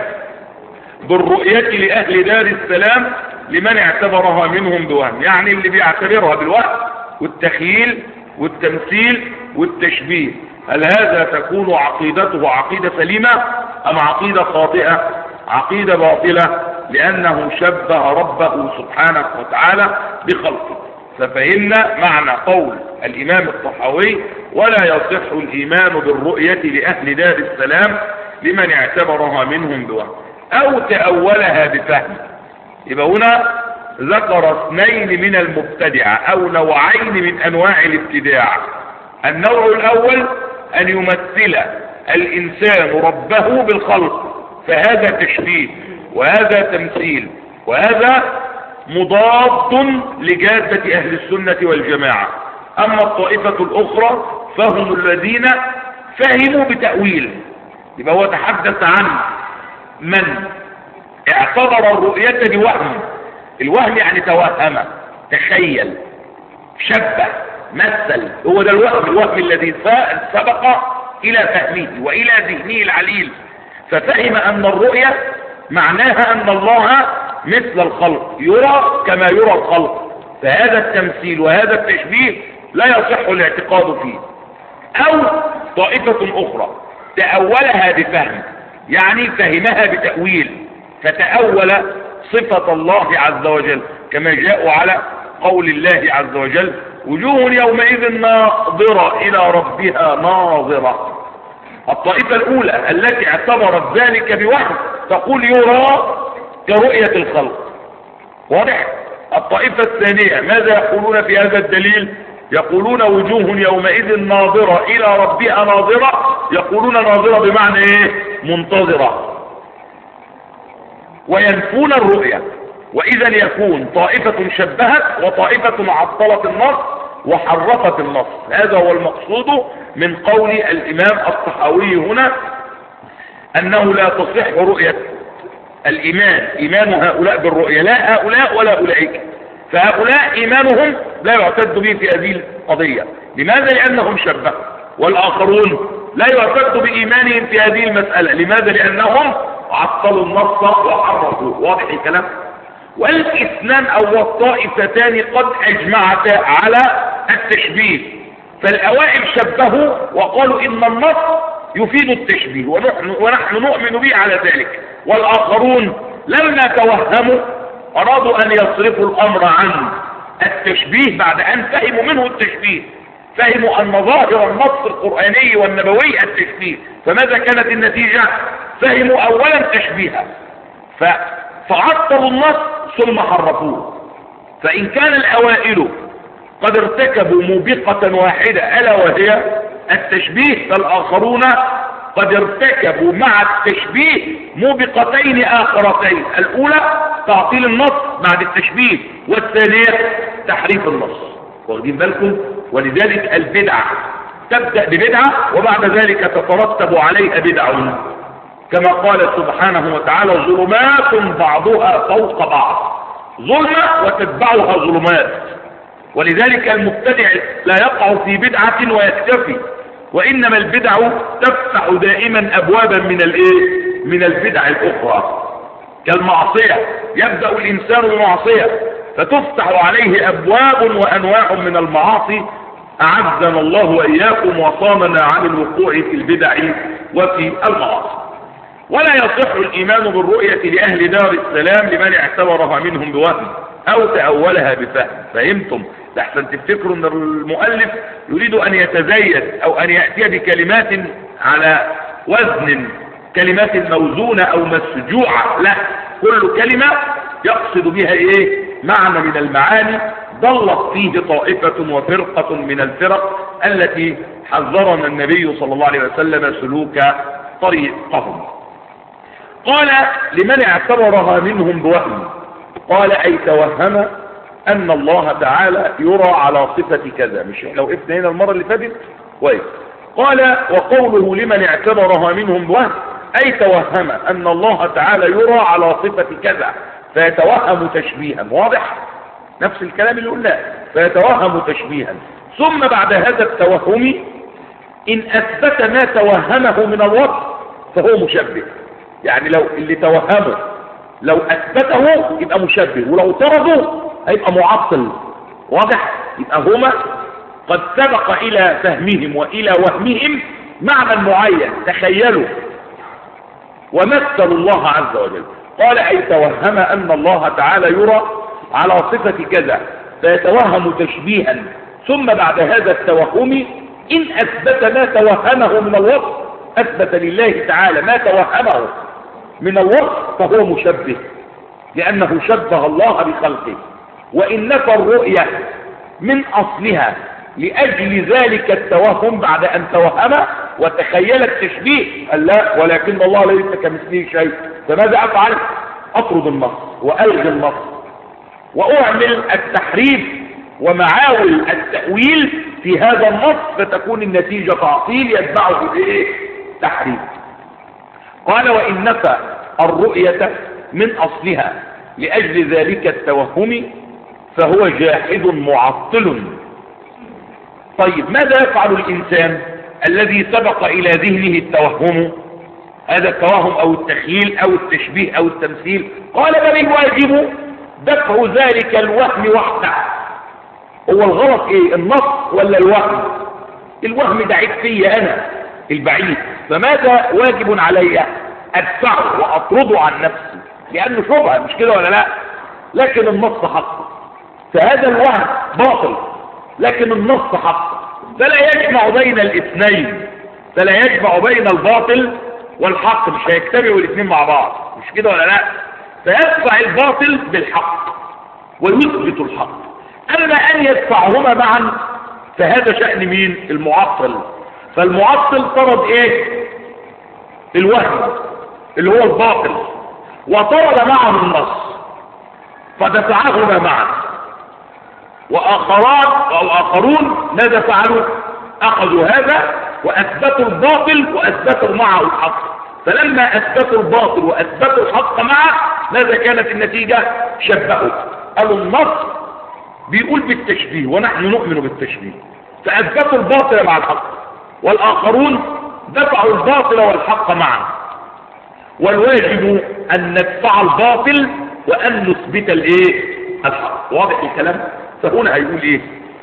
بالرؤية لأهل دار السلام لمن اعتبرها منهم بوهم يعني اللي بيعتبرها بالوهم والتخييل والتمثيل والتشبيه هل هذا تكون عقيدته عقيدة سليمة أم عقيدة خاطئة عقيدة باطلة لأنه شبه ربه سبحانه وتعالى بخلقه ففهمنا معنى قول الإمام الطحاوي ولا يصح الإيمان بالرؤية لأهل دار السلام لمن اعتبرها منهم بوهم أو تأولها بفهم يبقى هنا ذكر اثنين من المبتدعة أو نوعين من أنواع الابتداع النوع الأول أن يمثل الإنسان ربه بالخلق فهذا تشبيه وهذا تمثيل وهذا مضاد لجادة أهل السنة والجماعة أما الطائفة الأخرى فهم الذين فهموا بتأويل يبقى هو تحدث عن من اعتبر الرؤية بوهم الوهم يعني توهم تخيل شبه مثل هو ده الوهم الوهم الذي سبق إلى فهمه وإلى ذهنه العليل ففهم أن الرؤية معناها أن الله مثل الخلق يرى كما يرى الخلق فهذا التمثيل وهذا التشبيه لا يصح الاعتقاد فيه أو طائفة أخرى تأولها بفهم يعني فهمها بتأويل فتأول صفة الله عز وجل كما جاءوا على قول الله عز وجل وجوه يومئذ ناظرة إلى ربها ناظرة الطائفة الأولى التي اعتبرت ذلك بوحد تقول يرى كرؤية الخلق واضح الطائفة الثانية ماذا يقولون في هذا الدليل يقولون وجوه يومئذ ناظرة إلى ربها ناظرة يقولون ناظرة بمعنى إيه منتظرة وينفون الرؤية وإذا يكون طائفة شبهت وطائفة عطلت النص وحرفت النص هذا هو المقصود من قول الإمام الطحاوي هنا أنه لا تصح رؤية الإيمان إيمان هؤلاء بالرؤية لا هؤلاء ولا أولئك فهؤلاء إيمانهم لا يعتد به في هذه القضية لماذا لأنهم شبهوا والآخرون لا يعتد بإيمانهم في هذه المسألة لماذا لأنهم عطلوا النص وحرفوا واضح الكلام والاثنان او الطائفتان قد اجمعتا على التشبيه فالاوائل شبهوا وقالوا ان النص يفيد التشبيه ونحن, ونحن نؤمن به على ذلك والاخرون لما توهموا ارادوا ان يصرفوا الامر عن التشبيه بعد ان فهموا منه التشبيه فهموا ان ظاهر النص القرآني والنبوي التشبيه فماذا كانت النتيجة فهموا اولا تشبيها ف... فعطلوا النص ثم حرفوه فإن كان الأوائل قد ارتكبوا موبقة واحدة ألا وهي التشبيه فالآخرون قد ارتكبوا مع التشبيه موبقتين آخرتين الأولى تعطيل النص بعد التشبيه والثانية تحريف النص واخدين بالكم ولذلك البدعة تبدأ ببدعة وبعد ذلك تترتب عليها بدع كما قال سبحانه وتعالى ظلمات بعضها فوق بعض ظلمة وتتبعها ظلمات ولذلك المبتدع لا يقع في بدعة ويكتفي وإنما البدع تفتح دائما أبوابا من الإيه؟ من البدع الأخرى كالمعصية يبدأ الإنسان بمعصية فتفتح عليه أبواب وأنواع من المعاصي أعزنا الله وإياكم وصامنا عن الوقوع في البدع وفي المعاصي ولا يصح الإيمان بالرؤية لأهل دار السلام لمن اعتبرها منهم بوهم أو تأولها بفهم فهمتم لحسن تفتكروا أن المؤلف يريد أن يتزيد أو أن يأتي بكلمات على وزن كلمات موزونة أو مسجوعة لا كل كلمة يقصد بها إيه معنى من المعاني ضلت فيه طائفة وفرقة من الفرق التي حذرنا النبي صلى الله عليه وسلم سلوك طريقهم قال لمن اعتبرها منهم بوهم قال أي توهم أن الله تعالى يرى على صفة كذا مش احنا وقفنا هنا المرة اللي فاتت كويس قال وقوله لمن اعتبرها منهم بوهم أي توهم أن الله تعالى يرى على صفة كذا فيتوهم تشبيها واضح نفس الكلام اللي قلناه فيتوهم تشبيها ثم بعد هذا التوهم إن أثبت ما توهمه من الوصف فهو مشبه يعني لو اللي توهمه لو أثبته يبقى مشبه ولو طرده هيبقى معطل واضح يبقى هما قد سبق إلى فهمهم وإلى وهمهم معنى معين تخيلوا ومثلوا الله عز وجل قال أي توهم أن الله تعالى يرى على صفة كذا فيتوهم تشبيها ثم بعد هذا التوهم إن أثبت ما توهمه من الوصف أثبت لله تعالى ما توهمه من الوصف فهو مشبه لأنه شبه الله بخلقه وإن نفى الرؤية من أصلها لأجل ذلك التوهم بعد أن توهم وتخيل التشبيه قال لا ولكن الله ليس كمثله شيء فماذا أفعل أطرد النص وألغي النص وأعمل التحريف ومعاول التأويل في هذا النص فتكون النتيجة تعطيل يتبعه ايه تحريف قال وإن نفى الرؤية من أصلها لأجل ذلك التوهم فهو جاحد معطل طيب ماذا يفعل الإنسان الذي سبق إلى ذهنه التوهم هذا التوهم أو التخييل أو التشبيه أو التمثيل قال بل الواجب دفع ذلك الوهم وحده هو الغلط ايه النص ولا الوهم الوهم ده عيب فيا انا البعيد فماذا واجب علي ادفعه واطرده عن نفسي لانه شبهه مش كده ولا لا لكن النص حق فهذا الوهم باطل لكن النص حق فلا يجمع بين الاثنين فلا يجمع بين الباطل والحق مش هيجتمعوا الاثنين مع بعض مش كده ولا لا فيدفع الباطل بالحق ويثبت الحق اما ان يدفعهما معا فهذا شأن مين المعطل فالمعطل طرد ايه الوهم اللي هو الباطل وطرد معه النص فدفعهما معا واخران او اخرون ماذا فعلوا اخذوا هذا واثبتوا الباطل واثبتوا معه الحق فلما اثبتوا الباطل واثبتوا الحق معه ماذا كانت النتيجة شبهوا قالوا النص بيقول بالتشبيه ونحن نؤمن بالتشبيه فاثبتوا الباطل مع الحق والاخرون دفعوا الباطل والحق معا والواجب ان ندفع الباطل وان نثبت الايه الحق واضح الكلام فهنا هيقول ايه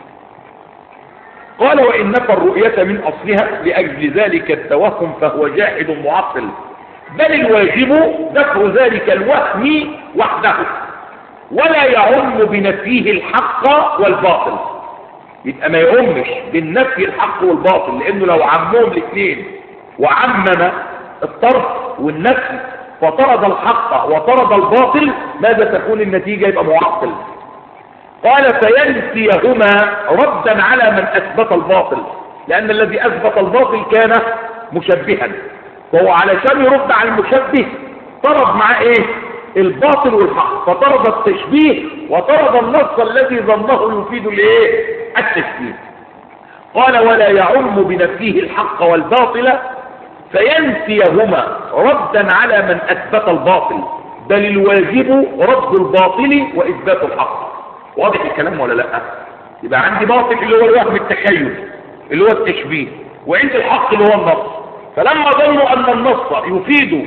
قال وإن نفى الرؤية من أصلها لأجل ذلك التوهم فهو جاحد معطل بل الواجب دفع ذلك الوهم وحده ولا يعم بنفيه الحق والباطل يبقى ما يعمش بالنفي الحق والباطل لأنه لو عمهم الاثنين وعمم الطرف والنفي فطرد الحق وطرد الباطل ماذا تكون النتيجة يبقى معطل قال فينفيهما ردا على من أثبت الباطل لأن الذي أثبت الباطل كان مشبها وهو علشان يرد على المشبه طرد معاه ايه الباطل والحق فطرد التشبيه وطرد النص الذي ظنه يفيد الايه التشبيه قال ولا يعم بنفيه الحق والباطل فينفيهما ردا على من اثبت الباطل بل الواجب رد الباطل واثبات الحق واضح الكلام ولا لا يبقى عندي باطل اللي هو الوهم التخيل اللي هو التشبيه وعندي الحق اللي هو النص فلما ظنوا ان النص يفيد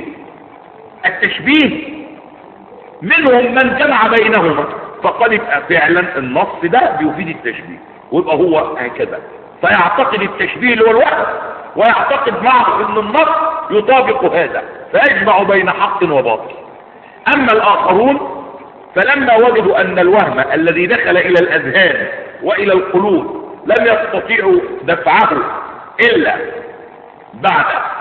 التشبيه منهم من جمع بينهما فقال يبقى فعلا النص ده بيفيد التشبيه ويبقى هو هكذا فيعتقد التشبيه اللي هو الوهم ويعتقد معه ان النص يطابق هذا فيجمع بين حق وباطل اما الاخرون فلما وجدوا ان الوهم الذي دخل الى الاذهان والى القلوب لم يستطيعوا دفعه الا بعد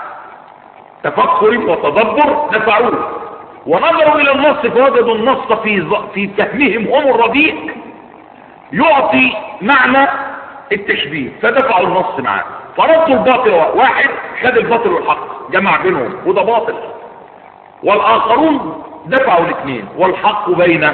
تفكر وتدبر دفعوه ونظروا الى النص فوجدوا النص في في فهمهم هم الرديء يعطي معنى التشبيه فدفعوا النص معاه فردوا الباطل واحد خد الباطل والحق جمع بينهم وده باطل والاخرون دفعوا الاثنين والحق بين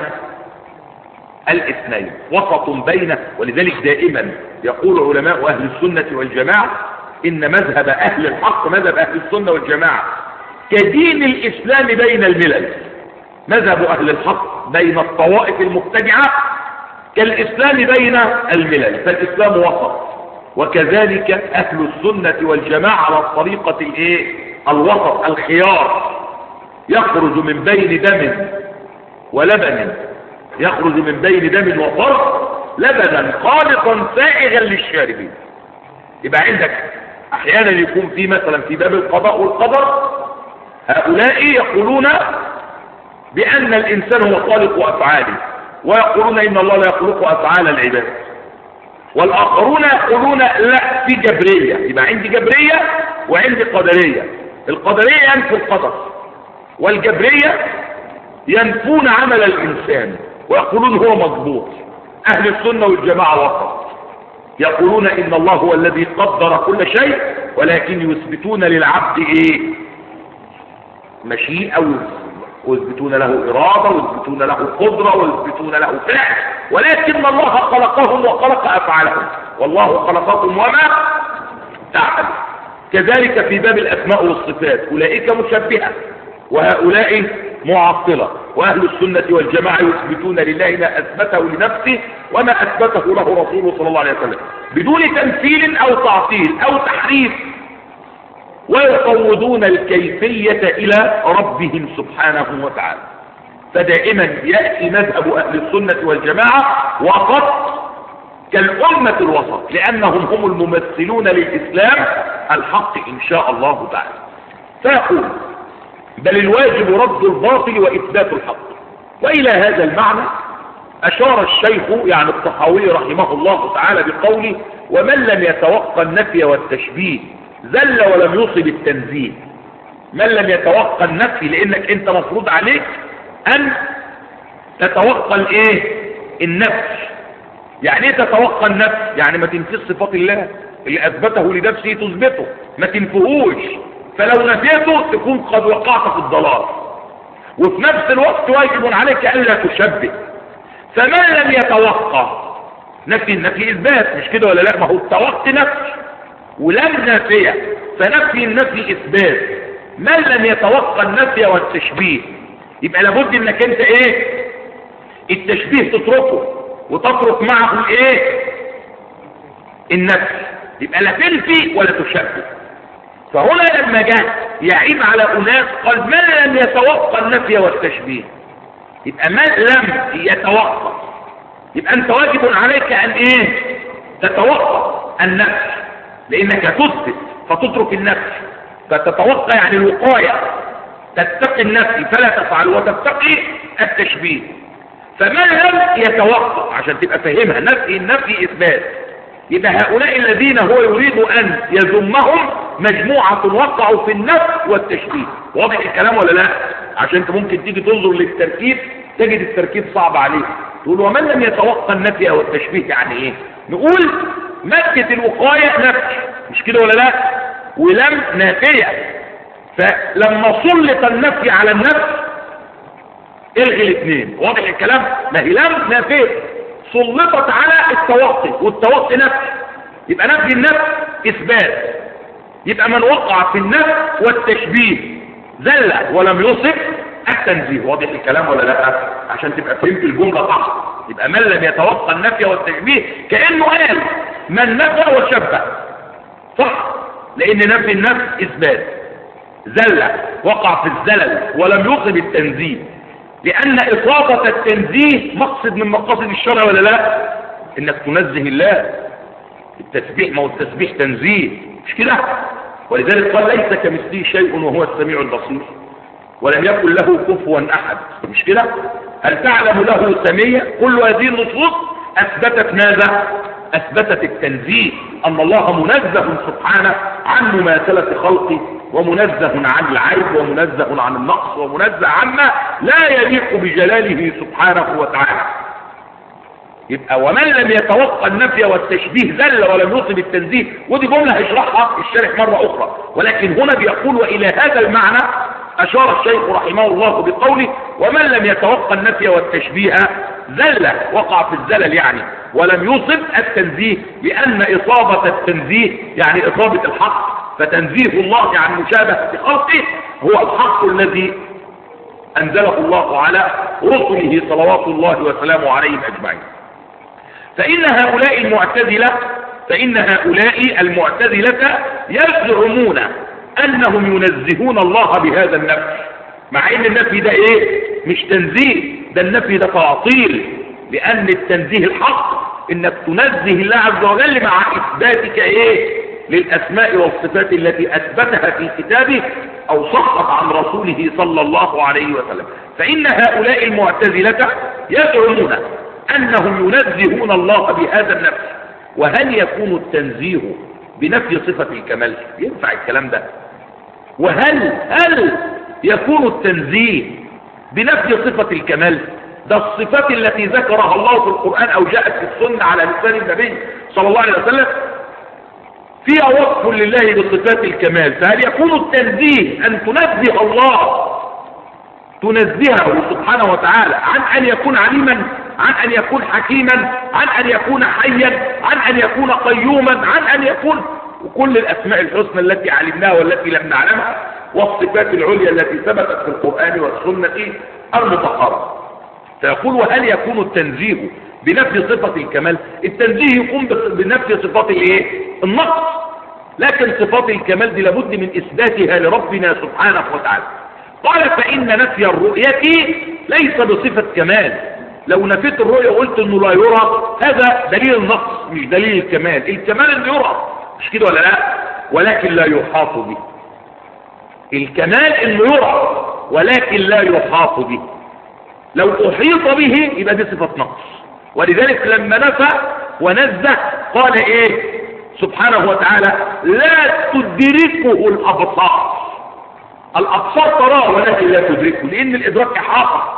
الاثنين وسط بين ولذلك دائما يقول علماء اهل السنة والجماعة ان مذهب اهل الحق مذهب اهل السنة والجماعة كدين الاسلام بين الملل مذهب اهل الحق بين الطوائف المبتدعة كالاسلام بين الملل فالاسلام وسط وكذلك اهل السنة والجماعة على الطريقة الايه الوسط الخيار يخرج من بين دم ولبن يخرج من بين دم وفرق لبنا خالصا سائغا للشاربين يبقى عندك احيانا يكون في مثلا في باب القضاء والقدر هؤلاء يقولون بان الانسان هو خالق افعاله ويقولون ان الله لا يخلق افعال العباد والاخرون يقولون لا في جبريه يبقى عندي جبريه وعندي قدريه القدريه ينفي القدر والجبريه ينفون عمل الانسان ويقولون هو مضبوط اهل السنه والجماعه وسط يقولون ان الله هو الذي قدر كل شيء ولكن يثبتون للعبد ايه مشيئه ويثبتون له إرادة ويثبتون له قدرة ويثبتون له فعل ولكن الله خلقهم وخلق أفعالهم والله خلقكم وما تعمل كذلك في باب الأسماء والصفات أولئك مشبهة وهؤلاء معطلة وأهل السنة والجماعة يثبتون لله ما أثبته لنفسه وما أثبته له رسوله صلى الله عليه وسلم بدون تمثيل أو تعطيل أو تحريف ويفوضون الكيفية إلى ربهم سبحانه وتعالى فدائما يأتي مذهب أهل السنة والجماعة وسط كالأمة الوسط لأنهم هم الممثلون للإسلام الحق إن شاء الله تعالى فيقول بل الواجب رد الباطل وإثبات الحق وإلى هذا المعنى أشار الشيخ يعني الطحاوي رحمه الله تعالى بقوله ومن لم يتوقع النفي والتشبيه زل ولم يصب التنزيه من لم يتوقع النفي لانك انت مفروض عليك ان تتوقع الايه النفي يعني ايه تتوقع النفي يعني ما تنفيش صفات الله اللي اثبته لنفسه تثبته ما تنفهوش فلو نفيته تكون قد وقعت في الضلال وفي نفس الوقت واجب عليك الا تشبه فمن لم يتوقع نفي النفي اثبات مش كده ولا لا ما هو التوقع نفي ولم نافية فنفي النفي اثبات من لم يتوقع النفي والتشبيه يبقى لابد انك انت ايه التشبيه تتركه وتترك معه ايه النفي يبقى لا تنفي ولا تشبه فهنا لما جاء يعيب على اناس قال من لم يتوقع النفي والتشبيه يبقى من لم يتوقع يبقى انت واجب عليك ان ايه تتوقع النفي لانك تثبت فتترك النفي فتتوقع يعني الوقاية تتقي النفي فلا تفعل وتتقي التشبيه فمن لم يتوقع عشان تبقى فاهمها نفي النفي اثبات يبقى هؤلاء الذين هو يريد ان يذمهم مجموعة وقعوا في النفي والتشبيه واضح الكلام ولا لا عشان انت ممكن تيجي تنظر للتركيب تجد التركيب صعب عليك تقول ومن لم يتوقع النفي او التشبيه يعني ايه نقول مادة الوقاية نفي مش كده ولا لا ولم نافية فلما سلط النفي على النفي الغي الاثنين واضح الكلام ما هي لم نافية سلطت على التوقي والتوقي نفي يبقى نفي النفس اثبات يبقى من وقع في النفس والتشبيه زل ولم يصف التنزيه واضح الكلام ولا لا عشان تبقى فهمت الجمله صح يبقى من لم يتوقع النفي والتشبيه كانه قال من نفى وشبه صح لان نفي النفس اثبات زل وقع في الزلل ولم يصب التنزيه لان اصابه التنزيه مقصد من مقاصد الشرع ولا لا انك تنزه الله التسبيح ما هو التسبيح تنزيه مش كده ولذلك قال ليس كمثله شيء وهو السميع البصير ولم يكن له كفوا احد مش كده هل تعلم له سمية كل هذه النصوص اثبتت ماذا اثبتت التنزيه ان الله منزه سبحانه عن مماثلة خلقه ومنزه عن العيب ومنزه عن النقص ومنزه عما لا يليق بجلاله سبحانه وتعالى يبقى ومن لم يتوقع النفي والتشبيه زل ولم يصب التنزيه ودي جملة هيشرحها الشارح مرة أخرى ولكن هنا بيقول وإلى هذا المعنى أشار الشيخ رحمه الله بقوله ومن لم يتوقع النفي والتشبيه زل وقع في الزلل يعني ولم يصب التنزيه لأن إصابة التنزيه يعني إصابة الحق فتنزيه الله عن مشابهة خلقه هو الحق الذي أنزله الله على رسله صلوات الله وسلامه عليهم أجمعين فإن هؤلاء المعتزلة فإن هؤلاء المعتزلة يزعمون أنهم ينزهون الله بهذا النفي مع ان النفي ده ايه مش تنزيه ده النفي ده تعطيل لان التنزيه الحق انك تنزه الله عز وجل مع اثباتك ايه للاسماء والصفات التي اثبتها في كتابه او صحت عن رسوله صلى الله عليه وسلم فان هؤلاء المعتزلة يزعمون انهم ينزهون الله بهذا النفي وهل يكون التنزيه بنفي صفة الكمال ينفع الكلام ده وهل هل يكون التنزيه بنفي صفة الكمال ده الصفات التي ذكرها الله في القرآن أو جاءت في السنة على لسان النبي صلى الله عليه وسلم فيها وصف لله بصفات الكمال فهل يكون التنزيه أن تنزه الله تنزهه سبحانه وتعالى عن أن يكون عليما عن أن يكون حكيما عن أن يكون حيا عن أن يكون قيوما عن أن يكون وكل الأسماء الحسنى التي علمناها والتي لم نعلمها والصفات العليا التي ثبتت في القرآن والسنة المطهرة فيقول وهل يكون التنزيه بنفي صفة الكمال التنزيه يكون بنفي صفات الايه النقص لكن صفات الكمال دي لابد من اثباتها لربنا سبحانه وتعالى قال فإن نفي الرؤية ليس بصفة كمال لو نفيت الرؤية وقلت انه لا يرى هذا دليل النقص مش دليل الكمال الكمال انه يرى مش كده ولا لا ولكن لا يحاط به الكمال انه يرى ولكن لا يحاط به لو احيط به يبقى دي صفة نقص ولذلك لما نفى ونزه قال ايه سبحانه وتعالى لا تدركه الابصار الابصار تراه ولكن لا تدركه لان الادراك احاطه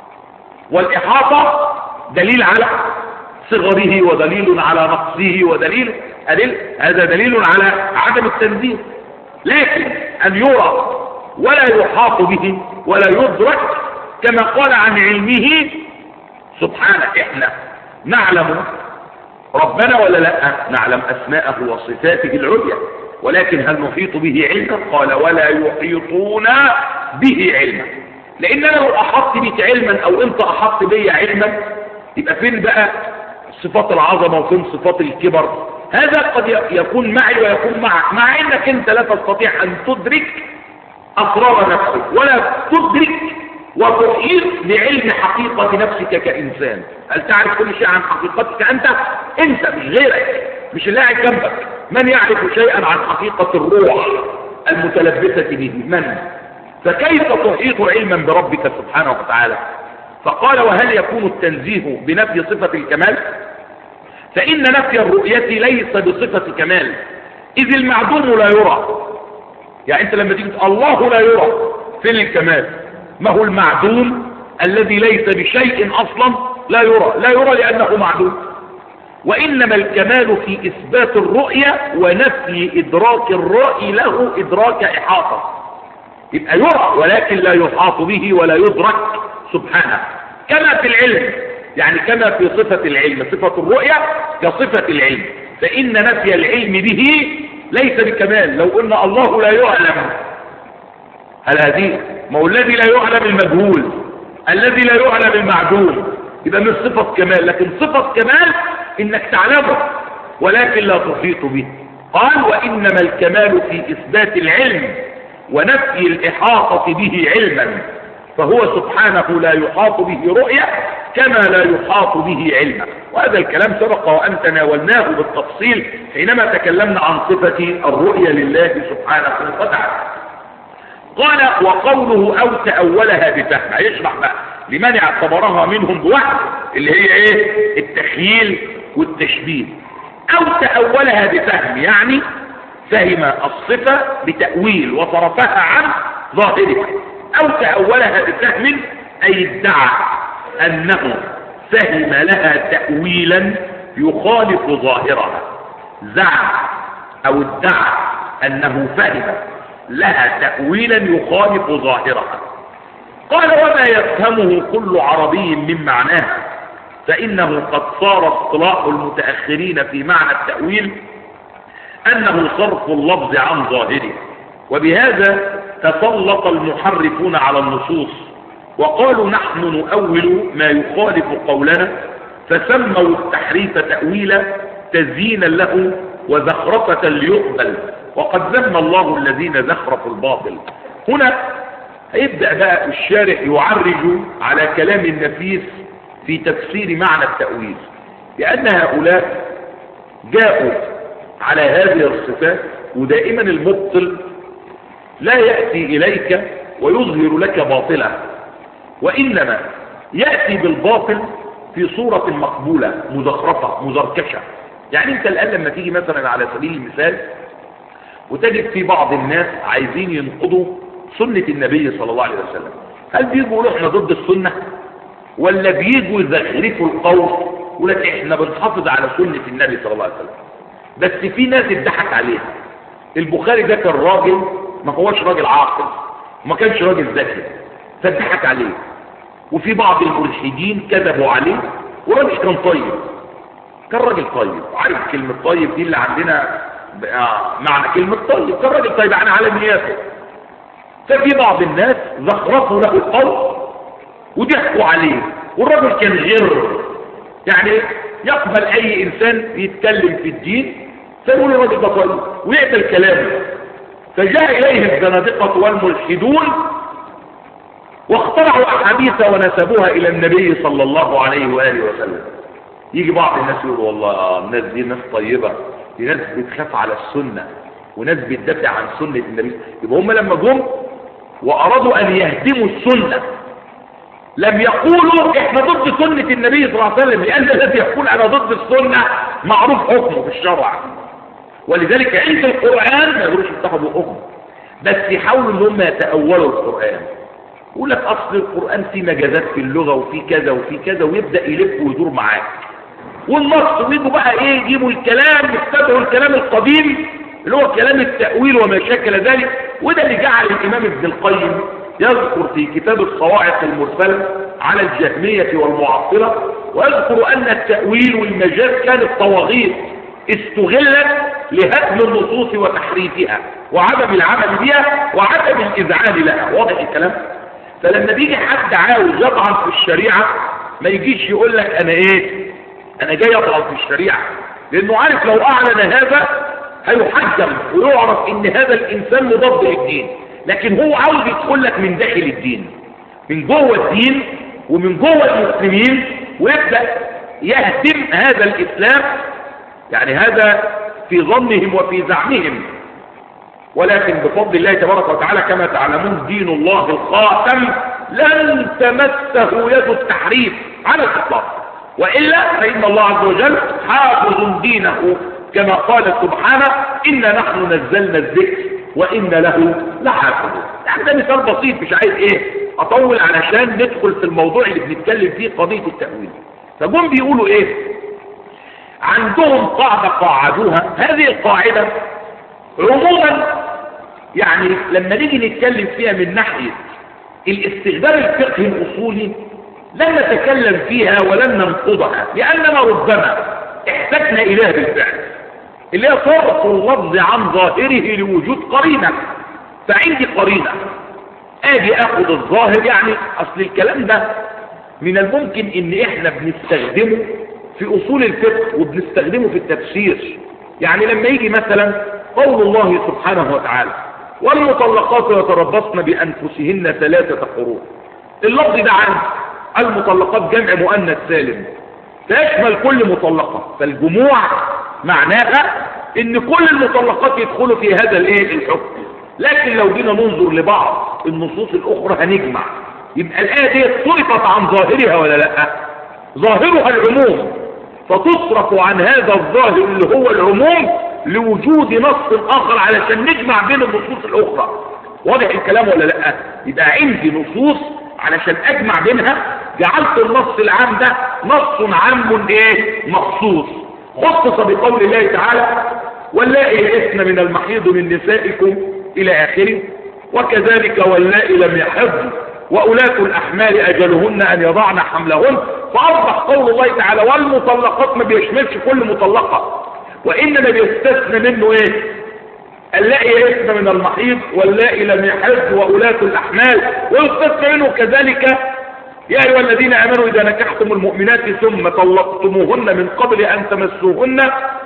والاحاطه دليل على صغره ودليل على نقصه ودليل أدل هذا دليل على عدم التنزيه لكن أن يرى ولا يحاط به ولا يدرك كما قال عن علمه سبحانه احنا نعلم ربنا ولا لا نعلم أسماءه وصفاته العليا ولكن هل نحيط به علما قال ولا يحيطون به علما لان انا لو احطت بك علما او انت احطت بي علما يبقى فين بقى صفات العظمة وفين صفات الكبر هذا قد يكون معي ويكون معك مع انك انت لا تستطيع ان تدرك اسرار نفسك ولا تدرك وتحيط بعلم حقيقة نفسك كإنسان هل تعرف كل شيء عن حقيقتك أنت؟ أنت مش غيرك مش اللي قاعد جنبك من يعرف شيئا عن حقيقة الروح المتلبسة به من؟ فكيف تحيط علما بربك سبحانه وتعالى فقال وهل يكون التنزيه بنفي صفة الكمال فإن نفي الرؤية ليس بصفة كمال إذ المعدوم لا يرى يعني أنت لما تيجي الله لا يرى فين الكمال ما هو المعدوم الذي ليس بشيء أصلا لا يرى لا يرى لأنه معدوم وإنما الكمال في إثبات الرؤية ونفي إدراك الرأي له إدراك إحاطة يبقى يرى ولكن لا يحاط به ولا يدرك سبحانه كما في العلم يعني كما في صفة العلم صفة الرؤية كصفة العلم فإن نفي العلم به ليس بكمال لو قلنا الله لا يعلم هل هذه ما هو الذي لا يعلم المجهول الذي لا يعلم المعدوم يبقى مش صفة كمال لكن صفة كمال انك تعلمه ولكن لا تحيط به قال وإنما الكمال في إثبات العلم ونفي الإحاطة به علما فهو سبحانه لا يحاط به رؤية كما لا يحاط به علما وهذا الكلام سبق وأن تناولناه بالتفصيل حينما تكلمنا عن صفة الرؤية لله سبحانه وتعالى قال وقوله أو تأولها بفهم هيشرح بقى لمن اعتبرها منهم بوحد اللي هي ايه التخييل والتشبيه أو تأولها بفهم يعني فهم الصفة بتأويل وصرفها عن ظاهرها أو تأولها بفهم أي ادعى أنه فهم لها تأويلا يخالف ظاهرها زعم أو ادعى أنه فهم لها تأويلا يخالف ظاهرها قال وما يفهمه كل عربي من معناها فإنه قد صار اصطلاح المتأخرين في معنى التأويل أنه صرف اللفظ عن ظاهره وبهذا تسلط المحرفون على النصوص وقالوا نحن نؤول ما يخالف قولنا فسموا التحريف تأويلا تزيينا له وزخرفة ليقبل وقد ذم الله الذين زخرفوا الباطل هنا هيبدأ بقى الشارح يعرج على كلام النفيس في تفسير معنى التأويل لأن هؤلاء جاءوا على هذه الصفات ودائما المبطل لا يأتي إليك ويظهر لك باطلا وإنما يأتي بالباطل في صورة مقبولة مزخرفة مزركشة يعني انت الآن لما تيجي مثلا على سبيل المثال وتجد في بعض الناس عايزين ينقضوا سنة النبي صلى الله عليه وسلم هل بيجوا يقولوا احنا ضد السنة ولا بيجوا يزخرفوا القول يقول لك احنا بنحافظ على سنة النبي صلى الله عليه وسلم بس في ناس اتضحك عليها البخاري ده كان راجل ما هوش راجل عاقل وما كانش راجل ذكي فاتضحك عليه وفي بعض الملحدين كذبوا عليه وراجل كان طيب كان راجل طيب عارف كلمة طيب دي اللي عندنا معنى كلمة طيب كان راجل طيب يعني على نياته ففي بعض الناس زخرفوا له القول وضحكوا عليه والرجل كان غير يعني يقبل اي انسان يتكلم في الدين فيقول الراجل ده طيب ويقبل كلامه فجاء اليه الزنادقه والملحدون واخترعوا احاديث ونسبوها الى النبي صلى الله عليه واله وسلم يجي بعض الناس يقول والله الناس دي ناس طيبه دي ناس بتخاف على السنه وناس بتدافع عن سنه النبي يبقى هم لما جم وارادوا ان يهدموا السنه لم يقولوا احنا ضد سنة النبي صلى الله عليه وسلم لأن الذي يقول انا ضد السنة معروف حكمه في الشرع ولذلك عند القرآن ما يقولوش اتخذوا حكم بس يحاولوا ان هم يتأولوا القرآن يقول لك اصل القرآن فيه مجازات في اللغة وفي كذا وفي كذا ويبدأ يلف ويدور معاك والنص ويجوا بقى ايه يجيبوا الكلام يتبعوا الكلام القديم اللي هو كلام التأويل وما شكل ذلك وده اللي جعل الإمام ابن القيم يذكر في كتاب الصواعق المرسلة على الجهمية والمعطلة ويذكر أن التأويل والمجاز كانت طواغيت استغلت لهدم النصوص وتحريفها وعدم العمل بها وعدم الإذعان لها واضح الكلام فلما بيجي حد عاوز يطعن في الشريعة ما يجيش يقول لك أنا إيه أنا جاي أطعن في الشريعة لأنه عارف لو أعلن هذا هيحجم ويعرف إن هذا الإنسان مضاد للدين لكن هو عاوز يدخل لك من داخل الدين من جوه الدين ومن جوه المسلمين ويبدأ يهدم هذا الإسلام يعني هذا في ظنهم وفي زعمهم ولكن بفضل الله تبارك وتعالى كما تعلمون دين الله الخاتم لن تمسه يد التحريف على الإطلاق وإلا فإن الله عز وجل حافظ دينه كما قال سبحانه إنا نحن نزلنا الذكر وإن له لحافظ يعني ده مثال بسيط مش عايز ايه اطول علشان ندخل في الموضوع اللي بنتكلم فيه قضية التأويل فجم بيقولوا ايه عندهم قاعدة قاعدوها هذه القاعدة عموما يعني لما نيجي نتكلم فيها من ناحية الاستخدام الفقهي الأصولي لن نتكلم فيها ولن ننقضها لأننا ربما احتجنا إليها بالفعل اللي هي صرف اللفظ عن ظاهره لوجود قرينة فعندي قرينة اجي اخد الظاهر يعني اصل الكلام ده من الممكن ان احنا بنستخدمه في اصول الفقه وبنستخدمه في التفسير يعني لما يجي مثلا قول الله سبحانه وتعالى والمطلقات يتربصن بانفسهن ثلاثة قروء اللفظ ده عن المطلقات جمع مؤنث سالم تشمل كل مطلقة فالجموع معناها ان كل المطلقات يدخلوا في هذا الايه الحكم لكن لو جينا ننظر لبعض النصوص الاخرى هنجمع يبقى الايه دي صرفت عن ظاهرها ولا لا ظاهرها العموم فتصرف عن هذا الظاهر اللي هو العموم لوجود نص اخر علشان نجمع بين النصوص الاخرى واضح الكلام ولا لا يبقى عندي نصوص علشان اجمع بينها جعلت النص العام ده نص عام ايه مخصوص خصص بقول الله تعالى واللائي يئسن من المحيض من نسائكم الى اخره وكذلك واللائي لم يحضن وأولاة الأحمال أجلهن أن يضعن حملهن فأصبح قول الله تعالى والمطلقات ما بيشملش كل مطلقة وإنما بيستثنى منه إيه اللائي يئسن من المحيض واللائي لم يحض وأولاة الأحمال ويستثنى منه كذلك يا أيها الذين آمنوا إذا نكحتم المؤمنات ثم طلقتموهن من قبل أن تمسوهن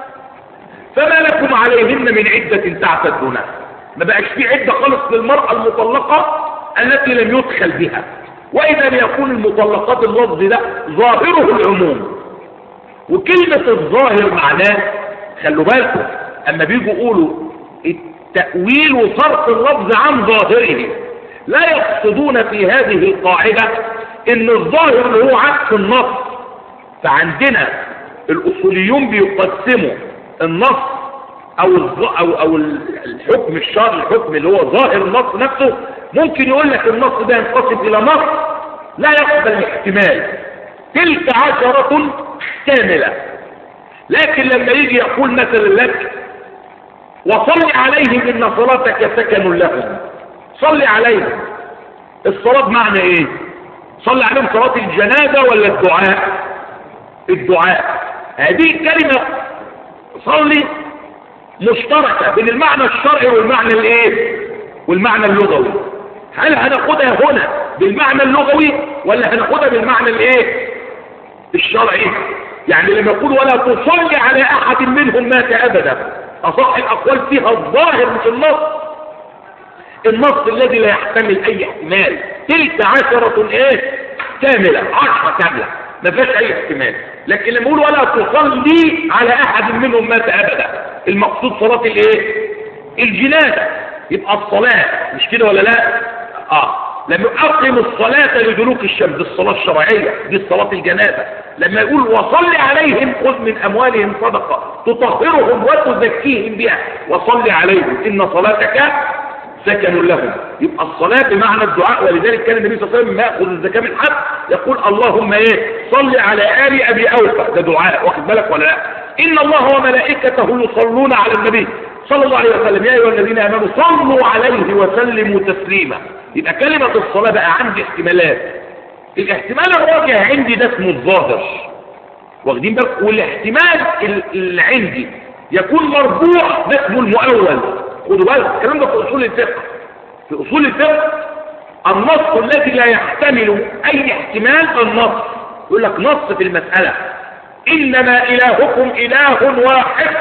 فما لكم عليهن من عدة تعتدونها ما بقاش في عدة خالص للمرأة المطلقة التي لم يدخل بها وإذا ليكون المطلقات اللفظ ده ظاهره العموم وكلمة الظاهر معناه خلوا بالكم أما بيجوا يقولوا التأويل وصرف اللفظ عن ظاهره لا يقصدون في هذه القاعدة ان الظاهر اللي هو عكس النص فعندنا الاصوليون بيقسموا النص او او او الحكم الشرعي الحكم اللي هو ظاهر النص نفسه ممكن يقول لك النص ده ينقسم الى نص لا يقبل الاحتمال تلك عشرة كاملة لكن لما يجي يقول مثلا لك وصل عليهم ان صلاتك سكن لهم صل عليهم الصلاة بمعنى ايه صلي عليهم صلاة الجنازة ولا الدعاء الدعاء هذه الكلمة صلي مشتركة بين المعنى الشرعي والمعنى الايه والمعنى اللغوي هل هناخدها هنا بالمعنى اللغوي ولا هناخدها بالمعنى الايه الشرعي يعني لما يقول ولا تصلي على احد منهم مات ابدا اصح الاقوال فيها الظاهر مش النص النص الذي لا يحتمل اي احتمال تلك عشرة ايه كاملة عشرة كاملة ما فيهاش اي احتمال لكن لما يقول ولا تصلي على احد منهم مات ابدا المقصود صلاة الايه الجنازة يبقى الصلاة مش كده ولا لا اه لما اقم الصلاة لدلوك الشمس دي الصلاة الشرعية دي صلاة الجنازة لما يقول وصل عليهم خذ من اموالهم صدقة تطهرهم وتزكيهم بها وصل عليهم ان صلاتك سكن لهم يبقى الصلاة بمعنى الدعاء ولذلك كان النبي صلى الله عليه وسلم ما يأخذ الزكاة من حد يقول اللهم ايه صل على آل أبي أوفى ده دعاء واخد بالك ولا لا إن الله وملائكته يصلون على النبي صلى الله عليه وسلم يا أيها الذين آمنوا صلوا عليه وسلموا تسليما يبقى كلمة الصلاة بقى عندي احتمالات الاحتمال الراجع عندي ده اسمه الظاهر واخدين بالك والاحتمال اللي عندي يكون مرفوع ده اسمه المؤول خدوا بالك الكلام ده في اصول الفقه في اصول الفقه النص الذي لا يحتمل اي احتمال النص يقول لك نص في المسألة انما الهكم اله واحد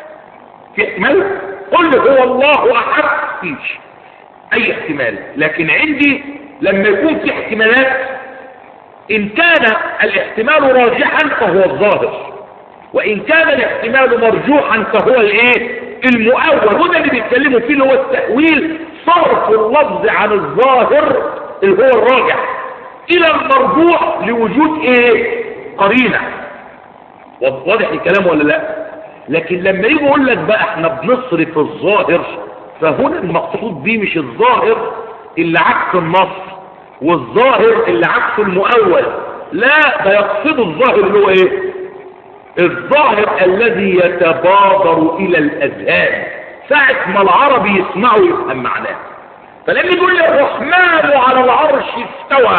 في احتمال قل هو الله احد فيش اي احتمال لكن عندي لما يكون في احتمالات ان كان الاحتمال راجحا فهو الظاهر وان كان الاحتمال مرجوحا فهو الايه المؤول وده اللي بيتكلموا فيه اللي هو التأويل صرف اللفظ عن الظاهر اللي هو الراجح الى المرجوح لوجود ايه قرينة واضح الكلام ولا لا لكن لما يجي يقول لك بقى احنا بنصرف الظاهر فهنا المقصود بيه مش الظاهر اللي عكس النص والظاهر اللي عكس المؤول لا ده يقصد الظاهر اللي هو ايه الظاهر الذي يتبادر الى الاذهان ساعة ما العربي يسمعه يفهم معناه فلما يقول لي الرحمن على العرش استوى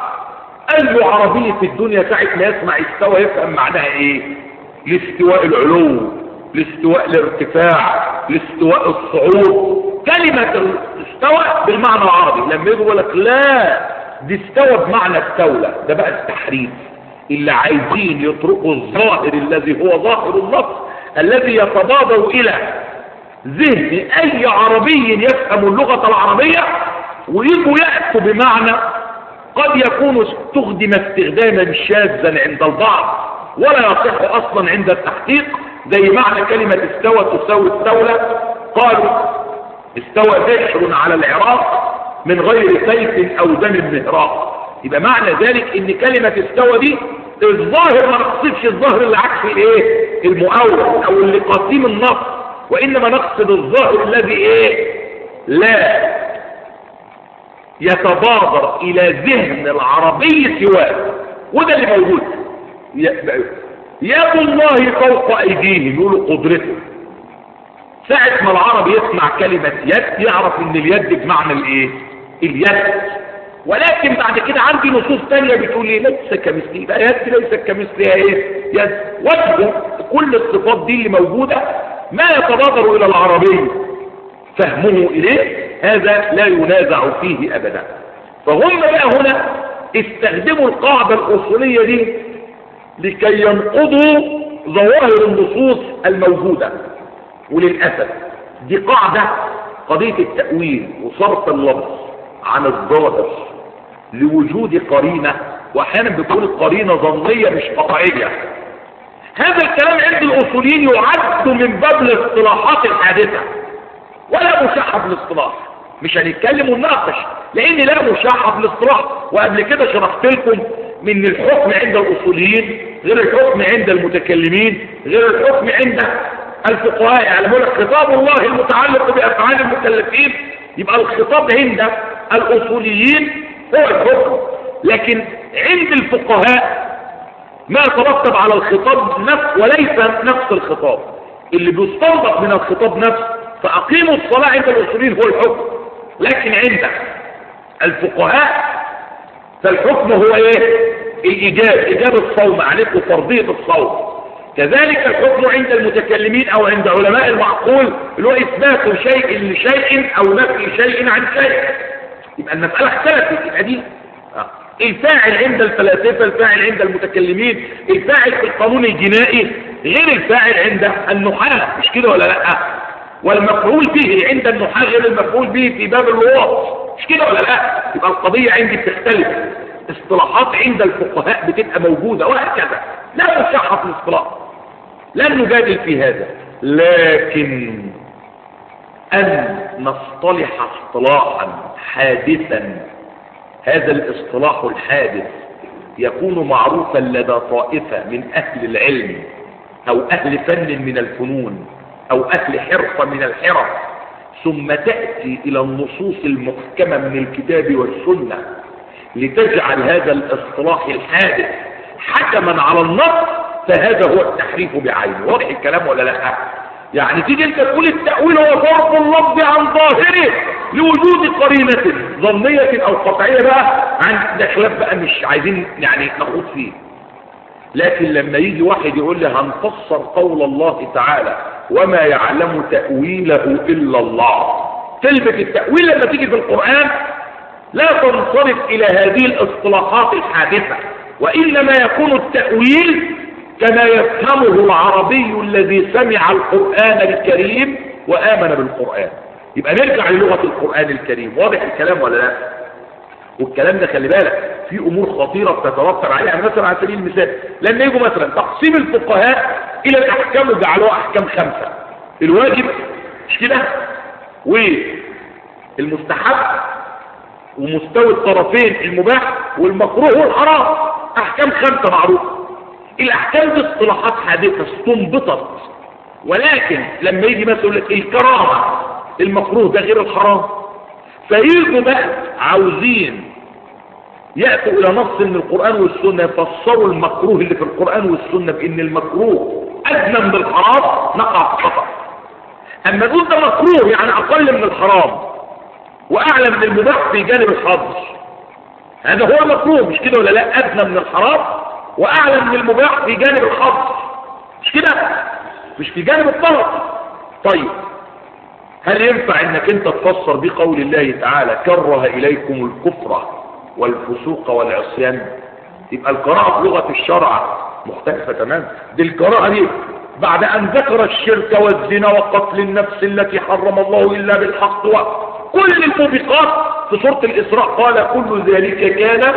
اي عربي في الدنيا ساعة ما يسمع استوى يفهم معناها ايه الاستواء العلو لاستواء الارتفاع لاستواء الصعود كلمة استوى بالمعنى العربي لما يجوا يقول لك لا دي استوى بمعنى استولى ده بقى التحريف اللي عايزين يتركوا الظاهر الذي هو ظاهر النص الذي يتبادر الى ذهن اي عربي يفهم اللغة العربية ويجوا يأتوا بمعنى قد يكون استخدم استخداما شاذا عند البعض ولا يصح اصلا عند التحقيق زي معنى كلمة استوى تساوي استولى قالوا استوى بشر على العراق من غير سيف او دم مهراق يبقى معنى ذلك ان كلمة استوى دي الظاهر ما نقصدش الظاهر اللي عكس ايه المؤول او اللي قسيم النص وانما نقصد الظاهر الذي ايه لا يتبادر الى ذهن العربي سواه وده اللي موجود يد الله فوق ايديهم يقولوا قدرته ساعة ما العرب يسمع كلمة يد يعرف ان اليد بمعنى الايه اليد ولكن بعد كده عندي نصوص تانية بتقول ايه ليس كمثلي بقى يد ليس كمثلها ايه يد وجهه كل الصفات دي اللي موجودة ما يتبادر الى العربي فهمه اليه هذا لا ينازع فيه ابدا فهم بقى هنا استخدموا القاعدة الاصولية دي لكي ينقضوا ظواهر النصوص الموجودة وللأسف دي قاعدة قضية التأويل وصرف اللفظ عن الظاهر لوجود قرينة واحيانا بتكون القرينة ظنية مش قطعية هذا الكلام عند الاصوليين يعد من باب الاصطلاحات الحادثة ولا مشاحة في الاصطلاح مش هنتكلم ونناقش لان لا مشاحة في الاصطلاح وقبل كده شرحت لكم من الحكم عند الاصوليين غير الحكم عند المتكلمين غير الحكم عند الفقهاء يعلمون لك خطاب الله المتعلق بافعال المكلفين يبقى الخطاب عند الاصوليين هو الحكم لكن عند الفقهاء ما يترتب على الخطاب نفس وليس نفس الخطاب اللي بيستنبط من الخطاب نفسه فاقيموا الصلاة عند الاصوليين هو الحكم لكن عند الفقهاء فالحكم هو ايه الايجاب ايجاب الصوم عليكم فرضية الصوم كذلك الحكم عند المتكلمين او عند علماء المعقول اللي هو اثبات شيء لشيء او نفي شيء عن شيء يبقى المسألة اختلفت يبقى دي الفاعل عند الفلاسفة الفاعل عند المتكلمين الفاعل في القانون الجنائي غير الفاعل عند النحاة مش كده ولا لا والمفعول به عند النحاة غير المفعول به في باب اللواط مش كده ولا لا يبقى القضية عندي بتختلف اصطلاحات عند الفقهاء بتبقى موجودة وهكذا لا مشاحة في الاصطلاح لن نجادل في هذا لكن أن نصطلح اصطلاحا حادثا هذا الاصطلاح الحادث يكون معروفا لدى طائفة من أهل العلم أو أهل فن من الفنون أو أهل حرفة من الحرف ثم تأتي إلى النصوص المحكمة من الكتاب والسنة لتجعل هذا الاصطلاح الحادث حكما على النص فهذا هو التحريف بعينه واضح الكلام ولا لا يعني تيجي انت تقول التأويل هو صرف اللفظ عن ظاهره لوجود قرينة ظنية او قطعية بقى عن ده خلاف بقى مش عايزين يعني نخوض فيه لكن لما يجي واحد يقول لي هنفسر قول الله تعالى وما يعلم تأويله إلا الله كلمة التأويل لما تيجي في القرآن لا تنصرف إلى هذه الاصطلاحات الحادثة وإنما يكون التأويل كما يفهمه العربي الذي سمع القرآن الكريم وآمن بالقرآن يبقى نرجع للغة القرآن الكريم واضح الكلام ولا لا والكلام ده خلي بالك في امور خطيرة بتترتب عليها مثلا على سبيل المثال لما يجوا مثلا تقسيم الفقهاء الى الاحكام وجعلوها احكام خمسة الواجب مش كده والمستحب ومستوى الطرفين المباح والمكروه والحرام احكام خمسة معروفة الاحكام دي اصطلاحات حادثة استنبطت ولكن لما يجي مثلا يقول لك الكرامة المكروه ده غير الحرام فيجوا بقى عاوزين يأتوا إلى نص من القرآن والسنة يفسروا المكروه اللي في القرآن والسنة بأن المكروه أدنى من الحرام نقع في خطأ أما نقول ده مكروه يعني أقل من الحرام وأعلى من المباح في جانب الحظ هذا هو مكروه مش كده ولا لا أدنى من الحرام وأعلى من المباح في جانب الحظ مش كده مش في جانب الطلب طيب هل ينفع انك انت تفسر بقول الله تعالى كره اليكم الكفر والفسوق والعصيان يبقى القراءة في لغة الشرع مختلفة تماما دي القراءة دي بعد ان ذكر الشرك والزنا وقتل النفس التي حرم الله الا بالحق وكل الموبقات في سورة الاسراء قال كل ذلك كان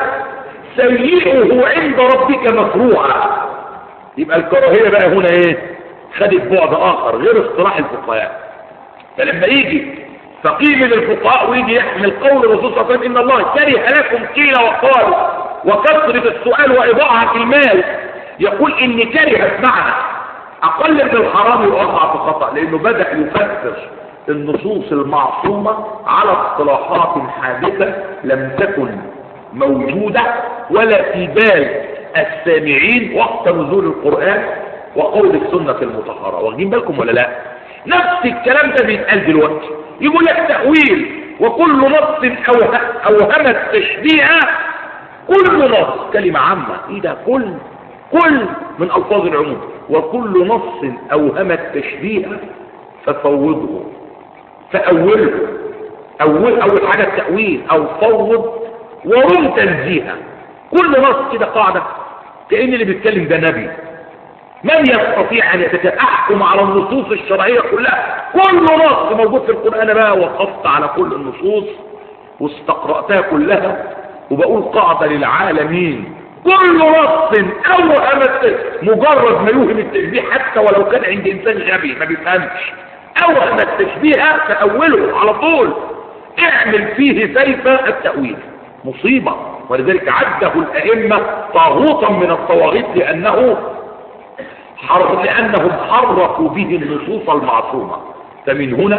سيئه عند ربك مكروها يبقى الكراهية بقى هنا ايه خدت بعد اخر غير اصطلاح الفقهاء فلما يجي فقيه من الفقهاء ويجي يحمل قول الرسول صلى الله عليه وسلم ان الله كره لكم قيل وقال وكثرة السؤال واضاعة المال يقول ان كرهت معنى اقل من الحرام يقطع في خطأ لانه بدأ يفسر النصوص المعصومة على اصطلاحات حادثة لم تكن موجودة ولا في بال السامعين وقت نزول القرآن وقول السنة المطهرة واخدين بالكم ولا لا نفس الكلام ده بيتقال دلوقتي يقول لك تأويل وكل نص أوه... أوهم التشبيه كل نص كلمة عامة ايه ده كل كل من ألفاظ العموم وكل نص أوهم التشبيه ففوضه فأوله أول أول حاجة التأويل أو فوض ورم تنزيها كل نص كده قاعدة كأن اللي بيتكلم ده نبي من يستطيع أن يتأحكم على النصوص الشرعية كلها كل نص موجود في القرآن بقى وقفت على كل النصوص واستقرأتها كلها وبقول قاعدة للعالمين كل نص أوهمت مجرد ما يوهم التشبيه حتى ولو كان عند إنسان غبي ما بيفهمش أوهم التشبيه فأوله على طول اعمل فيه سيف التأويل مصيبة ولذلك عده الأئمة طاغوتا من الطواغيت لأنه حر... لأنهم حرفوا به النصوص المعصومة فمن هنا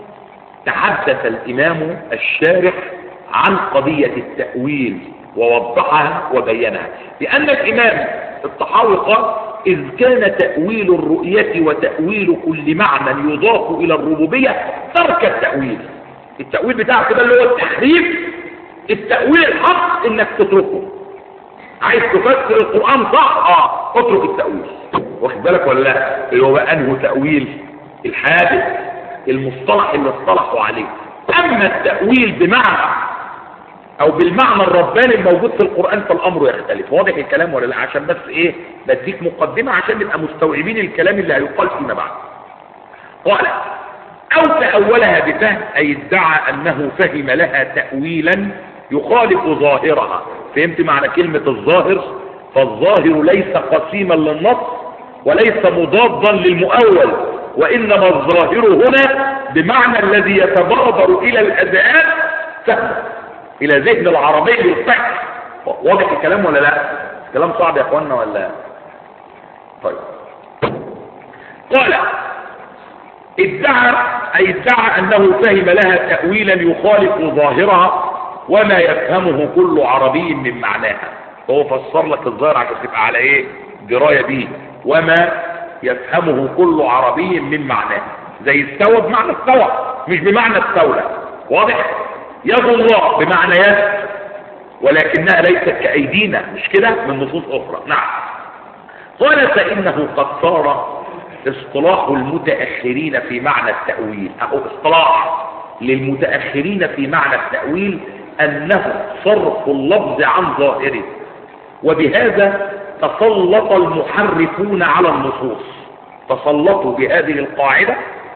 تحدث الإمام الشارح عن قضية التأويل ووضحها وبينها لأن الإمام الطحاوي قال إذ كان تأويل الرؤية وتأويل كل معنى يضاف إلى الربوبية ترك التأويل التأويل بتاعك ده اللي هو التحريف التأويل الحق انك تتركه عايز تفسر القرآن صح اه اترك التأويل واخد بالك ولا لا اللي هو بقى انه تأويل الحادث المصطلح اللي اصطلحوا عليه اما التأويل بمعنى او بالمعنى الرباني الموجود في القرآن فالامر يختلف واضح الكلام ولا لا عشان بس ايه بديك مقدمة عشان نبقى مستوعبين الكلام اللي هيقال فيما بعد قال او تأولها بفهم اي ادعى انه فهم لها تأويلا يخالف ظاهرها فهمت معنى كلمة الظاهر فالظاهر ليس قسيما للنص وليس مضادا للمؤول وانما الظاهر هنا بمعنى الذي يتبادر الى الاذهان فهم الى ذهن العربي الفهم واضح الكلام ولا لا كلام صعب يا اخوانا ولا طيب قال ادعى اي ادعى انه فهم لها تأويلا يخالف ظاهرها وما يفهمه كل عربي من معناها فهو فسر لك الظاهر عشان تبقى على ايه دراية به وما يفهمه كل عربي من معناه زي استوى بمعنى استوى مش بمعنى استولى واضح يد الله بمعنى يد ولكنها ليست كأيدينا مش كده من نصوص أخرى نعم قال فإنه قد صار اصطلاح المتأخرين في معنى التأويل أو اصطلاح للمتأخرين في معنى التأويل أنه صرف اللفظ عن ظاهره وبهذا تسلط المحرفون على النصوص تسلطوا بهذه القاعدة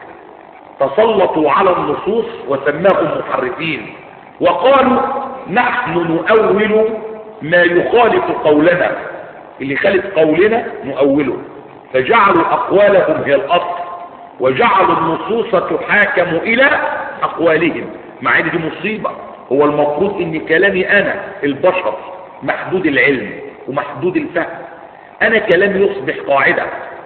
تسلطوا على النصوص وسماهم محرفين وقالوا نحن نؤول ما يخالف قولنا اللي خالف قولنا نؤوله فجعلوا أقوالهم هي الأصل وجعلوا النصوص تحاكم إلى أقوالهم مع ان دي مصيبة هو المفروض ان كلامي أنا البشر محدود العلم ومحدود الفهم أنا كلامي يصبح قاعدة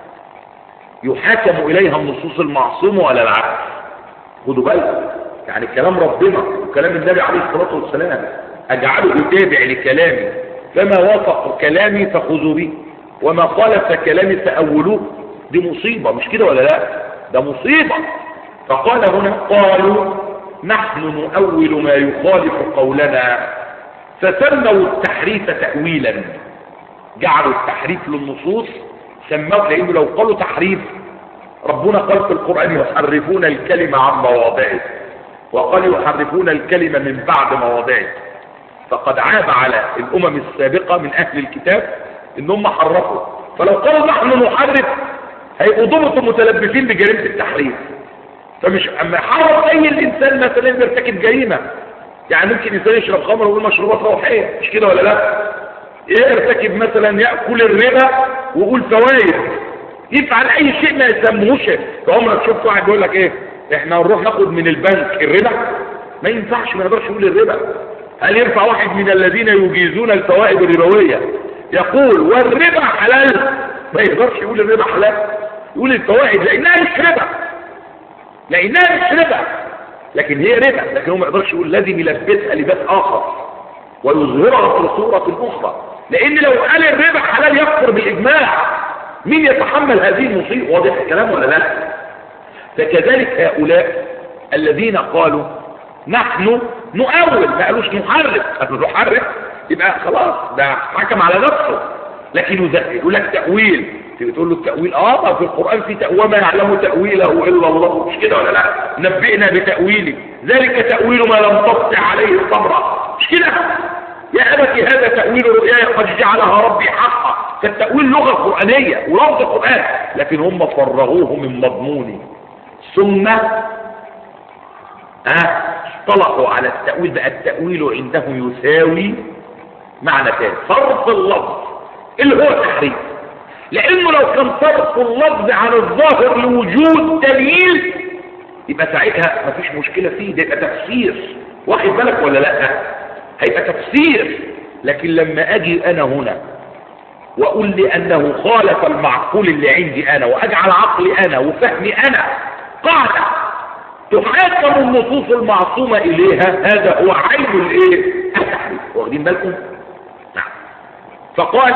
يحاكم إليها النصوص المعصومة ولا العكس خدوا بالك يعني كلام ربنا وكلام النبي عليه الصلاة والسلام أجعله يتابع لكلامي فما وافق كلامي فخذوا به وما خالف كلامي فأولوه دي مصيبة مش كده ولا لا ده مصيبة فقال هنا قالوا نحن نؤول ما يخالف قولنا فسموا التحريف تأويلا جعلوا التحريف للنصوص سموه لأنه لو قالوا تحريف ربنا قال في القرآن يحرفون الكلمة عن مواضعه وقال يحرفون الكلمة من بعد مواضعه فقد عاب على الأمم السابقة من أهل الكتاب إنهم حرفوا فلو قالوا نحن نحرف هيبقوا ضبطوا متلبسين بجريمة التحريف فمش اما حرف اي الانسان مثلا يرتكب جريمه يعني ممكن انسان يشرب خمر ويقول مشروبات روحيه مش كده ولا لا ايه يرتكب مثلا ياكل الربا ويقول فوائد يفعل اي شيء ما يسموهوش فعمرك شفت واحد يقول لك ايه احنا نروح ناخد من البنك الربا ما ينفعش ما نقدرش نقول الربا هل ينفع واحد من الذين يجيزون الفوائد الربويه يقول والربا حلال ما يقدرش يقول الربا حلال يقول الفوائد لانها مش ربا لانها مش ربا لكن هي ربا لكن هو ما يقدرش يقول لازم يلبسها لباس اخر ويظهرها في صورة اخرى لان لو قال الربا حلال يكفر بالاجماع مين يتحمل هذه المصيبة واضح الكلام ولا لا فكذلك هؤلاء الذين قالوا نحن نؤول ما قالوش نحرف قالوا نحرف يبقى خلاص ده حكم على نفسه لكن يقول لك تأويل تيجي تقول له التأويل اه طب في القرآن في تأويل ما يعلم تأويله إلا الله مش كده ولا لا نبئنا بتأويله ذلك تأويل ما لم تستطع عليه صبرا مش كده يا أبت هذا تأويل رؤياي قد جعلها ربي حقا فالتأويل لغة قرآنية ولفظ قرآن لكن هم فرغوه من مضمونه ثم آه اصطلحوا على التأويل بقى التأويل عندهم يساوي معنى ثاني صرف اللفظ اللي هو التحريف لانه لو كان صرف اللفظ عن الظاهر لوجود دليل يبقى ساعتها مفيش مشكلة فيه ده يبقى تفسير واخد بالك ولا لا هيبقى تفسير لكن لما اجي انا هنا واقول لي انه خالف المعقول اللي عندي انا واجعل عقلي انا وفهمي انا قاعدة تحاكم النصوص المعصومة اليها هذا هو عين الايه التحريف واخدين بالكم نعم فقال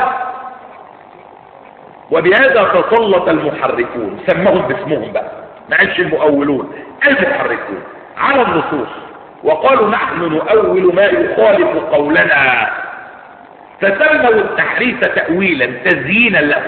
وبهذا تسلط المحرفون سمهم باسمهم بقى معلش المؤولون المحرفون على النصوص وقالوا نحن نؤول ما يخالف قولنا فسموا التحريف تأويلا تزيينا له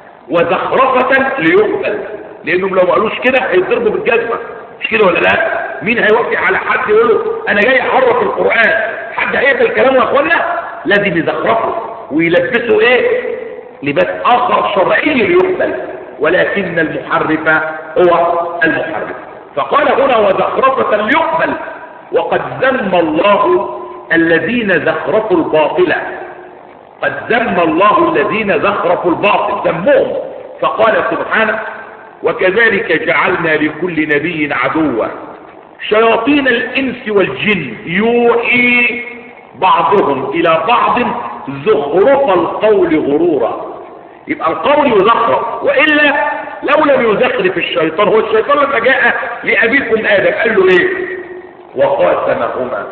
وزخرفة ليقبل لانهم لو ما قالوش كده هيتضربوا بالجزمة مش كده ولا لا مين هيوافق على حد يقول له انا جاي احرف القرآن حد هيقبل كلامه يا اخوانا لازم يزخرفه ويلبسه ايه لباس اخر شرعي ليقبل ولكن المحرف هو المحرف فقال هنا وزخرفة ليقبل وقد ذم الله الذين زخرفوا الباطل قد ذم الله الذين زخرفوا الباطل ذمهم فقال سبحانه وكذلك جعلنا لكل نبي عدوا شياطين الانس والجن يوحي بعضهم الى بعض زخرف القول غرورا يبقى القول يزخرف وإلا لو لم يزخرف الشيطان هو الشيطان لما جاء لأبيكم آدم قال له ايه وقاسمهما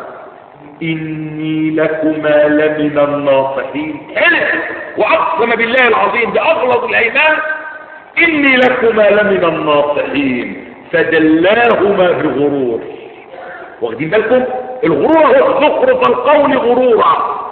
إني لكما لمن الناصحين حلف وأقسم بالله العظيم بأغلظ الأيمان إني لكما لمن الناصحين فدلاهما بغرور واخدين بالكم الغرور هو زخرف القول غرورا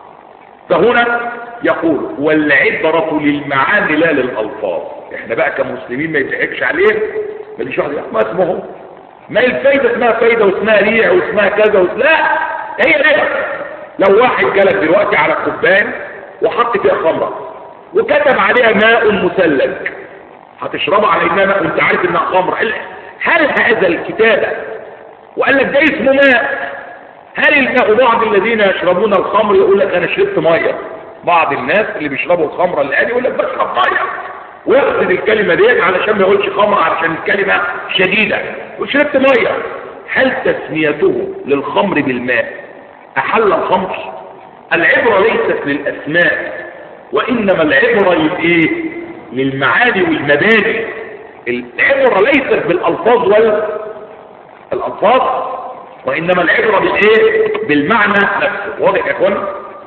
فهنا يقول والعبرة للمعاني لا للألفاظ احنا بقى كمسلمين ما يتحكش عليه ما ديش واحد ما اسمه ما الفايدة اسمها فايدة واسمها ريع واسمها كذا واسمها لا هي ريع لو واحد جالك دلوقتي على كوبايه وحط فيها خمرة وكتب عليها ماء مثلج هتشربها على انها ماء وانت عارف انها خمرة هل هذا الكتابة وقال لك ده اسمه ماء هل الماء بعض الذين يشربون الخمر يقول لك انا شربت ميه بعض الناس اللي بيشربوا الخمره الان يقول لك بشرب ميه ويقصد الكلمه ديت علشان ما يقولش خمر علشان الكلمه شديده وشربت ميه هل تسميته للخمر بالماء احل الخمر العبره ليست للاسماء وانما العبره للايه للمعاني والمبادئ العبره ليست بالالفاظ وال الالفاظ وإنما العبرة بالإيه؟ بالمعنى نفسه واضح يا اخوان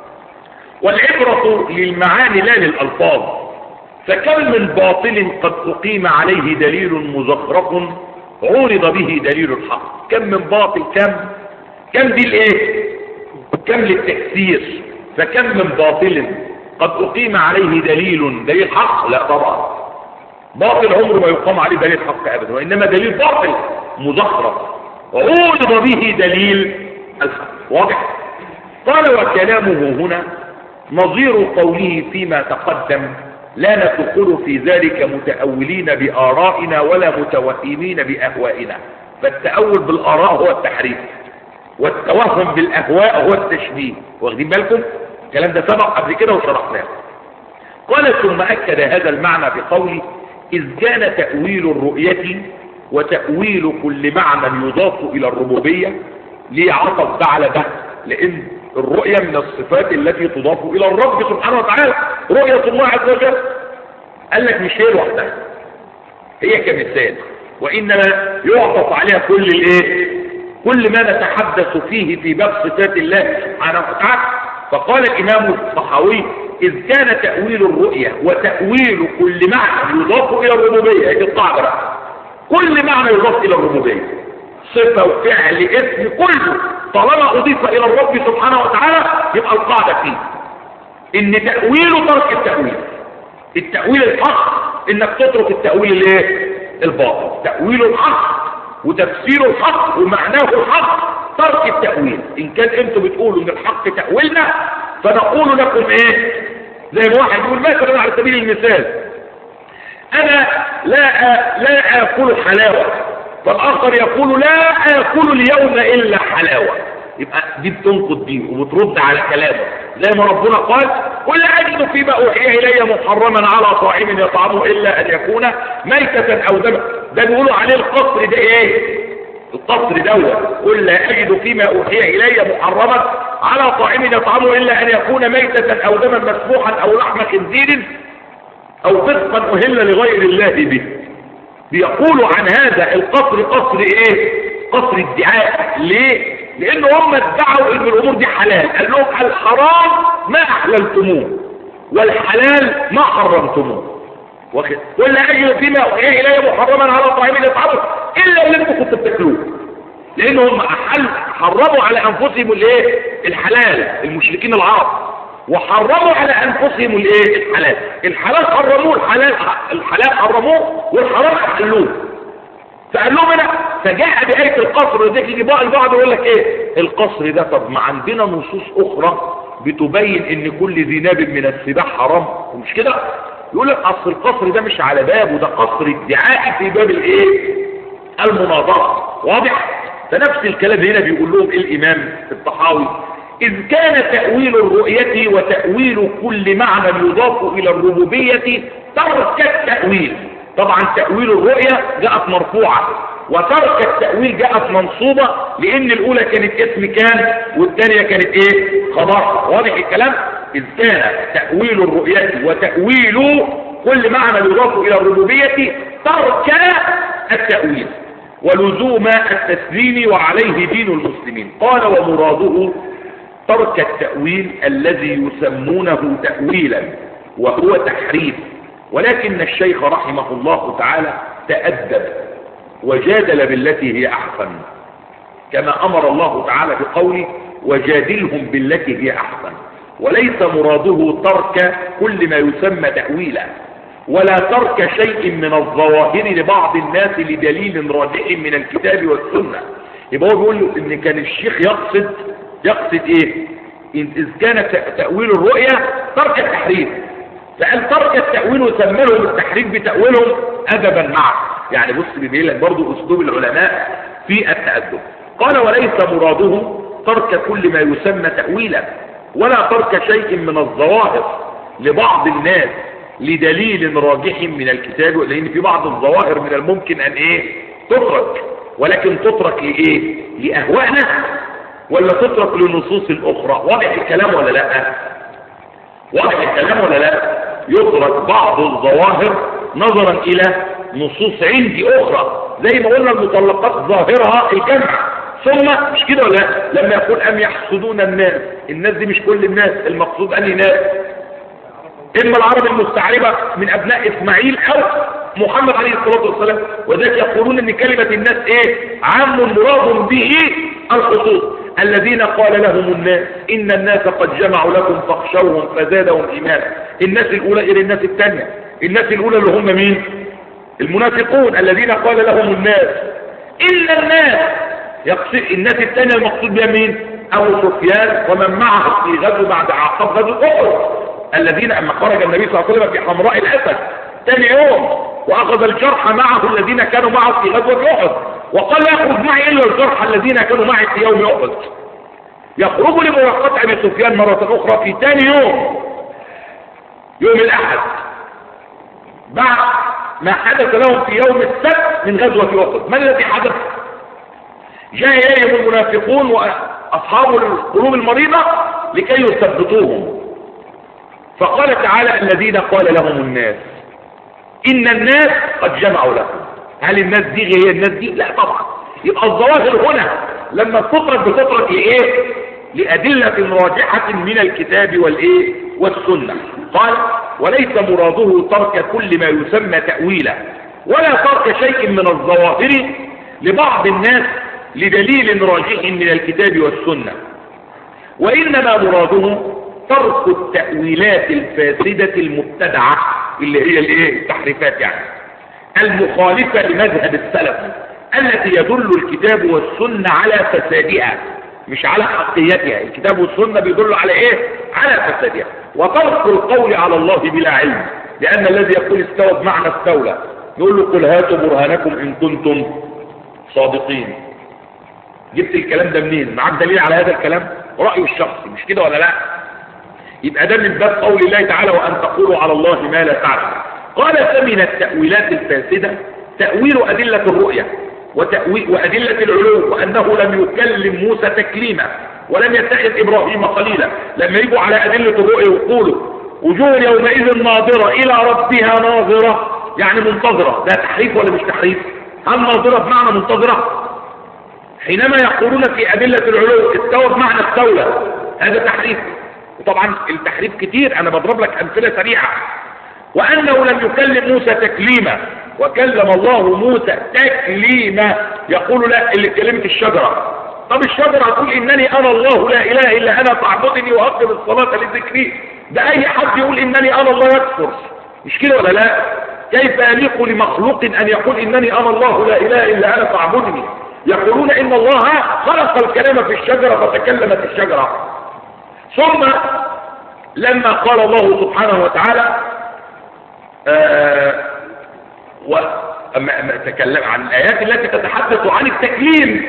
والعبرة للمعاني لا للألفاظ فكم من باطل قد أقيم عليه دليل مزخرف عورض به دليل الحق كم من باطل كم كم دي الايه كم للتكسير فكم من باطل قد أقيم عليه دليل دليل حق لا طبعا باطل عمره ما يقام عليه دليل حق ابدا وانما دليل باطل مزخرف وعوض به دليل الحق واضح قال وكلامه هنا نظير قوله فيما تقدم لا ندخل في ذلك متأولين بآرائنا ولا متوهمين بأهوائنا فالتأول بالآراء هو التحريف والتوهم بالأهواء هو التشبيه واخدين بالكم الكلام ده سبق قبل كده وشرحناه قال ثم أكد هذا المعنى بقوله إذ كان تأويل الرؤية وتأويل كل معنى يضاف إلى الربوبية ليعطف ده على ده لأن الرؤية من الصفات التي تضاف إلى الرب سبحانه وتعالى رؤية الله عز وجل قال لك مش هي لوحدها هي كمثال وإنما يعطف عليها كل الايه كل ما نتحدث فيه في باب صفات الله سبحانه وتعالى فقال الإمام الصحاوي إذ كان تأويل الرؤية وتأويل كل معنى يضاف إلى الربوبية هذه القاعدة كل معنى يضاف إلى الربوبية صفة وفعل اسم كله طالما أضيف إلى الرب سبحانه وتعالى يبقى القاعدة فيه إن تأويله ترك التأويل التأويل الحق إنك تترك التأويل الايه الباطل تأويل الحق وتفسير الحق ومعناه الحق ترك التأويل إن كان أنتم بتقولوا إن الحق تأويلنا فنقول لكم إيه زي ما واحد يقول مثلا على سبيل المثال أنا لا لا آكل حلاوة فالآخر يقول لا آكل اليوم إلا حلاوة يبقى دي بتنقض دي وبترد على كلامه زي ما ربنا قال قل لا أجد فيما أوحي إلي محرما على طاعم يطعمه إلا أن يكون ميتة أو دما ده بيقولوا عليه القصر ده إيه القصر دوت قل لا أجد فيما أوحي إلي محرما على طاعم يطعمه إلا أن يكون ميتة أو دما مسفوحا أو لحم خنزير أو فسقا أهل لغير الله به بيقولوا عن هذا القصر قصر ايه قصر ادعاء ليه لان هم ادعوا ان الامور دي حلال قال لهم الحرام ما احللتموه والحلال ما حرمتموه واخد ولا اجد فيما اوحي الي محرما على طعام يطعمه الا اللي انتم كنتوا بتاكلوه لان هم احل حرموا على انفسهم الايه الحلال المشركين العرب وحرموا على انفسهم الايه الحلال الحلال حرموه الحلال الحلال حرموه والحرام احلوه فقال لهم هنا فجاء بآية القصر وديك يجي بقى البعض يقول لك ايه القصر ده طب ما عندنا نصوص اخرى بتبين ان كل ذي ناب من السباح حرام ومش كده يقول لك اصل القصر ده مش على باب وده قصر ادعائي في باب الايه المناظرة واضح فنفس الكلام هنا بيقول لهم الامام الطحاوي إذ كان تأويل الرؤية وتأويل كل معنى يضاف إلى الربوبية ترك التأويل طبعا تأويل الرؤية جاءت مرفوعة وترك التأويل جاءت منصوبة لأن الأولى كانت اسم كان والثانية كانت إيه خبر واضح الكلام إذ كان تأويل الرؤية وتأويل كل معنى يضاف إلى الربوبية ترك التأويل ولزوم التسليم وعليه دين المسلمين قال ومراده ترك التأويل الذي يسمونه تأويلا وهو تحريف ولكن الشيخ رحمه الله تعالى تأدب وجادل بالتي هي أحسن كما أمر الله تعالى بقوله وجادلهم بالتي هي أحسن وليس مراده ترك كل ما يسمى تأويلا ولا ترك شيء من الظواهر لبعض الناس لدليل راجح من الكتاب والسنة يبقى هو بيقول له ان كان الشيخ يقصد يقصد ايه إذ كان تأويل الرؤية ترك التحريف فقال ترك التأويل وسملهم التحريف بتأويلهم أدبا معه يعني بص بيبين لك برضه أسلوب العلماء في التأدب قال وليس مراده ترك كل ما يسمى تأويلا ولا ترك شيء من الظواهر لبعض الناس لدليل راجح من الكتاب لأن في بعض الظواهر من الممكن أن إيه تترك ولكن تترك لإيه لأهوائنا ولا تترك للنصوص الأخرى واضح الكلام ولا لا واضح الكلام ولا لا يترك بعض الظواهر نظرا إلى نصوص عندي أخرى زي ما قلنا المطلقات ظاهرها الجمع ثم مش كده ولا لا لما يقول أم يحسدون الناس الناس دي مش كل الناس المقصود أنهي ناس إما العرب المستعربة من أبناء إسماعيل أو محمد عليه الصلاة والسلام وذلك يقولون أن كلمة الناس إيه عام مراد به الخصوص الذين قال لهم الناس إن الناس قد جمعوا لكم فاخشوهم فزادهم إيمانا الناس الأولى إلى الناس الثانية الناس الأولى اللي هم مين المنافقون الذين قال لهم الناس إلا الناس يقصد الناس الثانية المقصود بها مين أبو سفيان ومن معه في غزو بعد عقب غزو أحد الذين أما خرج النبي صلى الله عليه وسلم في حمراء الأسد ثاني يوم وأخذ الجرح معه الذين كانوا معه في غزوة أحد وقال لا يخرج معي إلا الجرح الذين كانوا معي في يوم أحد يخرج لملاقاة أبي سفيان مرة أخرى في ثاني يوم يوم الأحد بعد ما حدث لهم في يوم السبت من غزوة أحد ما الذي حدث جاء إليهم المنافقون وأصحاب القلوب المريضة لكي يثبتوهم فقال تعالى الذين قال لهم الناس إن الناس قد جمعوا لكم هل الناس دي هي الناس دي لا طبعا يبقى الظواهر هنا لما تطرق بتطرق لإيه لأدلة راجحة من الكتاب والإيه والسنة قال وليس مراده ترك كل ما يسمى تأويلا ولا ترك شيء من الظواهر لبعض الناس لدليل راجح من الكتاب والسنة وإنما مراده ترك التأويلات الفاسدة المبتدعة اللي هي الايه التحريفات يعني المخالفة لمذهب السلف التي يدل الكتاب والسنة على فسادها مش على حقيتها الكتاب والسنة بيدل على ايه على فسادها وترك القول على الله بلا علم لأن الذي يقول استوى بمعنى استولى يقول له قل هاتوا برهانكم إن كنتم صادقين جبت الكلام ده منين معاك دليل على هذا الكلام رأيه الشخصي مش كده ولا لا يبقى ده من باب قول الله تعالى وأن تقولوا على الله ما لا تعلم قال فمن التأويلات الفاسدة تأويل أدلة الرؤية وتأويل وأدلة العلو وأنه لم يكلم موسى تكليما ولم يتخذ إبراهيم خليلا لما يجوا على أدلة الرؤية يقولوا وجوه يومئذ ناظرة إلى ربها ناظرة يعني منتظرة ده تحريف ولا مش تحريف هل ناظرة بمعنى منتظرة حينما يقولون في أدلة العلو استوى بمعنى استولى هذا تحريف وطبعا التحريف كتير أنا بضرب لك أمثلة سريعة وأنه لم يكلم موسى تكليما وكلم الله موسى تكليما يقول لا اللي كلمت الشجرة طب الشجرة هتقول إنني أنا الله لا إله إلا أنا فاعبدني وأقم الصلاة لذكري ده أي حد يقول إنني أنا الله يكفر مش كده ولا لا كيف يليق لمخلوق أن يقول إنني أنا الله لا إله إلا أنا فاعبدني يقولون إن الله خلق الكلام في الشجرة فتكلمت الشجرة ثم لما قال الله سبحانه وتعالى آه وأما تكلم عن الآيات التي تتحدث عن التكليم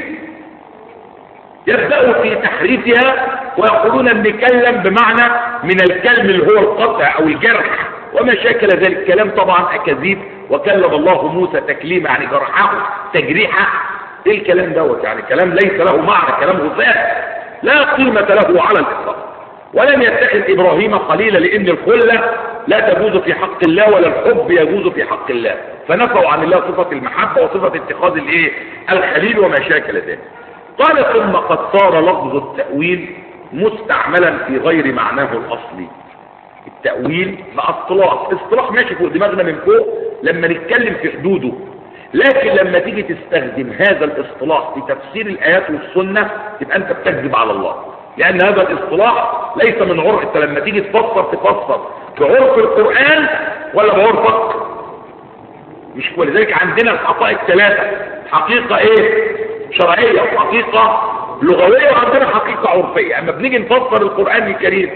يبدأوا في تحريفها ويقولون ان نكلم بمعنى من الكلم اللي هو القطع او الجرح وما شاكل ذلك الكلام طبعا اكاذيب وكلم الله موسى تكليما يعني جرحه تجريحه ايه الكلام دوت يعني كلام ليس له معنى كلام غثاء لا قيمة له على الاطلاق ولم يتخذ ابراهيم خليلا لان الخلة لا تجوز في حق الله ولا الحب يجوز في حق الله فنفوا عن الله صفة المحبة وصفة اتخاذ الايه الخليل وما شاكل ذلك قال ثم قد صار لفظ التأويل مستعملا في غير معناه الأصلي التأويل بقى اصطلاح اصطلاح ماشي فوق دماغنا من فوق لما نتكلم في حدوده لكن لما تيجي تستخدم هذا الاصطلاح في تفسير الآيات والسنة تبقى أنت بتكذب على الله لأن هذا الاصطلاح ليس من عرف أنت لما تيجي تفسر تفسر بعرف القرآن ولا بعرفك مش ولذلك عندنا الحقائق ثلاثة حقيقة ايه شرعية وحقيقة لغوية وعندنا حقيقة عرفية اما بنيجي نفسر القرآن الكريم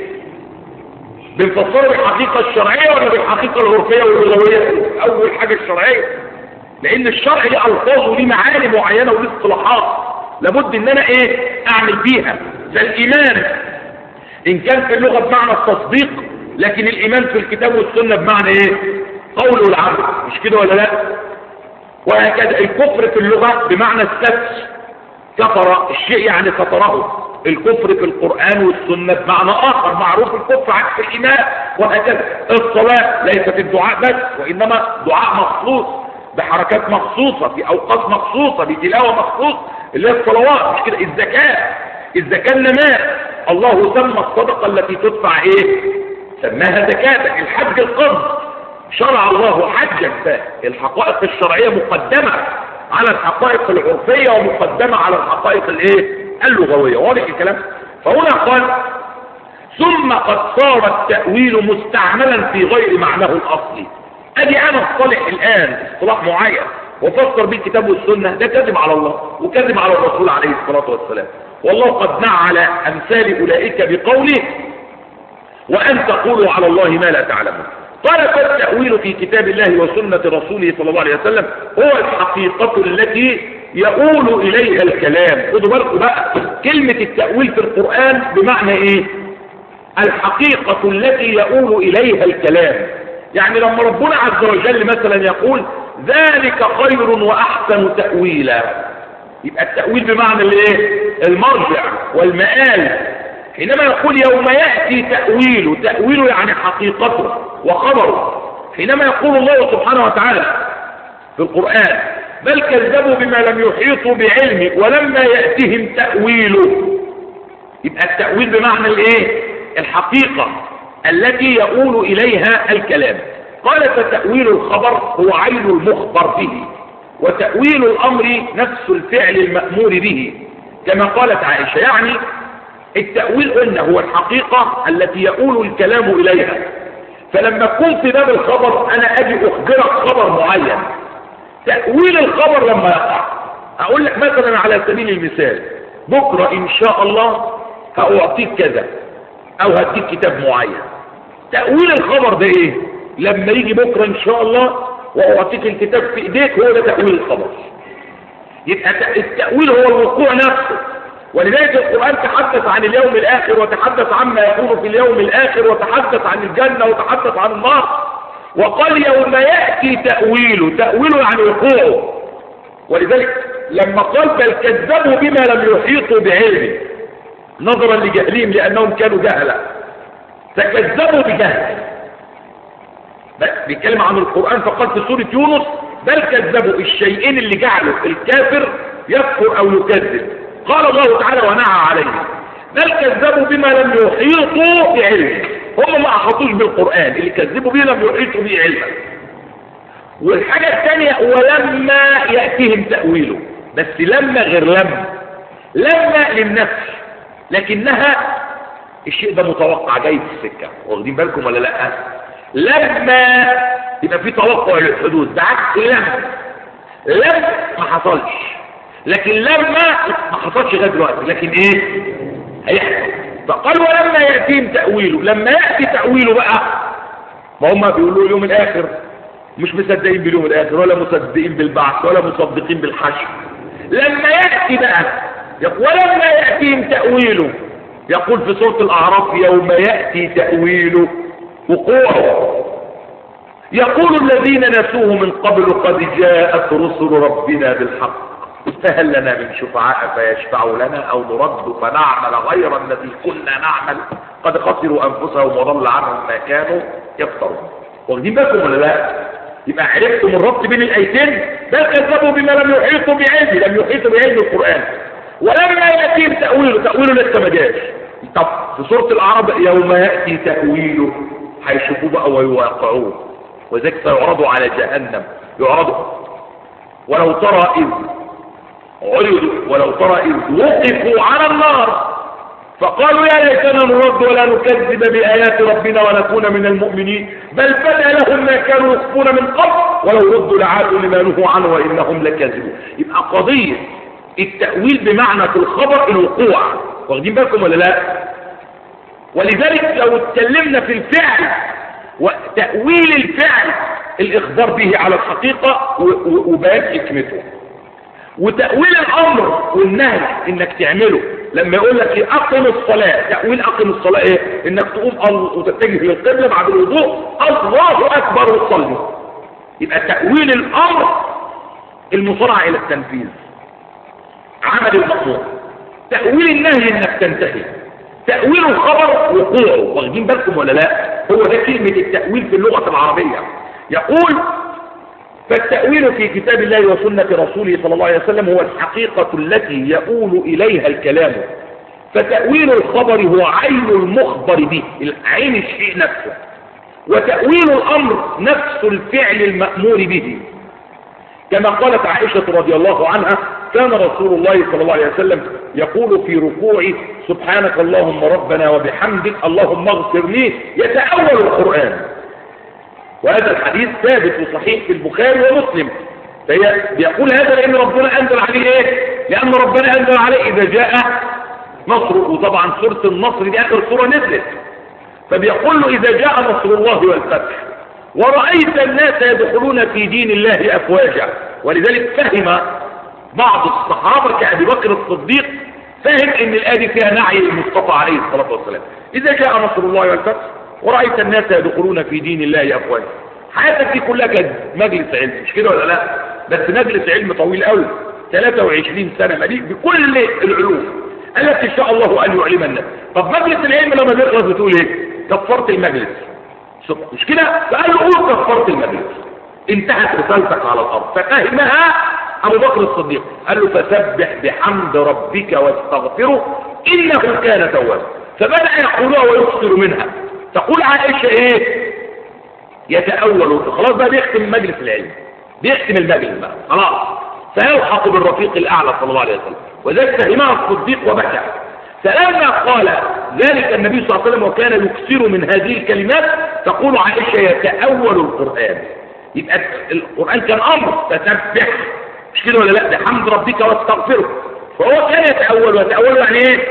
بنفسره بالحقيقة الشرعية ولا بالحقيقة العرفية واللغوية اول حاجة الشرعية لان الشرع ليه الفاظ وليه معاني معينة وليه اصطلاحات لابد ان انا ايه اعمل بيها زي الايمان ان كان في اللغة بمعنى التصديق لكن الايمان في الكتاب والسنة بمعنى ايه قول والعمل مش كده ولا لا وهكذا الكفر في اللغة بمعنى الستر كفر الشيء يعني ستره الكفر في القرآن والسنة بمعنى آخر معروف الكفر عكس الإيمان وهكذا الصلاة ليست الدعاء بس وإنما دعاء مخصوص بحركات مخصوصة في أوقات مخصوصة بتلاوة مخصوص اللي هي الصلوات مش كده الزكاة الزكاة النماء الله سمى الصدقة التي تدفع ايه سماها زكاة الحج القرض شرع الله حجا فالحقائق الشرعية مقدمة على الحقائق العرفية ومقدمة على الحقائق الايه اللغوية واضح الكلام فهنا قال ثم قد صار التأويل مستعملا في غير معناه الأصلي ادي انا اصطلح الان اصطلاح معين وفسر به الكتاب والسنة ده كذب على الله وكذب على الرسول عليه الصلاة والسلام والله قد نعى على امثال اولئك بقوله وان تقولوا على الله ما لا تعلمون قال فالتأويل في كتاب الله وسنة رسوله صلى الله عليه وسلم هو الحقيقة التي يقول إليها الكلام خدوا بالكم بقى كلمة التأويل في القرآن بمعنى إيه الحقيقة التي يقول إليها الكلام يعني لما ربنا عز وجل مثلا يقول ذلك خير وأحسن تأويلا يبقى التأويل بمعنى الايه المرجع والمآل حينما يقول يوم يأتي تأويله تأويله يعني حقيقته وخبره حينما يقول الله سبحانه وتعالى في القرآن بل كذبوا بما لم يحيطوا بعلمه ولما يأتهم تأويله يبقى التأويل بمعنى الايه الحقيقة التي يقول إليها الكلام قال فتأويل الخبر هو عين المخبر به وتأويل الأمر نفس الفعل المأمور به كما قالت عائشة يعني التأويل قلنا هو الحقيقة التي يقول الكلام إليها فلما كنت في باب الخبر أنا أجي أخبرك خبر معين تأويل الخبر لما يقع أقول لك مثلا على سبيل المثال بكرة إن شاء الله هأعطيك كذا أو هديك كتاب معين تأويل الخبر ده إيه لما يجي بكرة إن شاء الله وأعطيك الكتاب في إيديك هو ده تأويل الخبر يبقى التأويل هو الوقوع نفسه ولذلك القرآن تحدث عن اليوم الآخر وتحدث عما يكون في اليوم الآخر وتحدث عن الجنة وتحدث عن النار وقال يوم يأتي تأويله تأويله يعني وقوعه ولذلك لما قال بل كذبوا بما لم يحيطوا بعلمه نظرا لجهلهم لأنهم كانوا جهلا فكذبوا بجهل بيتكلم عن القرآن فقال في سورة يونس بل كذبوا الشيئين اللي جعلوا الكافر يكفر أو يكذب قال الله تعالى ونعى عليه بل كذبوا بما لم يحيطوا بعلمه هم ما أحاطوش بالقرآن اللي كذبوا به لم يحيطوا به علما والحاجة الثانية ولما يأتيهم تأويله بس لما غير لما لما للنفس لكنها الشيء ده متوقع جاي في السكة واخدين بالكم ولا لا لما يبقى في توقع للحدوث ده عكس لما لما ما حصلش لكن لما ما حصلش لغايه دلوقتي لكن ايه هيحصل فقال ولما يأتيهم تأويله لما يأتي تأويله بقى ما هم بيقولوا اليوم الآخر مش مصدقين باليوم الآخر ولا مصدقين بالبعث ولا مصدقين بالحشر لما يأتي بقى ولما يأتيهم تأويله يقول في سورة الأعراف يوم يأتي تأويله وقوعه يقول الذين نسوه من قبل قد جاءت رسل ربنا بالحق فهل لنا من شفعاء فيشفعوا لنا او نرد فنعمل غير الذي كنا نعمل قد خسروا انفسهم وضل عنهم ما كانوا يفترون واخدين بالكم ولا لا يبقى عرفتم الربط بين الايتين بل كذبوا بما لم يحيطوا بعلمه لم يحيطوا بعلم القران ولما ياتيهم تاويله تاويله لسه ما جاش طب في سوره الاعراب يوم ياتي تاويله هيشوفوه بقى ويواقعوه وذلك سيعرضوا على جهنم يعرضوا ولو ترى اذ عرضوا ولو ترى إذ وقفوا على النار فقالوا يا ليتنا نرد ولا نكذب بآيات ربنا ونكون من المؤمنين بل بدا لهم ما كانوا يخفون من قبل ولو ردوا لعادوا لما نهوا عنه وإنهم لكاذبون يبقى قضية التأويل بمعنى في الخبر الوقوع واخدين بالكم ولا لا ولذلك لو اتكلمنا في الفعل وتأويل الفعل الإخبار به على الحقيقة وبيان حكمته وتأويل الأمر والنهي إنك تعمله لما يقول لك إيه أقم الصلاة تأويل أقم الصلاة إيه إنك تقوم وتتجه للقبلة بعد الوضوء الله أكبر وتصلي يبقى تأويل الأمر المصارعة إلى التنفيذ عمل المأمور تأويل النهي إنك تنتهي تأويل الخبر وقوعه واخدين بالكم ولا لا هو ده كلمة التأويل في اللغة العربية يقول فالتأويل في كتاب الله وسنة رسوله صلى الله عليه وسلم هو الحقيقة التي يؤول إليها الكلام فتأويل الخبر هو عين المخبر به عين الشيء نفسه وتأويل الأمر نفس الفعل المأمور به كما قالت عائشة رضي الله عنها كان رسول الله صلى الله عليه وسلم يقول في ركوعه سبحانك اللهم ربنا وبحمدك اللهم اغفر لي يتأول القرآن وهذا الحديث ثابت وصحيح في البخاري ومسلم فهي بيقول هذا لأن ربنا أنزل عليه إيه لأن ربنا أنزل عليه إذا جاء نصر وطبعا سورة النصر دي آخر سورة نزلت فبيقول له إذا جاء نصر الله والفتح ورأيت الناس يدخلون في دين الله أفواجا ولذلك فهم بعض الصحابة كأبي بكر الصديق فهم ان الآية فيها نعي المصطفى عليه الصلاة والسلام إذا جاء نصر الله والفتح ورأيت الناس يدخلون في دين الله أفواجا حياتك دي كلها كانت مجلس علم مش كده ولا لا بس مجلس علم طويل قوي 23 سنة مليء بكل العلوم التي شاء الله أن يعلم الناس طب مجلس العلم لما بيخلص بتقول ايه كفرت المجلس مش كده فقال له قول كفرت المجلس انتهت رسالتك على الأرض ففهمها أبو بكر الصديق قال له فسبح بحمد ربك واستغفره إنه كان توابا فبدأ يقولها ويكثر منها تقول عائشة ايه يتأول خلاص بقى بيختم مجلس العلم بيختم المجلس بقى خلاص سيلحق بالرفيق الأعلى صلى الله عليه وسلم وذلك فهمها الصديق وبكى فلما قال ذلك النبي صلى الله عليه وسلم وكان يكثر من هذه الكلمات تقول عائشة يتأول القرآن يبقى القرآن كان أمر تسبح مش كده ولا لا ده حمد ربك واستغفره فهو كان يتأول ويتأول يعني ايه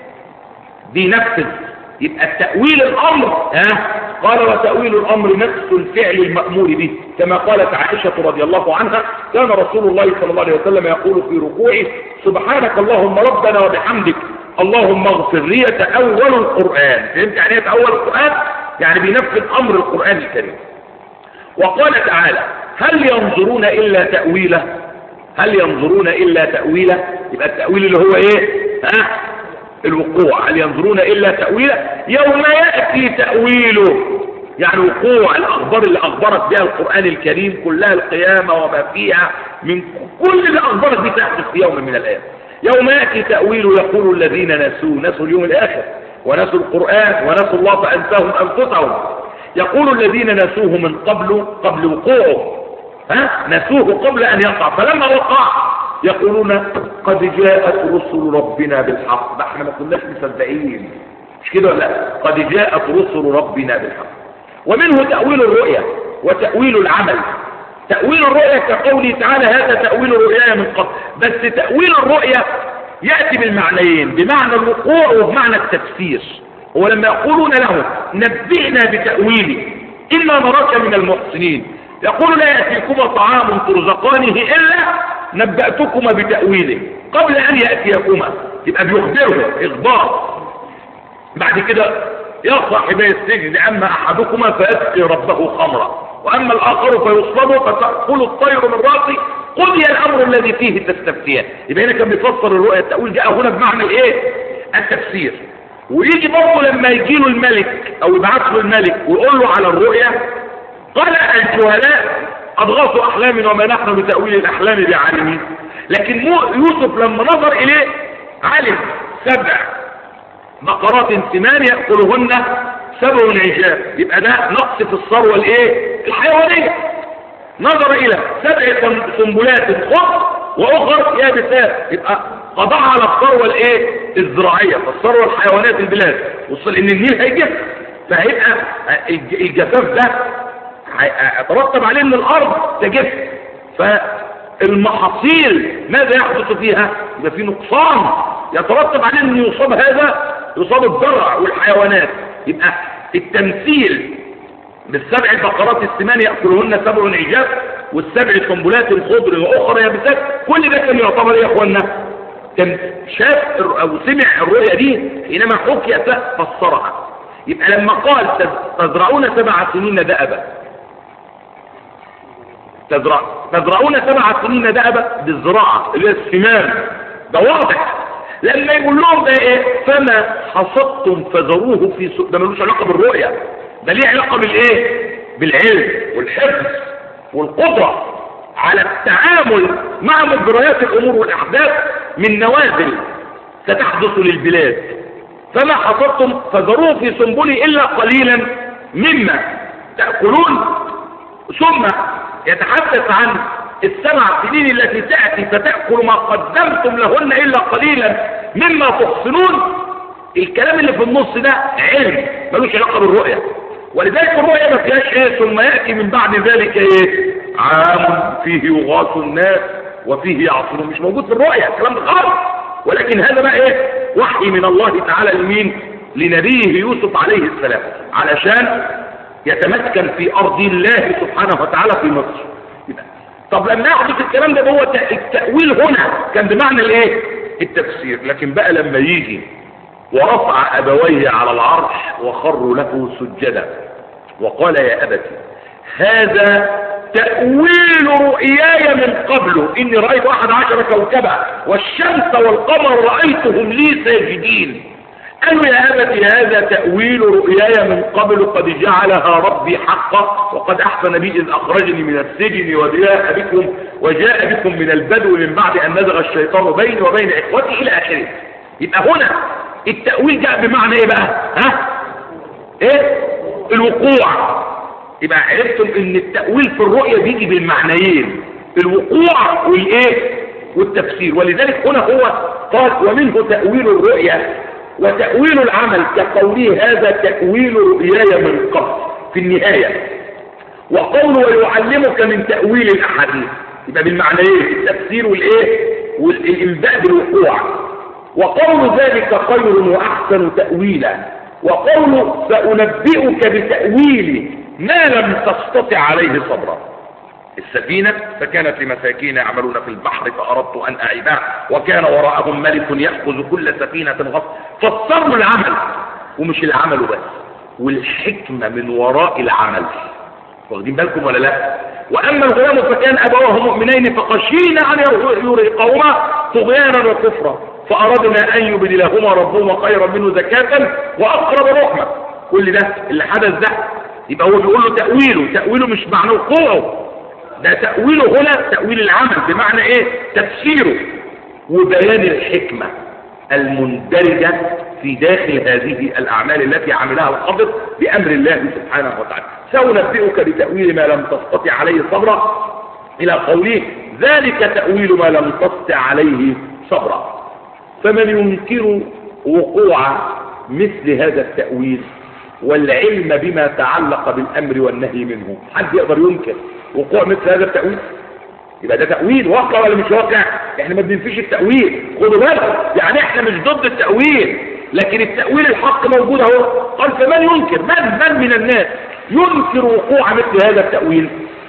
بينفذ يبقى التأويل الأمر ها قال وتأويل الأمر نفس الفعل المأمور به كما قالت عائشة رضي الله عنها كان رسول الله صلى الله عليه وسلم يقول في ركوعه سبحانك اللهم ربنا وبحمدك اللهم اغفر لي تأول القرآن فهمت يعني ايه تأول القرآن يعني بينفذ أمر القرآن الكريم وقال تعالى هل ينظرون إلا تأويله هل ينظرون إلا تأويله يبقى التأويل اللي هو ايه ها الوقوع هل ينظرون إلا تأويله يوم يأتي تأويله يعني وقوع الأخبار اللي أخبرت بها القرآن الكريم كلها القيامة وما فيها من كل اللي أخبرت به تحدث في يوم من الأيام يوم يأتي تأويله يقول الذين نسوا نسوا اليوم الآخر ونسوا القرآن ونسوا الله فأنساهم أنفسهم يقول الذين نسوه من قبل قبل وقوعه ها نسوه قبل أن يقع فلما وقع يقولون قد جاءت رسل ربنا بالحق ده احنا ما كناش مصدقين مش كده ولا قد جاءت رسل ربنا بالحق ومنه تأويل الرؤيا وتأويل العمل تأويل الرؤيا كقوله تعالى هذا تأويل الرؤيا من قبل بس تأويل الرؤيا يأتي بالمعنيين بمعنى الوقوع وبمعنى التفسير هو لما يقولون له نبئنا بتأويله إنا نراك من المحسنين يقول لا يأتيكما طعام ترزقانه إلا نبأتكما بتأويله قبل أن يأتيكما يبقى بيخبره إخبار بعد كده يا صاحبي السجن أما أحدكما فيسقي ربه خمرا وأما الآخر فيصلب فتأكل الطير من راسه قضي الأمر الذي فيه تستفتيان يبقى هنا كان بيفسر الرؤيا التأويل جاء هنا بمعنى الإيه التفسير ويجي برضه لما يجي له الملك أو يبعث له الملك ويقول له على الرؤيا قال الجهلاء أضغاث أحلام وما نحن بتأويل الأحلام بعالمين لكن يوسف لما نظر إليه علم سبع بقرات ثمان يأكلهن سبع عجاب يبقى ده نقص في الثروة الايه الحيوانية نظر الى سبع سنبلات خضر واخر يابسات يبقى قضاء على الثروة الايه الزراعية فالثروة الحيوانية في البلاد وصل ان النيل هيجف فهيبقى الجفاف ده هيترتب عليه ان الارض تجف فالمحاصيل ماذا يحدث فيها يبقى في نقصان يترتب عليه ان يصاب هذا يصاب الزرع والحيوانات يبقى التمثيل بالسبع البقرات الثمان يأكلهن سبع عجاب والسبع سنبلات الخضر واخرى يابسات كل ده كان يعتبر ايه يا اخوانا كان شاف او سمع الرؤيا دي حينما حكيت فسرها يبقى لما قال تزرعون سبع سنين دأبا تزرع تزرعون سبع سنين دأبا بالزراعة اللي هي الثمار ده واضح لما يقول لهم ده ايه فما حصدتم فذروه في سوق ده ملوش علاقه بالرؤيه ده ليه علاقه بالايه بالعلم والحفظ والقدره على التعامل مع مجريات الامور والاحداث من نوازل ستحدث للبلاد فما حصدتم فذروه في سنبله الا قليلا مما تاكلون ثم يتحدث عن السبع سنين التي تأتي فتأكل ما قدمتم لهن إلا قليلا مما تحسنون الكلام اللي في النص ده علم ملوش علاقة بالرؤية ولذلك الرؤية ما فيهاش ايه ثم يأتي من بعد ذلك ايه عام فيه يغاث الناس وفيه يعصرون مش موجود في الرؤية الكلام ده خالص ولكن هذا بقى ايه وحي من الله تعالى لمين لنبيه يوسف عليه السلام علشان يتمكن في ارض الله سبحانه وتعالى في مصر طب لما يحدث الكلام ده هو التأويل هنا كان بمعنى الايه التفسير لكن بقى لما يجي ورفع أبويه على العرش وخروا له سجدا وقال يا أبتي هذا تأويل رؤياي من قبل إني رأيت أحد عشر كوكبا والشمس والقمر رأيتهم لي ساجدين قالوا يا أبتي هذا تأويل رؤياي من قبل قد جعلها ربي حقا وقد أحسن بي إذ أخرجني من السجن وجاء بكم وجاء بكم من البدو من بعد أن نزغ الشيطان بيني وبين إخوتي إلى آخره يبقى هنا التأويل جاء بمعنى إيه بقى ها إيه الوقوع يبقى عرفتم إن التأويل في الرؤية بيجي بالمعنيين الوقوع والإيه والتفسير ولذلك هنا هو قال ومنه تأويل الرؤية وتأويل العمل كقوله هذا تأويل رؤياي من قبل في النهاية وقوله ويعلمك من تأويل الأحاديث يبقى بالمعنيين التفسير والإيه والإنباء بالوقوع وقول ذلك خير وأحسن تأويلا وقول سأنبئك بتأويل ما لم تستطع عليه صبرا السفينة فكانت لمساكين يعملون في البحر فأردت أن أعيبها وكان وراءهم ملك يأخذ كل سفينة غصب فسروا العمل ومش العمل بس والحكمة من وراء العمل واخدين بالكم ولا لا وأما الغلام فكان أبواه مؤمنين فخشينا أن يرهقهما طغيانا وكفرا فأردنا أن يبدلهما ربهما خيرا منه زكاة وأقرب رحمة كل ده اللي حدث ده يبقى هو بيقول له تأويله تأويله مش معنى وقوعه ده تأويله هنا تأويل العمل بمعنى ايه تفسيره وبيان الحكمة المندرجة في داخل هذه الأعمال التي عملها الخضر بأمر الله سبحانه وتعالى سأنبئك بتأويل ما لم تستطع عليه صبرا إلى قوله ذلك تأويل ما لم تستطع عليه صبرا فمن ينكر وقوع مثل هذا التأويل والعلم بما تعلق بالأمر والنهي منه حد يقدر ينكر وقوع مثل هذا التأويل يبقى ده تأويل واقع ولا مش واقع احنا ما بننفيش التأويل خدوا بالك يعني احنا مش ضد التأويل لكن التأويل الحق موجود اهو قال فمن ينكر من من من الناس ينكر وقوع مثل هذا التأويل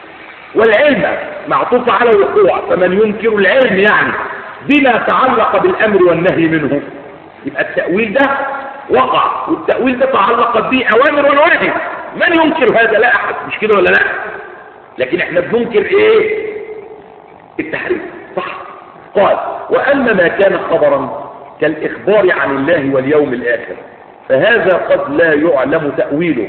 والعلم معطوف على الوقوع فمن ينكر العلم يعني بما تعلق بالأمر والنهي منه يبقى التأويل ده وقع والتأويل ده تعلقت به أوامر ونواهي من ينكر هذا لا أحد مش كده ولا لا لكن احنا بننكر ايه التحريف صح قال وأما ما كان خبرا كالإخبار عن الله واليوم الآخر فهذا قد لا يعلم تأويله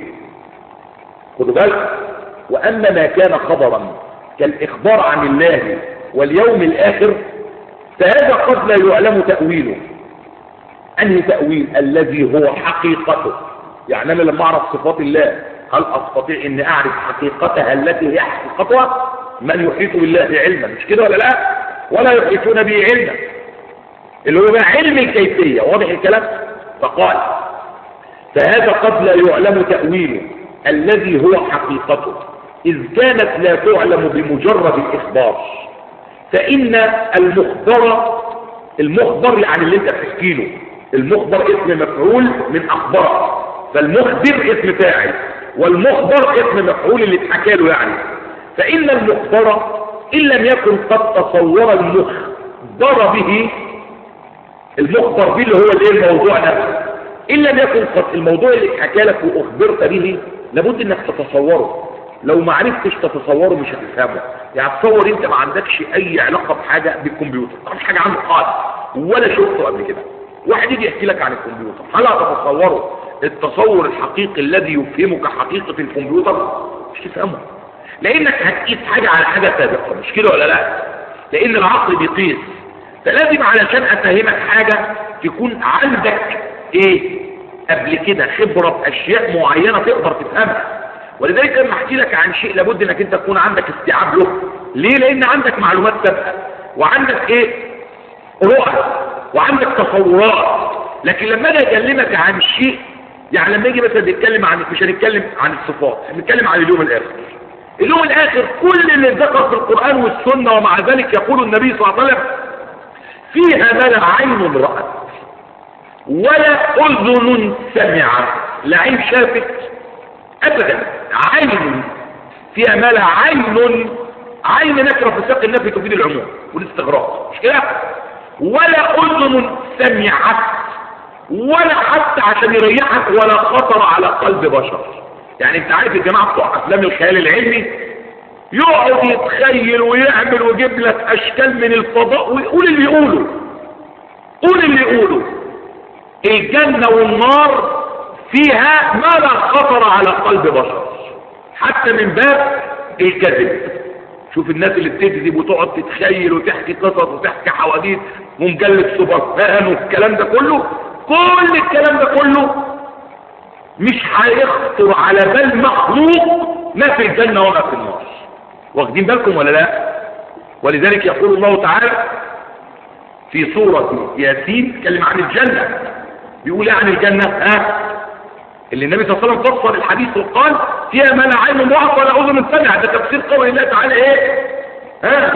خدوا بالك وأما ما كان خبرا كالإخبار عن الله واليوم الآخر فهذا قد لا يعلم تأويله أنهي تأويل الذي هو حقيقته يعني أنا لما أعرف صفات الله هل أستطيع أن أعرف حقيقتها التي هي حقيقتها من يحيط بالله علما مش كده ولا لا ولا يحيطون به علما اللي هو علم الكيفية واضح الكلام فقال فهذا قد لا يعلم تأويله الذي هو حقيقته إذ كانت لا تعلم بمجرد الإخبار فإن المخبر المخبر يعني اللي انت بتحكي له المخبر اسم مفعول من أخبار فالمخبر اسم فاعل والمخبر اسم مفعول اللي اتحكى له يعني فإن المخبر إن لم يكن قد تصور المخبر به المخبر به اللي هو الايه الموضوع نفسه إن لم يكن قد الموضوع اللي اتحكى لك وأخبرت به لابد انك تتصوره لو ما عرفتش تتصوره مش هتفهمه يعني تصور انت ما عندكش اي علاقة بحاجة بالكمبيوتر مش حاجة عنده خالص ولا شفته قبل كده واحد يجي يحكي لك عن الكمبيوتر هل هتتصوره التصور الحقيقي الذي يفهمك حقيقة الكمبيوتر مش تفهمه لانك هتقيس حاجة على حاجة سابقة مش كده ولا لا لان العقل بيقيس فلازم علشان افهمك حاجة تكون عندك ايه قبل كده خبرة باشياء معينة تقدر تفهمها ولذلك لما احكي لك عن شيء لابد انك انت تكون عندك استيعاب له ليه لان عندك معلومات سابقة وعندك ايه رؤى وعندك تصورات لكن لما اجي اكلمك عن شيء يعني لما يجي مثلا نتكلم عن مش هنتكلم عن الصفات هنتكلم عن اليوم الاخر اليوم الاخر كل اللي ذكر في القرآن والسنة ومع ذلك يقول النبي صلى الله عليه وسلم فيها ما لا عين رأت ولا اذن سمعت لا عين شافت ابدا عين فيها ما لا عين عين نكره في ساق النفي تفيد العموم والاستغراق مش كده ولا اذن سمعت ولا حتى عشان يريحك ولا خطر على قلب بشر يعني انت عارف الجماعه بتوع افلام الخيال العلمي يقعد يتخيل ويعمل ويجيب لك اشكال من الفضاء ويقول اللي يقوله قول اللي يقوله الجنة والنار فيها ما لا خطر على قلب بشر حتى من باب الكذب شوف الناس اللي بتكذب وتقعد تتخيل وتحكي قصص وتحكي حواديت ومجلد سوبرمان والكلام ده كله كل الكلام ده كله مش هيخطر على بال مخلوق ما في الجنة وما في النار واخدين بالكم ولا لا ولذلك يقول الله تعالى في سورة ياسين اتكلم عن الجنة بيقول ايه عن الجنة ها اللي النبي صلى الله عليه وسلم فسر الحديث وقال فيها ما لا عين رأت ولا أذن سمعت ده تفسير قول الله تعالى ايه ها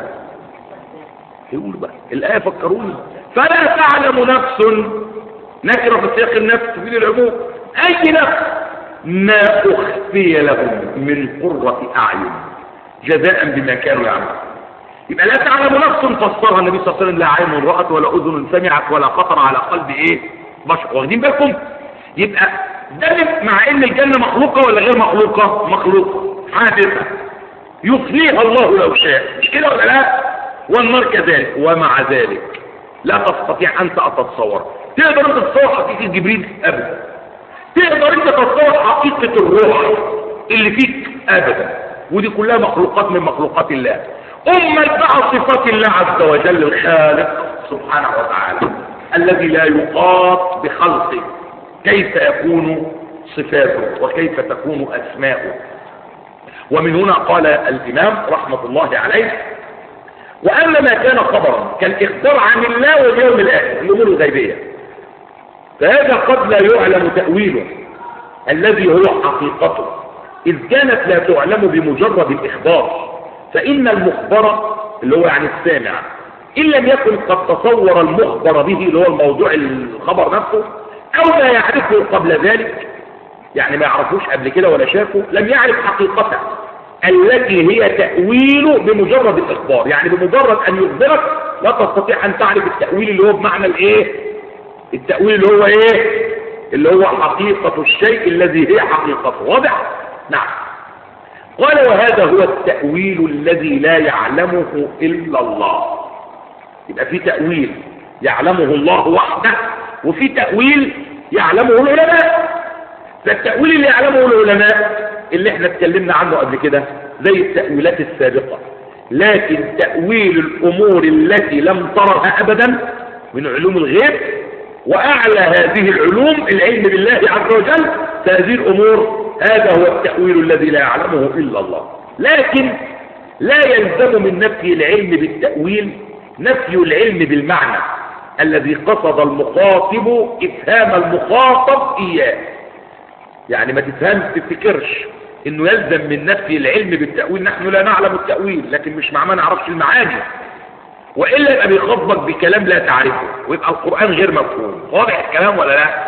يقول بقى الآية فكروني فلا تعلم نفس نكرة في سياق النفس في العموم أي نفس ما أخفي لهم من قرة أعين جزاء بما كانوا يعملون يبقى لا تعلم نفس فسرها النبي صلى الله عليه وسلم لا عين رأت ولا أذن سمعت ولا خطر على قلب إيه بشر واخدين بالكم يبقى ده مع ان الجنة مخلوقة ولا غير مخلوقة مخلوقة حادثة يفنيها الله لو شاء مش كده ولا لا والنار كذلك ومع ذلك لا تستطيع انت ان تتصور تقدر انت تتصور حقيقة جبريل ابدا تقدر انت تتصور حقيقة الروح اللي فيك ابدا ودي كلها مخلوقات من مخلوقات الله أما بقى صفات الله عز وجل الخالق سبحانه وتعالى الذي لا يقاط بخلقه كيف يكون صفاته وكيف تكون أسماؤه ومن هنا قال الإمام رحمة الله عليه وأما ما كان خبرا كالإخبار عن الله واليوم الآخر الأمور الغيبية فهذا قد لا يعلم تأويله الذي هو حقيقته إذ كانت لا تعلم بمجرد الإخبار فإن المخبر اللي هو يعني السامع إن لم يكن قد تصور المخبر به اللي هو الموضوع الخبر نفسه أو لا يعرفه قبل ذلك يعني ما يعرفوش قبل كده ولا شافه لم يعرف حقيقته التي هي تأويله بمجرد الإخبار يعني بمجرد أن يخبرك لا تستطيع أن تعرف التأويل اللي هو بمعنى الإيه التأويل اللي هو إيه اللي هو حقيقة الشيء الذي هي حقيقته واضح نعم قال وهذا هو التأويل الذي لا يعلمه إلا الله يبقى في تأويل يعلمه الله وحده وفي تأويل يعلمه العلماء فالتأويل اللي يعلمه العلماء اللي احنا اتكلمنا عنه قبل كده زي التأويلات السابقة لكن تأويل الأمور التي لم ترها أبدا من علوم الغيب وأعلى هذه العلوم العلم بالله عز وجل فهذه الأمور هذا هو التأويل الذي لا يعلمه إلا الله لكن لا يلزم من نفي العلم بالتأويل نفي العلم بالمعنى الذي قصد المخاطب إفهام المخاطب إياه يعني ما تفهمش تفتكرش انه يلزم من نفي العلم بالتأويل نحن لا نعلم التأويل لكن مش معناه نعرفش المعاني وإلا يبقى بيخاطبك بكلام لا تعرفه ويبقى القرآن غير مفهوم واضح الكلام ولا لا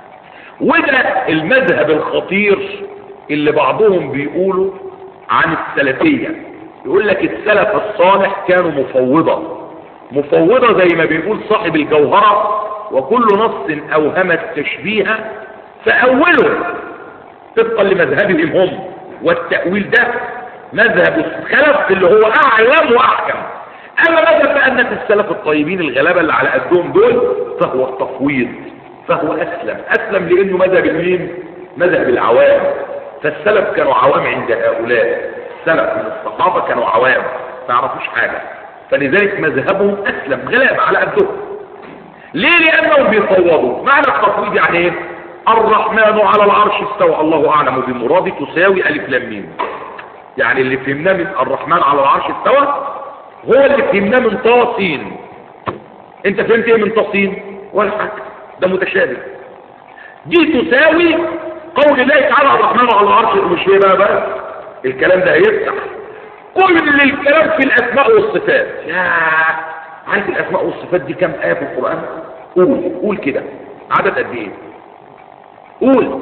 وده المذهب الخطير اللي بعضهم بيقولوا عن السلفية يقول لك السلف الصالح كانوا مفوضة مفوضة زي ما بيقول صاحب الجوهرة وكل نص أوهم التشبيه فأوله طبقا لمذهبهم هم والتأويل ده مذهب السلف اللي هو أعلم وأحكم أما مذهب أنك السلف الطيبين الغلابة اللي على قدهم دول فهو التفويض فهو أسلم أسلم لأنه مذهب مين مذهب العوام فالسلف كانوا عوام عند هؤلاء السلف من الصحابة كانوا عوام ما يعرفوش حاجة فلذلك مذهبهم أسلم غلابة على قدهم ليه لأنهم بيفوضوا معنى التفويض يعني ايه الرحمن على العرش استوى الله أعلم بمراده تساوي ألف لام ميم يعني اللي فهمناه من الرحمن على العرش استوى هو اللي فهمناه من طاسين انت فهمت ايه من طاسين ولا حاجه ده متشابه دي تساوي قول الله تعالى الرحمن على العرش مش هي بقى بقى الكلام ده هيفتح كل الكلام في الاسماء والصفات يا عارف الاسماء والصفات دي كم ايه في القران قول قول كده عدد قد ايه قول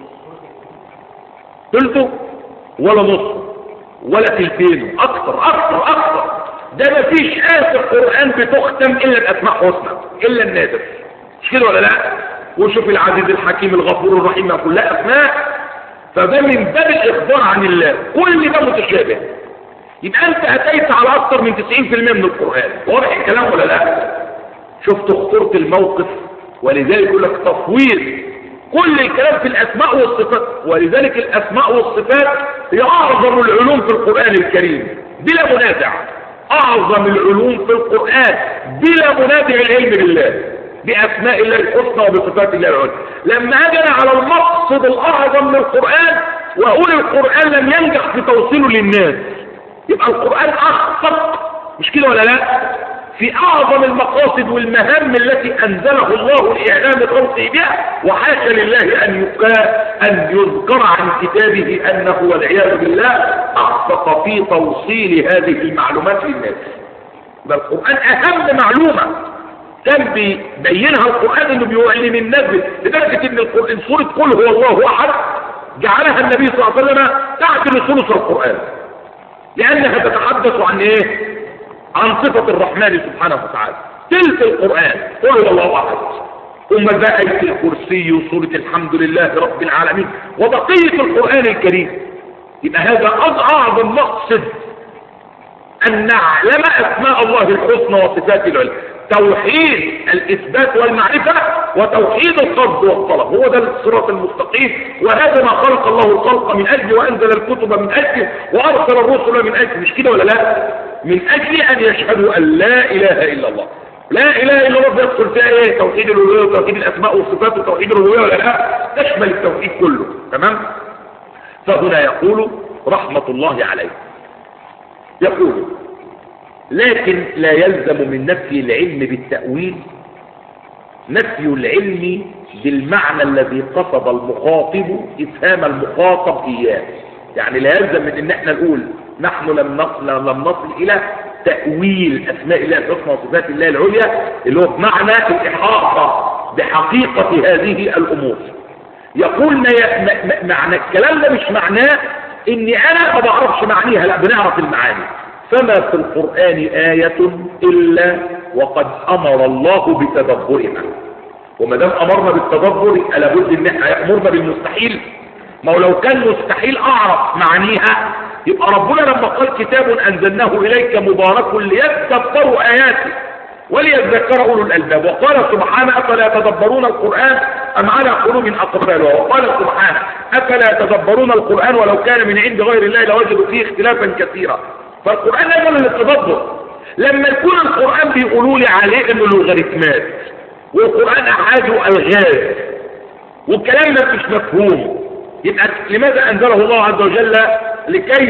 ثلثه ولا نص ولا تلتين اكتر اكتر اكتر ده مفيش آية في القرآن بتختم إلا بأسماء حسنى إلا النادر مش كده ولا لا وشوف العزيز الحكيم الغفور الرحيم كلها أسماء فده من باب الإخبار عن الله كل ده متشابه يبقى أنت أتيت على أكثر من 90% من القرآن واضح الكلام ولا لا شفت خطورة الموقف ولذلك يقول لك تفويض كل الكلام في الأسماء والصفات ولذلك الأسماء والصفات هي أعظم العلوم في القرآن الكريم بلا منازع أعظم العلوم في القرآن بلا منازع العلم بالله بأسماء الله الحسنى وبصفات الله العلى لما أجل على المقصد الأعظم من القرآن وأقول القرآن لم ينجح في توصيله للناس يبقى القرآن أخطأ مش كده ولا لا في أعظم المقاصد والمهام التي أنزله الله لإعلام خلقه بها وحاشا لله أن أن يذكر عن كتابه أنه والعياذ بالله أخطأ في توصيل هذه المعلومات للناس ده القرآن أهم معلومة كان بيبينها القرآن انه بيعلم الناس لدرجة ان القرآن سورة قل هو الله احد جعلها النبي صلى الله عليه وسلم تعدل ثلث القرآن لانها تتحدث عن ايه عن صفة الرحمن سبحانه وتعالى تلك القرآن قل هو الله احد ثم بقى آية الكرسي وسورة الحمد لله رب العالمين وبقية القرآن الكريم يبقى هذا أعظم مقصد أن نعلم أسماء الله الحسنى وصفات العلم توحيد الإثبات والمعرفة وتوحيد القصد والطلب هو ده الصراط المستقيم وهذا ما خلق الله الخلق من أجل وأنزل الكتب من أجل وأرسل الرسل من أجل مش كده ولا لا من أجل أن يشهدوا أن لا إله إلا الله لا إله إلا الله بيدخل فيها إيه توحيد الألوهية وتوحيد الأسماء والصفات وتوحيد الربوبية ولا لا تشمل التوحيد كله تمام فهنا يقول رحمة الله عليه يقول لكن لا يلزم من نفي العلم بالتأويل نفي العلم بالمعنى الذي قصد المخاطب إفهام المخاطب إياه يعني لا يلزم من ان احنا نقول نحن لم نصل, لم نصل الى تأويل اسماء الله الحسنى وصفات الله العليا اللي هو بمعنى الاحاطة بحقيقة هذه الامور يقول ما ي... معنى الكلام ده مش معناه اني انا ما بعرفش معانيها لا بنعرف المعاني فما في القرآن آية إلا وقد أمر الله بتدبرها وما دام أمرنا بالتدبر يبقى لابد إن احنا يأمرنا بالمستحيل ما هو لو كان مستحيل أعرف معانيها يبقى ربنا لما قال كتاب أنزلناه إليك مبارك ليتدبروا آياته وليذكر أولو الألباب وقال سبحانه أفلا يتدبرون القرآن أم على قلوب أقفالها وقال سبحانه أفلا يتدبرون القرآن ولو كان من عند غير الله لوجدوا فيه اختلافا كثيرا فالقرآن يقول للتدبر لما يكون القرآن بيقولوا لي عليه انه لوغاريتمات والقرآن احاده الغاز والكلام ده مش مفهوم يبقى لماذا انزله الله عز وجل لكي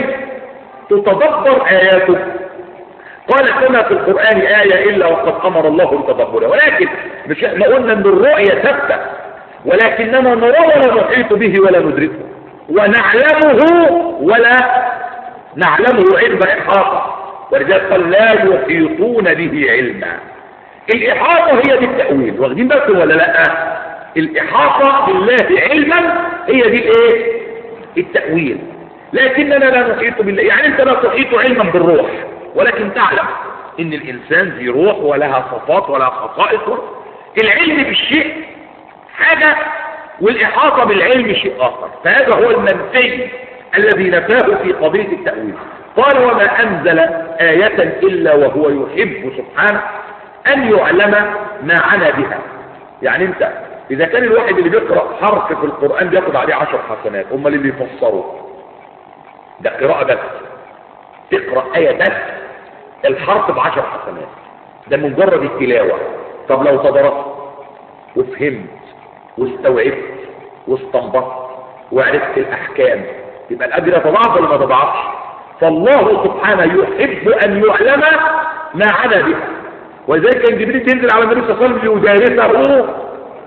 تتدبر اياته قال كما في القرآن آية إلا وقد أمر الله بتدبرها ولكن مش احنا قلنا ان الرؤية ثابتة ولكننا نرى ولا نحيط به ولا ندركه ونعلمه ولا نعلمه علم إحاطة ولذلك قال لا يحيطون به علما الإحاطة هي دي التأويل واخدين بالكم ولا لا الإحاطة بالله علما هي دي الايه التأويل لكننا لا نحيط بالله يعني انت لا تحيط علما بالروح ولكن تعلم ان الانسان ذي روح ولها صفات ولها خصائص العلم بالشيء حاجة والإحاطة بالعلم شيء آخر فهذا هو المنفي الذي نفاه في قضية التأويل قال وما أنزل آية إلا وهو يحب سبحانه أن يعلم ما عنا بها يعني أنت إذا كان الواحد اللي بيقرأ حرف في القرآن بياخد عليه عشر حسنات أما اللي بيفسره ده قراءة بس تقرأ آية بس الحرف بعشر حسنات ده مجرد التلاوة طب لو تدرست وفهمت واستوعبت واستنبطت وعرفت الأحكام يبقى الأجر يتضاعف ولا ما تضاعفش فالله سبحانه يحب أن يعلم ما عنا به ولذلك كان جبريل ينزل على النبي صلى الله عليه وسلم ليدارسه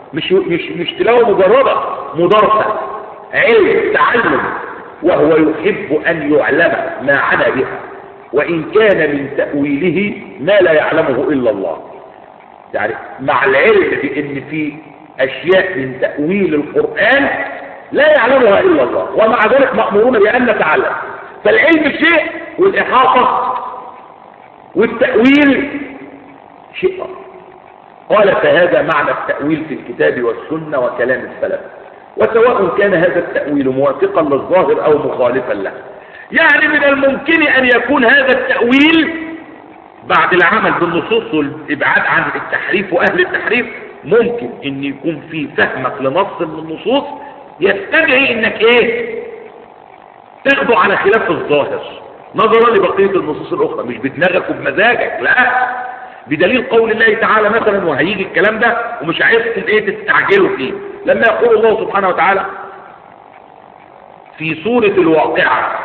مش مش مش تلاوة مجردة مدرسة علم تعلم وهو يحب أن يعلم ما عنا بها وإن كان من تأويله ما لا يعلمه إلا الله يعني مع العلم بأن في أشياء من تأويل القرآن لا يعلمها إلا الله ومع ذلك مأمورون بأن نتعلم فالعلم شيء والإحاطة والتأويل شيء آخر قال فهذا معنى التأويل في الكتاب والسنة وكلام السلف وسواء كان هذا التأويل موافقا للظاهر أو مخالفا له يعني من الممكن أن يكون هذا التأويل بعد العمل بالنصوص والإبعاد عن التحريف وأهل التحريف ممكن أن يكون في فهمك لنص من النصوص يستدعي أنك إيه تاخده على خلاف الظاهر نظرا لبقية النصوص الأخرى مش بدماغك وبمزاجك لا بدليل قول الله تعالى مثلا وهيجي الكلام ده ومش عايزكم ايه تستعجلوا فيه لما يقول الله سبحانه وتعالى في سورة الواقعة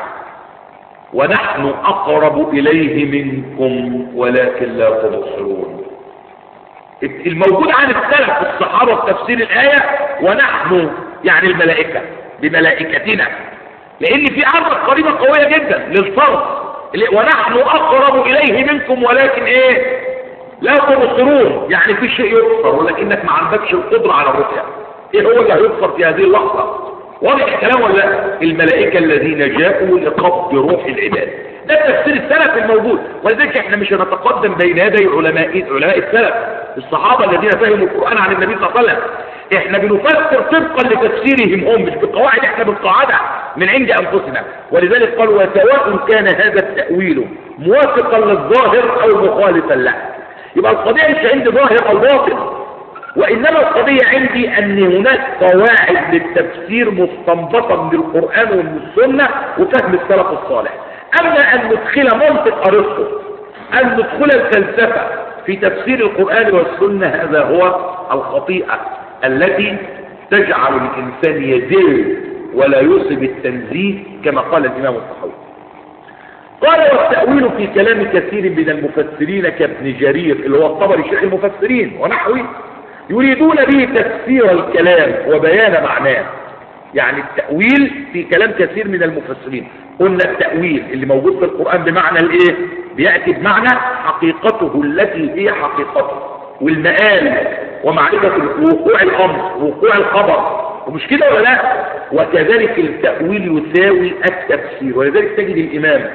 ونحن أقرب إليه منكم ولكن لا تبصرون الموجود عن السلف في الصحابة في تفسير الآية ونحن يعني الملائكة بملائكتنا لأن في عرض قريبة قوية جدا للفرق ونحن أقرب إليه منكم ولكن إيه لا تبصرون يعني في شيء يبصر ولكنك ما عندكش القدرة على الرؤية ايه هو اللي هيبصر في هذه اللحظة واضح الكلام ولا الملائكة الذين جاءوا لقبض روح العباد ده تفسير السلف الموجود ولذلك احنا مش هنتقدم بين يدي علماء علماء السلف الصحابة الذين فهموا القرآن عن النبي صلى الله عليه وسلم احنا بنفسر طبقا لتفسيرهم هم مش بقواعد احنا بنقاعدها من عند انفسنا ولذلك قالوا وسواء كان هذا التأويل موافقا للظاهر او مخالفا له يبقى القضية مش عندي ظاهر او باطن وانما القضية عندي ان هناك قواعد للتفسير مستنبطة من القرآن ومن السنة وفهم السلف الصالح اما ان ندخل منطق ارسطو ان ندخل الفلسفة في تفسير القرآن والسنة هذا هو الخطيئة التي تجعل الانسان يزل ولا يصب التنزيه كما قال الامام الصحوي قال والتأويل في كلام كثير من المفسرين كابن جرير اللي هو الطبري شيخ المفسرين ونحوي يريدون به تفسير الكلام وبيان معناه يعني التأويل في كلام كثير من المفسرين قلنا التأويل اللي موجود في القرآن بمعنى الايه بيأتي بمعنى حقيقته التي هي حقيقته والمآل ومعرفة وقوع الأمر وقوع الخبر ومش كده ولا لا وكذلك التأويل يساوي التفسير ولذلك تجد الإمام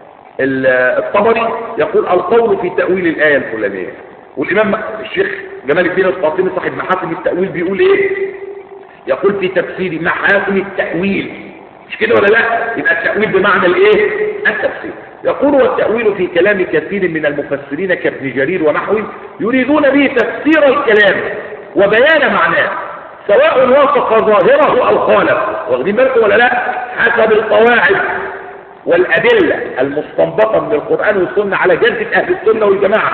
الطبري يقول القول في تأويل الآية الفلانية والإمام الشيخ جمال الدين القاطمي صاحب محاسن التأويل بيقول إيه يقول في تفسير محاسن التأويل مش كده ولا لا يبقى التأويل بمعنى الإيه التفسير يقول والتأويل في كلام كثير من المفسرين كابن جرير ونحوه يريدون به تفسير الكلام وبيان معناه سواء وافق ظاهره أو خالف واخدين بالكم ولا لا حسب القواعد والأدلة المستنبطة من القرآن والسنة على جدة أهل السنة والجماعة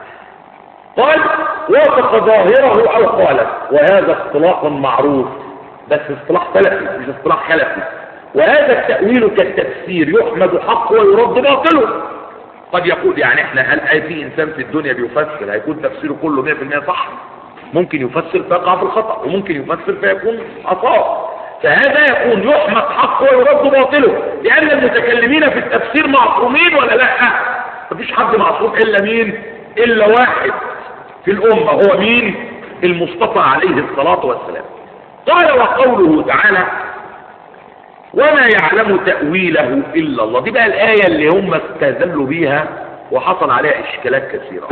قال وافق ظاهره أو خالف وهذا اصطلاح معروف بس اصطلاح سلفي مش اصطلاح خلفي وهذا التأويل كالتفسير يحمد حق ويرد باطله قد يقول يعني احنا هل في انسان في الدنيا بيفسر هيكون تفسيره كله 100% صح ممكن يفسر فيقع في الخطأ وممكن يفسر فيكون خطأ فهذا يكون يحمد حق ويرد باطله لأن المتكلمين في التفسير معصومين ولا لا مفيش حد معصوم إلا مين إلا واحد في الأمة هو مين المصطفى عليه الصلاة والسلام قال وقوله تعالى وما يعلم تأويله إلا الله دي بقى الآية اللي هم استهزلوا بيها وحصل عليها إشكالات كثيرة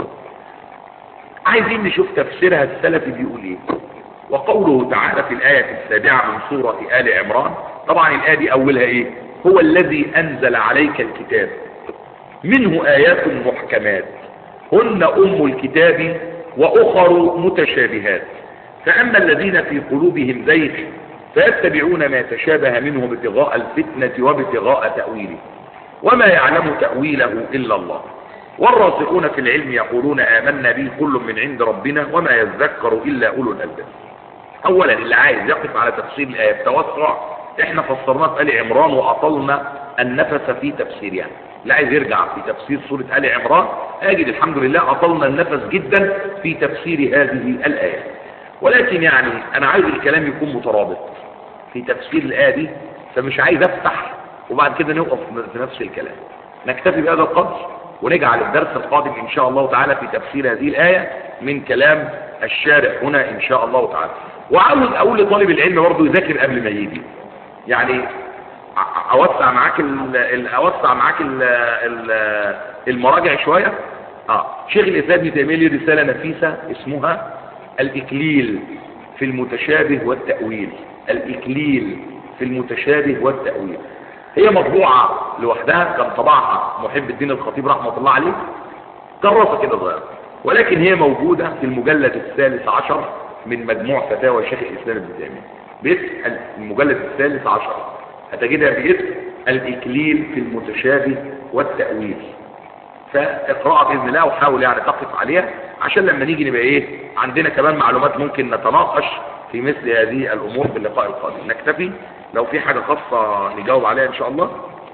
عايزين نشوف تفسيرها السلفي بيقول ايه وقوله تعالى في الآية السابعة من سورة آل عمران طبعا الآية دي أولها إيه هو الذي أنزل عليك الكتاب منه آيات محكمات هن أم الكتاب وأخر متشابهات فأما الذين في قلوبهم زيغ فيتبعون ما تشابه منه ابتغاء الفتنة وابتغاء تأويله وما يعلم تأويله إلا الله والراسخون في العلم يقولون آمنا به كل من عند ربنا وما يذكر إلا أولو الألباب اولا اللي عايز يقف على تفسير الايه بتوسع احنا فسرناه في ال عمران واطلنا النفس في تفسيرها اللي عايز يرجع في تفسير سوره ال عمران اجد الحمد لله اطلنا النفس جدا في تفسير هذه الايه ولكن يعني انا عايز الكلام يكون مترابط في تفسير الآية دي فمش عايز افتح وبعد كده نوقف في نفس الكلام نكتفي بهذا القدر ونجعل الدرس القادم ان شاء الله تعالى في تفسير هذه الآية من كلام الشارع هنا ان شاء الله تعالى وعاوز اقول لطالب العلم برضه يذاكر قبل ما يجي يعني ع- اوسع معاك ال- ال- اوسع معاك ال- ال- المراجع شويه اه شيخ الاسلام ابن تيميه له رساله نفيسه اسمها الاكليل في المتشابه والتاويل الاكليل في المتشابه والتاويل هي مطبوعه لوحدها كان طبعها محب الدين الخطيب رحمه الله عليه كراسه كده صغيره ولكن هي موجوده في المجلد الثالث عشر من مجموع فتاوى شيخ الاسلام ابن تيميه باسم المجلد الثالث عشر هتجدها باسم الإكليل في المتشابه والتأويل فاقرأها بإذن الله وحاول يعني تقف عليها عشان لما نيجي نبقى إيه عندنا كمان معلومات ممكن نتناقش في مثل هذه الأمور في اللقاء القادم نكتفي لو في حاجة خاصة نجاوب عليها إن شاء الله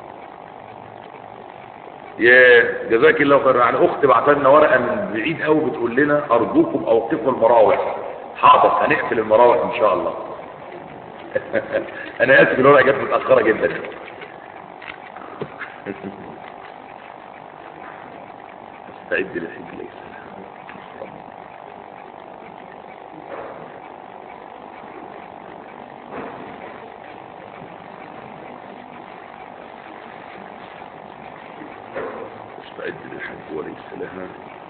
يا جزاك الله خير يعني أخت بعت لنا ورقة من بعيد قوي بتقول لنا أرجوكم أوقفوا المراوح حاضر هنقفل المراوح إن شاء الله انا اسف الورقه جت متاخره جدا استعد للحج ليس استعد للحج وليس لها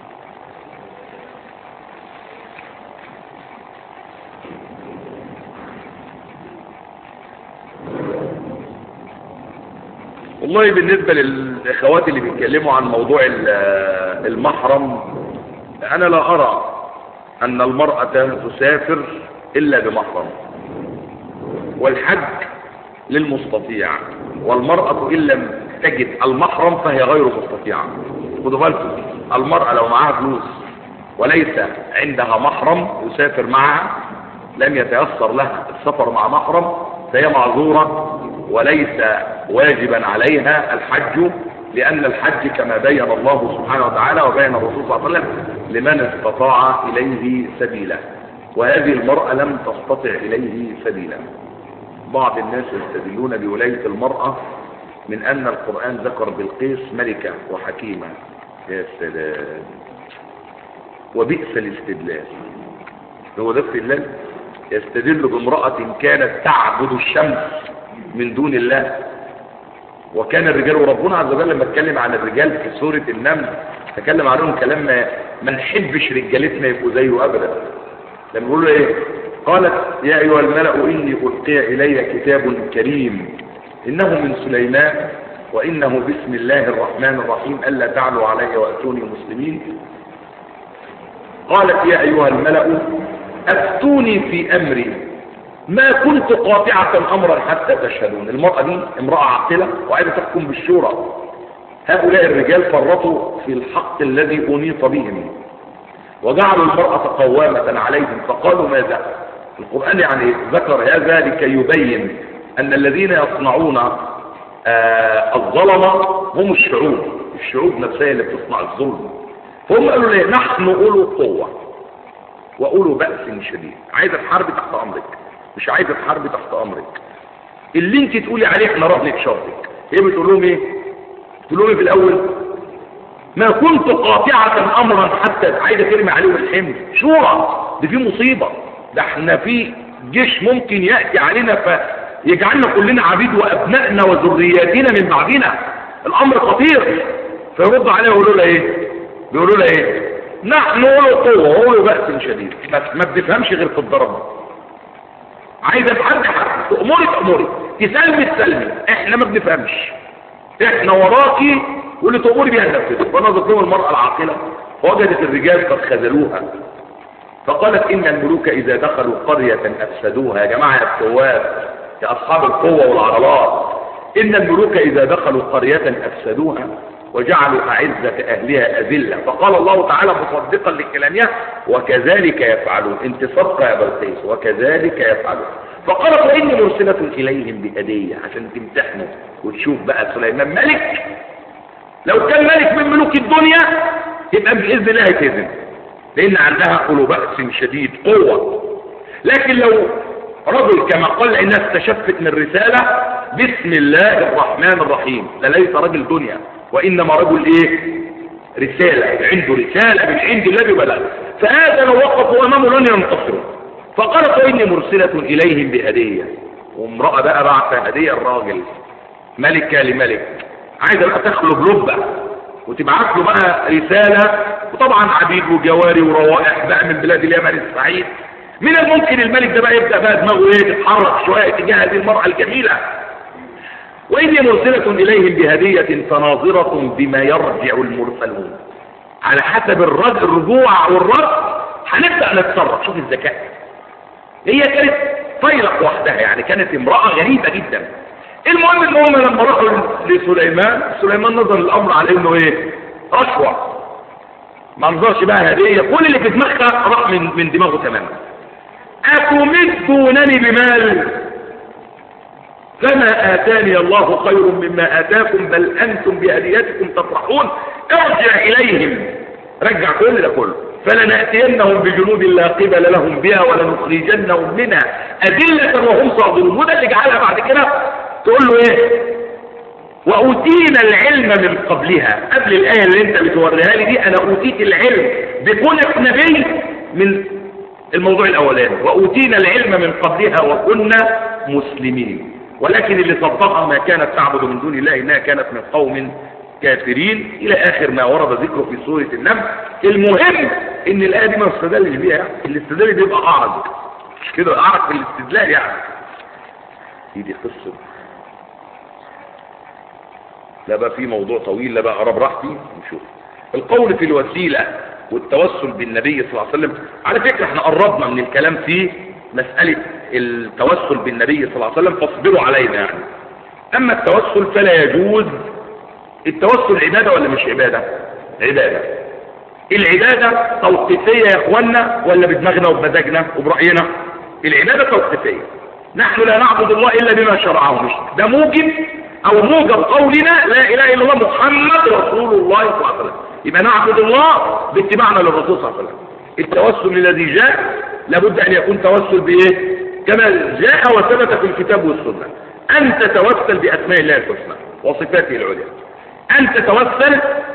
والله بالنسبة للإخوات اللي بيتكلموا عن موضوع ال- المحرم أنا لا أرى أن المرأة تسافر إلا بمحرم والحج للمستطيع والمرأة إن لم تجد المحرم فهي غير مستطيعة خدوا بالكم المرأة لو معاها فلوس وليس عندها محرم يسافر معها لم يتيسر لها السفر مع محرم فهي معذورة وليس واجبا عليها الحج لأن الحج كما بين الله سبحانه وتعالى وبين الرسول صلى الله عليه وسلم لمن استطاع إليه سبيلا وهذه المرأة لم تستطع إليه سبيلا بعض الناس يستدلون بولاية المرأة من أن القرآن ذكر بالقيس ملكة وحكيمة يا سلام وبئس الاستدلال هو ده استدلال يستدل بامرأة كانت تعبد الشمس من دون الله وكان الرجال وربنا عز وجل لما اتكلم عن الرجال في سورة النمل تكلم عنهم كلام ما, ما نحبش رجالتنا يبقوا زيه ابدا لما بيقولوا ايه قالت يا ايها الملأ اني القي الي كتاب كريم انه من سليمان وانه بسم الله الرحمن الرحيم الا تعلوا علي واتوني مسلمين قالت يا ايها الملأ افتوني في امري ما كنت قاطعة امرا حتى تشهدون المرأة دي امرأة عاقلة وعايزة تحكم بالشورى هؤلاء الرجال فرطوا في الحق الذي انيط بهم وجعلوا المرأة قوامة عليهم فقالوا ماذا القرآن يعني ذكر هذا لكي يبين ان الذين يصنعون آه الظلمة هم الشعوب الشعوب نفسها اللي بتصنع الظلم فهم قالوا ليه نحن اولو قوة واولو بأس شديد عايز الحرب تحت امرك مش عايز الحرب تحت امرك اللي انت تقولي عليه احنا رهنك شرطك هي بتقول لهم ايه بتقول لهم ايه في الاول ما كنت قاطعة امرا حتى عايزة ترمي عليهم الحمل شورى دي في مصيبة ده احنا في جيش ممكن يأتي علينا فيجعلنا كلنا عبيد وابنائنا وذرياتنا من بعدنا الامر خطير فيرد عليها ويقولوا لها ايه بيقولوا لها ايه نحن اولو قوة واولو بأس شديد ما ما بنفهمش غير في الضرب عايزة تحرك حرك تأمري تأمري تسلمي تسلمي احنا ما بنفهمش احنا وراكي واللي تأمري بيها ننفذه فنظر لهم المرأة العاقلة وجدت الرجال قد خذلوها فقالت ان الملوك اذا دخلوا قرية افسدوها يا جماعة يا الثواب يا اصحاب القوة والعضلات ان الملوك اذا دخلوا قرية افسدوها وجعلوا اعزة اهلها اذلة فقال الله تعالى مصدقا لكلامها وكذلك يفعلون انت صدق يا بلقيس وكذلك يفعلون فقالت واني مرسلة اليهم بهدية عشان تمتحنوا وتشوف بقى سليمان ملك لو كان ملك من ملوك الدنيا يبقى باذن الله هيتهزم لان عندها اولو بأس شديد قوة لكن لو رجل كما قال الناس استشفت من رسالة بسم الله الرحمن الرحيم ده ليس رجل دنيا وإنما رجل إيه رسالة عنده رسالة من عند الله ببلغ فهذا لو وقفوا أمامه لن ينتصروا فقالت وإني مرسلة إليهم بهدية وامرأة بقى بعث هدية الراجل ملكة لملك عايزة بقى تخلب لبة وتبعت له بقى رسالة وطبعا عبيد وجواري وروائح بقى من بلاد اليمن السعيد من الممكن الملك ده بقى يبدأ بقى دماغه ايه تتحرك شوية تجاه هذه المرأة الجميلة وإني مرسلة إليهم بهدية فناظرة بما يرجع المرسلون على حسب الرد الرجوع والرد هنبدأ نتصرف شوف الذكاء هي كانت طيلق وحدها يعني كانت امرأة غريبة جدا المهم ان هم لما راحوا لسليمان سليمان نظر الامر على انه ايه رشوة ما نظرش بقى هدية كل اللي في دماغها راح من, من دماغه تماما أتمدونني بمال فما آتاني الله خير مما آتاكم بل أنتم بهديتكم تفرحون ارجع إليهم رجع كل ده كله فلنأتينهم بجنود لا قبل لهم بها ولنخرجنهم منها أذلة وهم صاغرون وده اللي جعلها بعد كده تقول له ايه وأوتينا العلم من قبلها قبل الآية اللي انت بتوريها لي دي أنا أوتيت العلم بكونك نبي من الموضوع الأولاني وأوتينا العلم من قبلها وكنا مسلمين ولكن اللي صدقها ما كانت تعبد من دون الله إنها كانت من قوم كافرين إلى آخر ما ورد ذكره في سورة النمل المهم إن الآية دي ما استدلش بيها يعني. الاستدلال بيبقى أعرض مش كده أعرض في الاستدلال يعني دي دي قصة لا بقى في موضوع طويل لا بقى أقرب راحتي نشوف القول في الوسيلة والتوسل بالنبي صلى الله عليه وسلم على فكرة احنا قربنا من الكلام في مسألة التوسل بالنبي صلى الله عليه وسلم فاصبروا علينا يعني أما التوسل فلا يجوز التوسل عبادة ولا مش عبادة عبادة العبادة توقيفية يا اخوانا ولا بدماغنا وبمزاجنا وبرأينا العبادة توقيفية نحن لا نعبد الله إلا بما شرعه مش ده موجب أو موجب قولنا لا إله إلا الله محمد رسول الله صلى الله عليه وسلم يبقى نعبد الله باتباعنا للرسول صلى الله عليه وسلم التوسل الذي جاء لابد أن يكون توسل بإيه كما جاء وثبت في الكتاب والسنة أن تتوسل بأسماء الله الحسنى وصفاته العليا أن تتوسل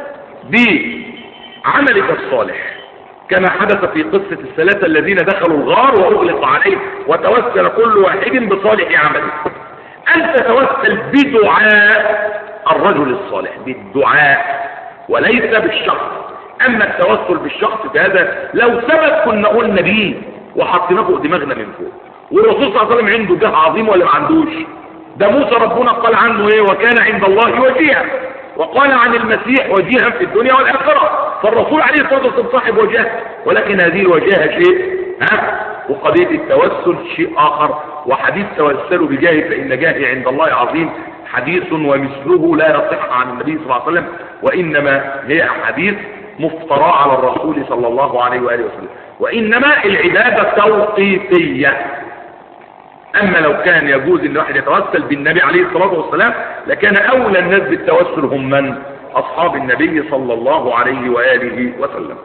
بعملك الصالح كما حدث في قصة الثلاثة الذين دخلوا الغار وأغلق عليه وتوسل كل واحد بصالح عمله أن تتوسل بدعاء الرجل الصالح بالدعاء وليس بالشخص أما التوسل بالشخص فهذا لو ثبت كنا قلنا بيه وحطيناه فوق دماغنا من فوق والرسول صلى الله عليه وسلم عنده جاه عظيم ولا ما عندوش ده موسى ربنا قال عنه ايه وكان عند الله وجيها وقال عن المسيح وجيها في الدنيا والآخرة فالرسول عليه الصلاة والسلام صاحب وجاه ولكن هذه الوجاهة شيء ها وقضية التوسل شيء آخر وحديث توسلوا بجاهي فإن جاهي عند الله عظيم حديث ومثله لا يصح عن النبي صلى الله عليه وسلم وإنما هي أحاديث مفترى على الرسول صلى الله عليه وآله وسلم وإنما العبادة توقيفية أما لو كان يجوز أن الواحد يتوسل بالنبي عليه الصلاة والسلام لكان أولى الناس بالتوسل هم من أصحاب النبي صلى الله عليه وآله وسلم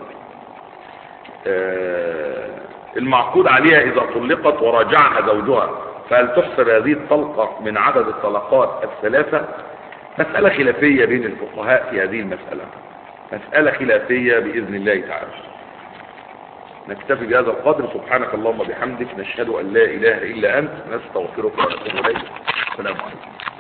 آه المعقود عليها إذا طلقت وراجعها زوجها فهل تحسب هذه الطلقة من عدد الطلقات الثلاثة مسألة خلافية بين الفقهاء في هذه المسألة مسألة خلافية بإذن الله تعالى نكتفي بهذا القدر سبحانك اللهم بحمدك نشهد أن لا إله إلا أنت نستغفرك ونتوب إليك السلام عليكم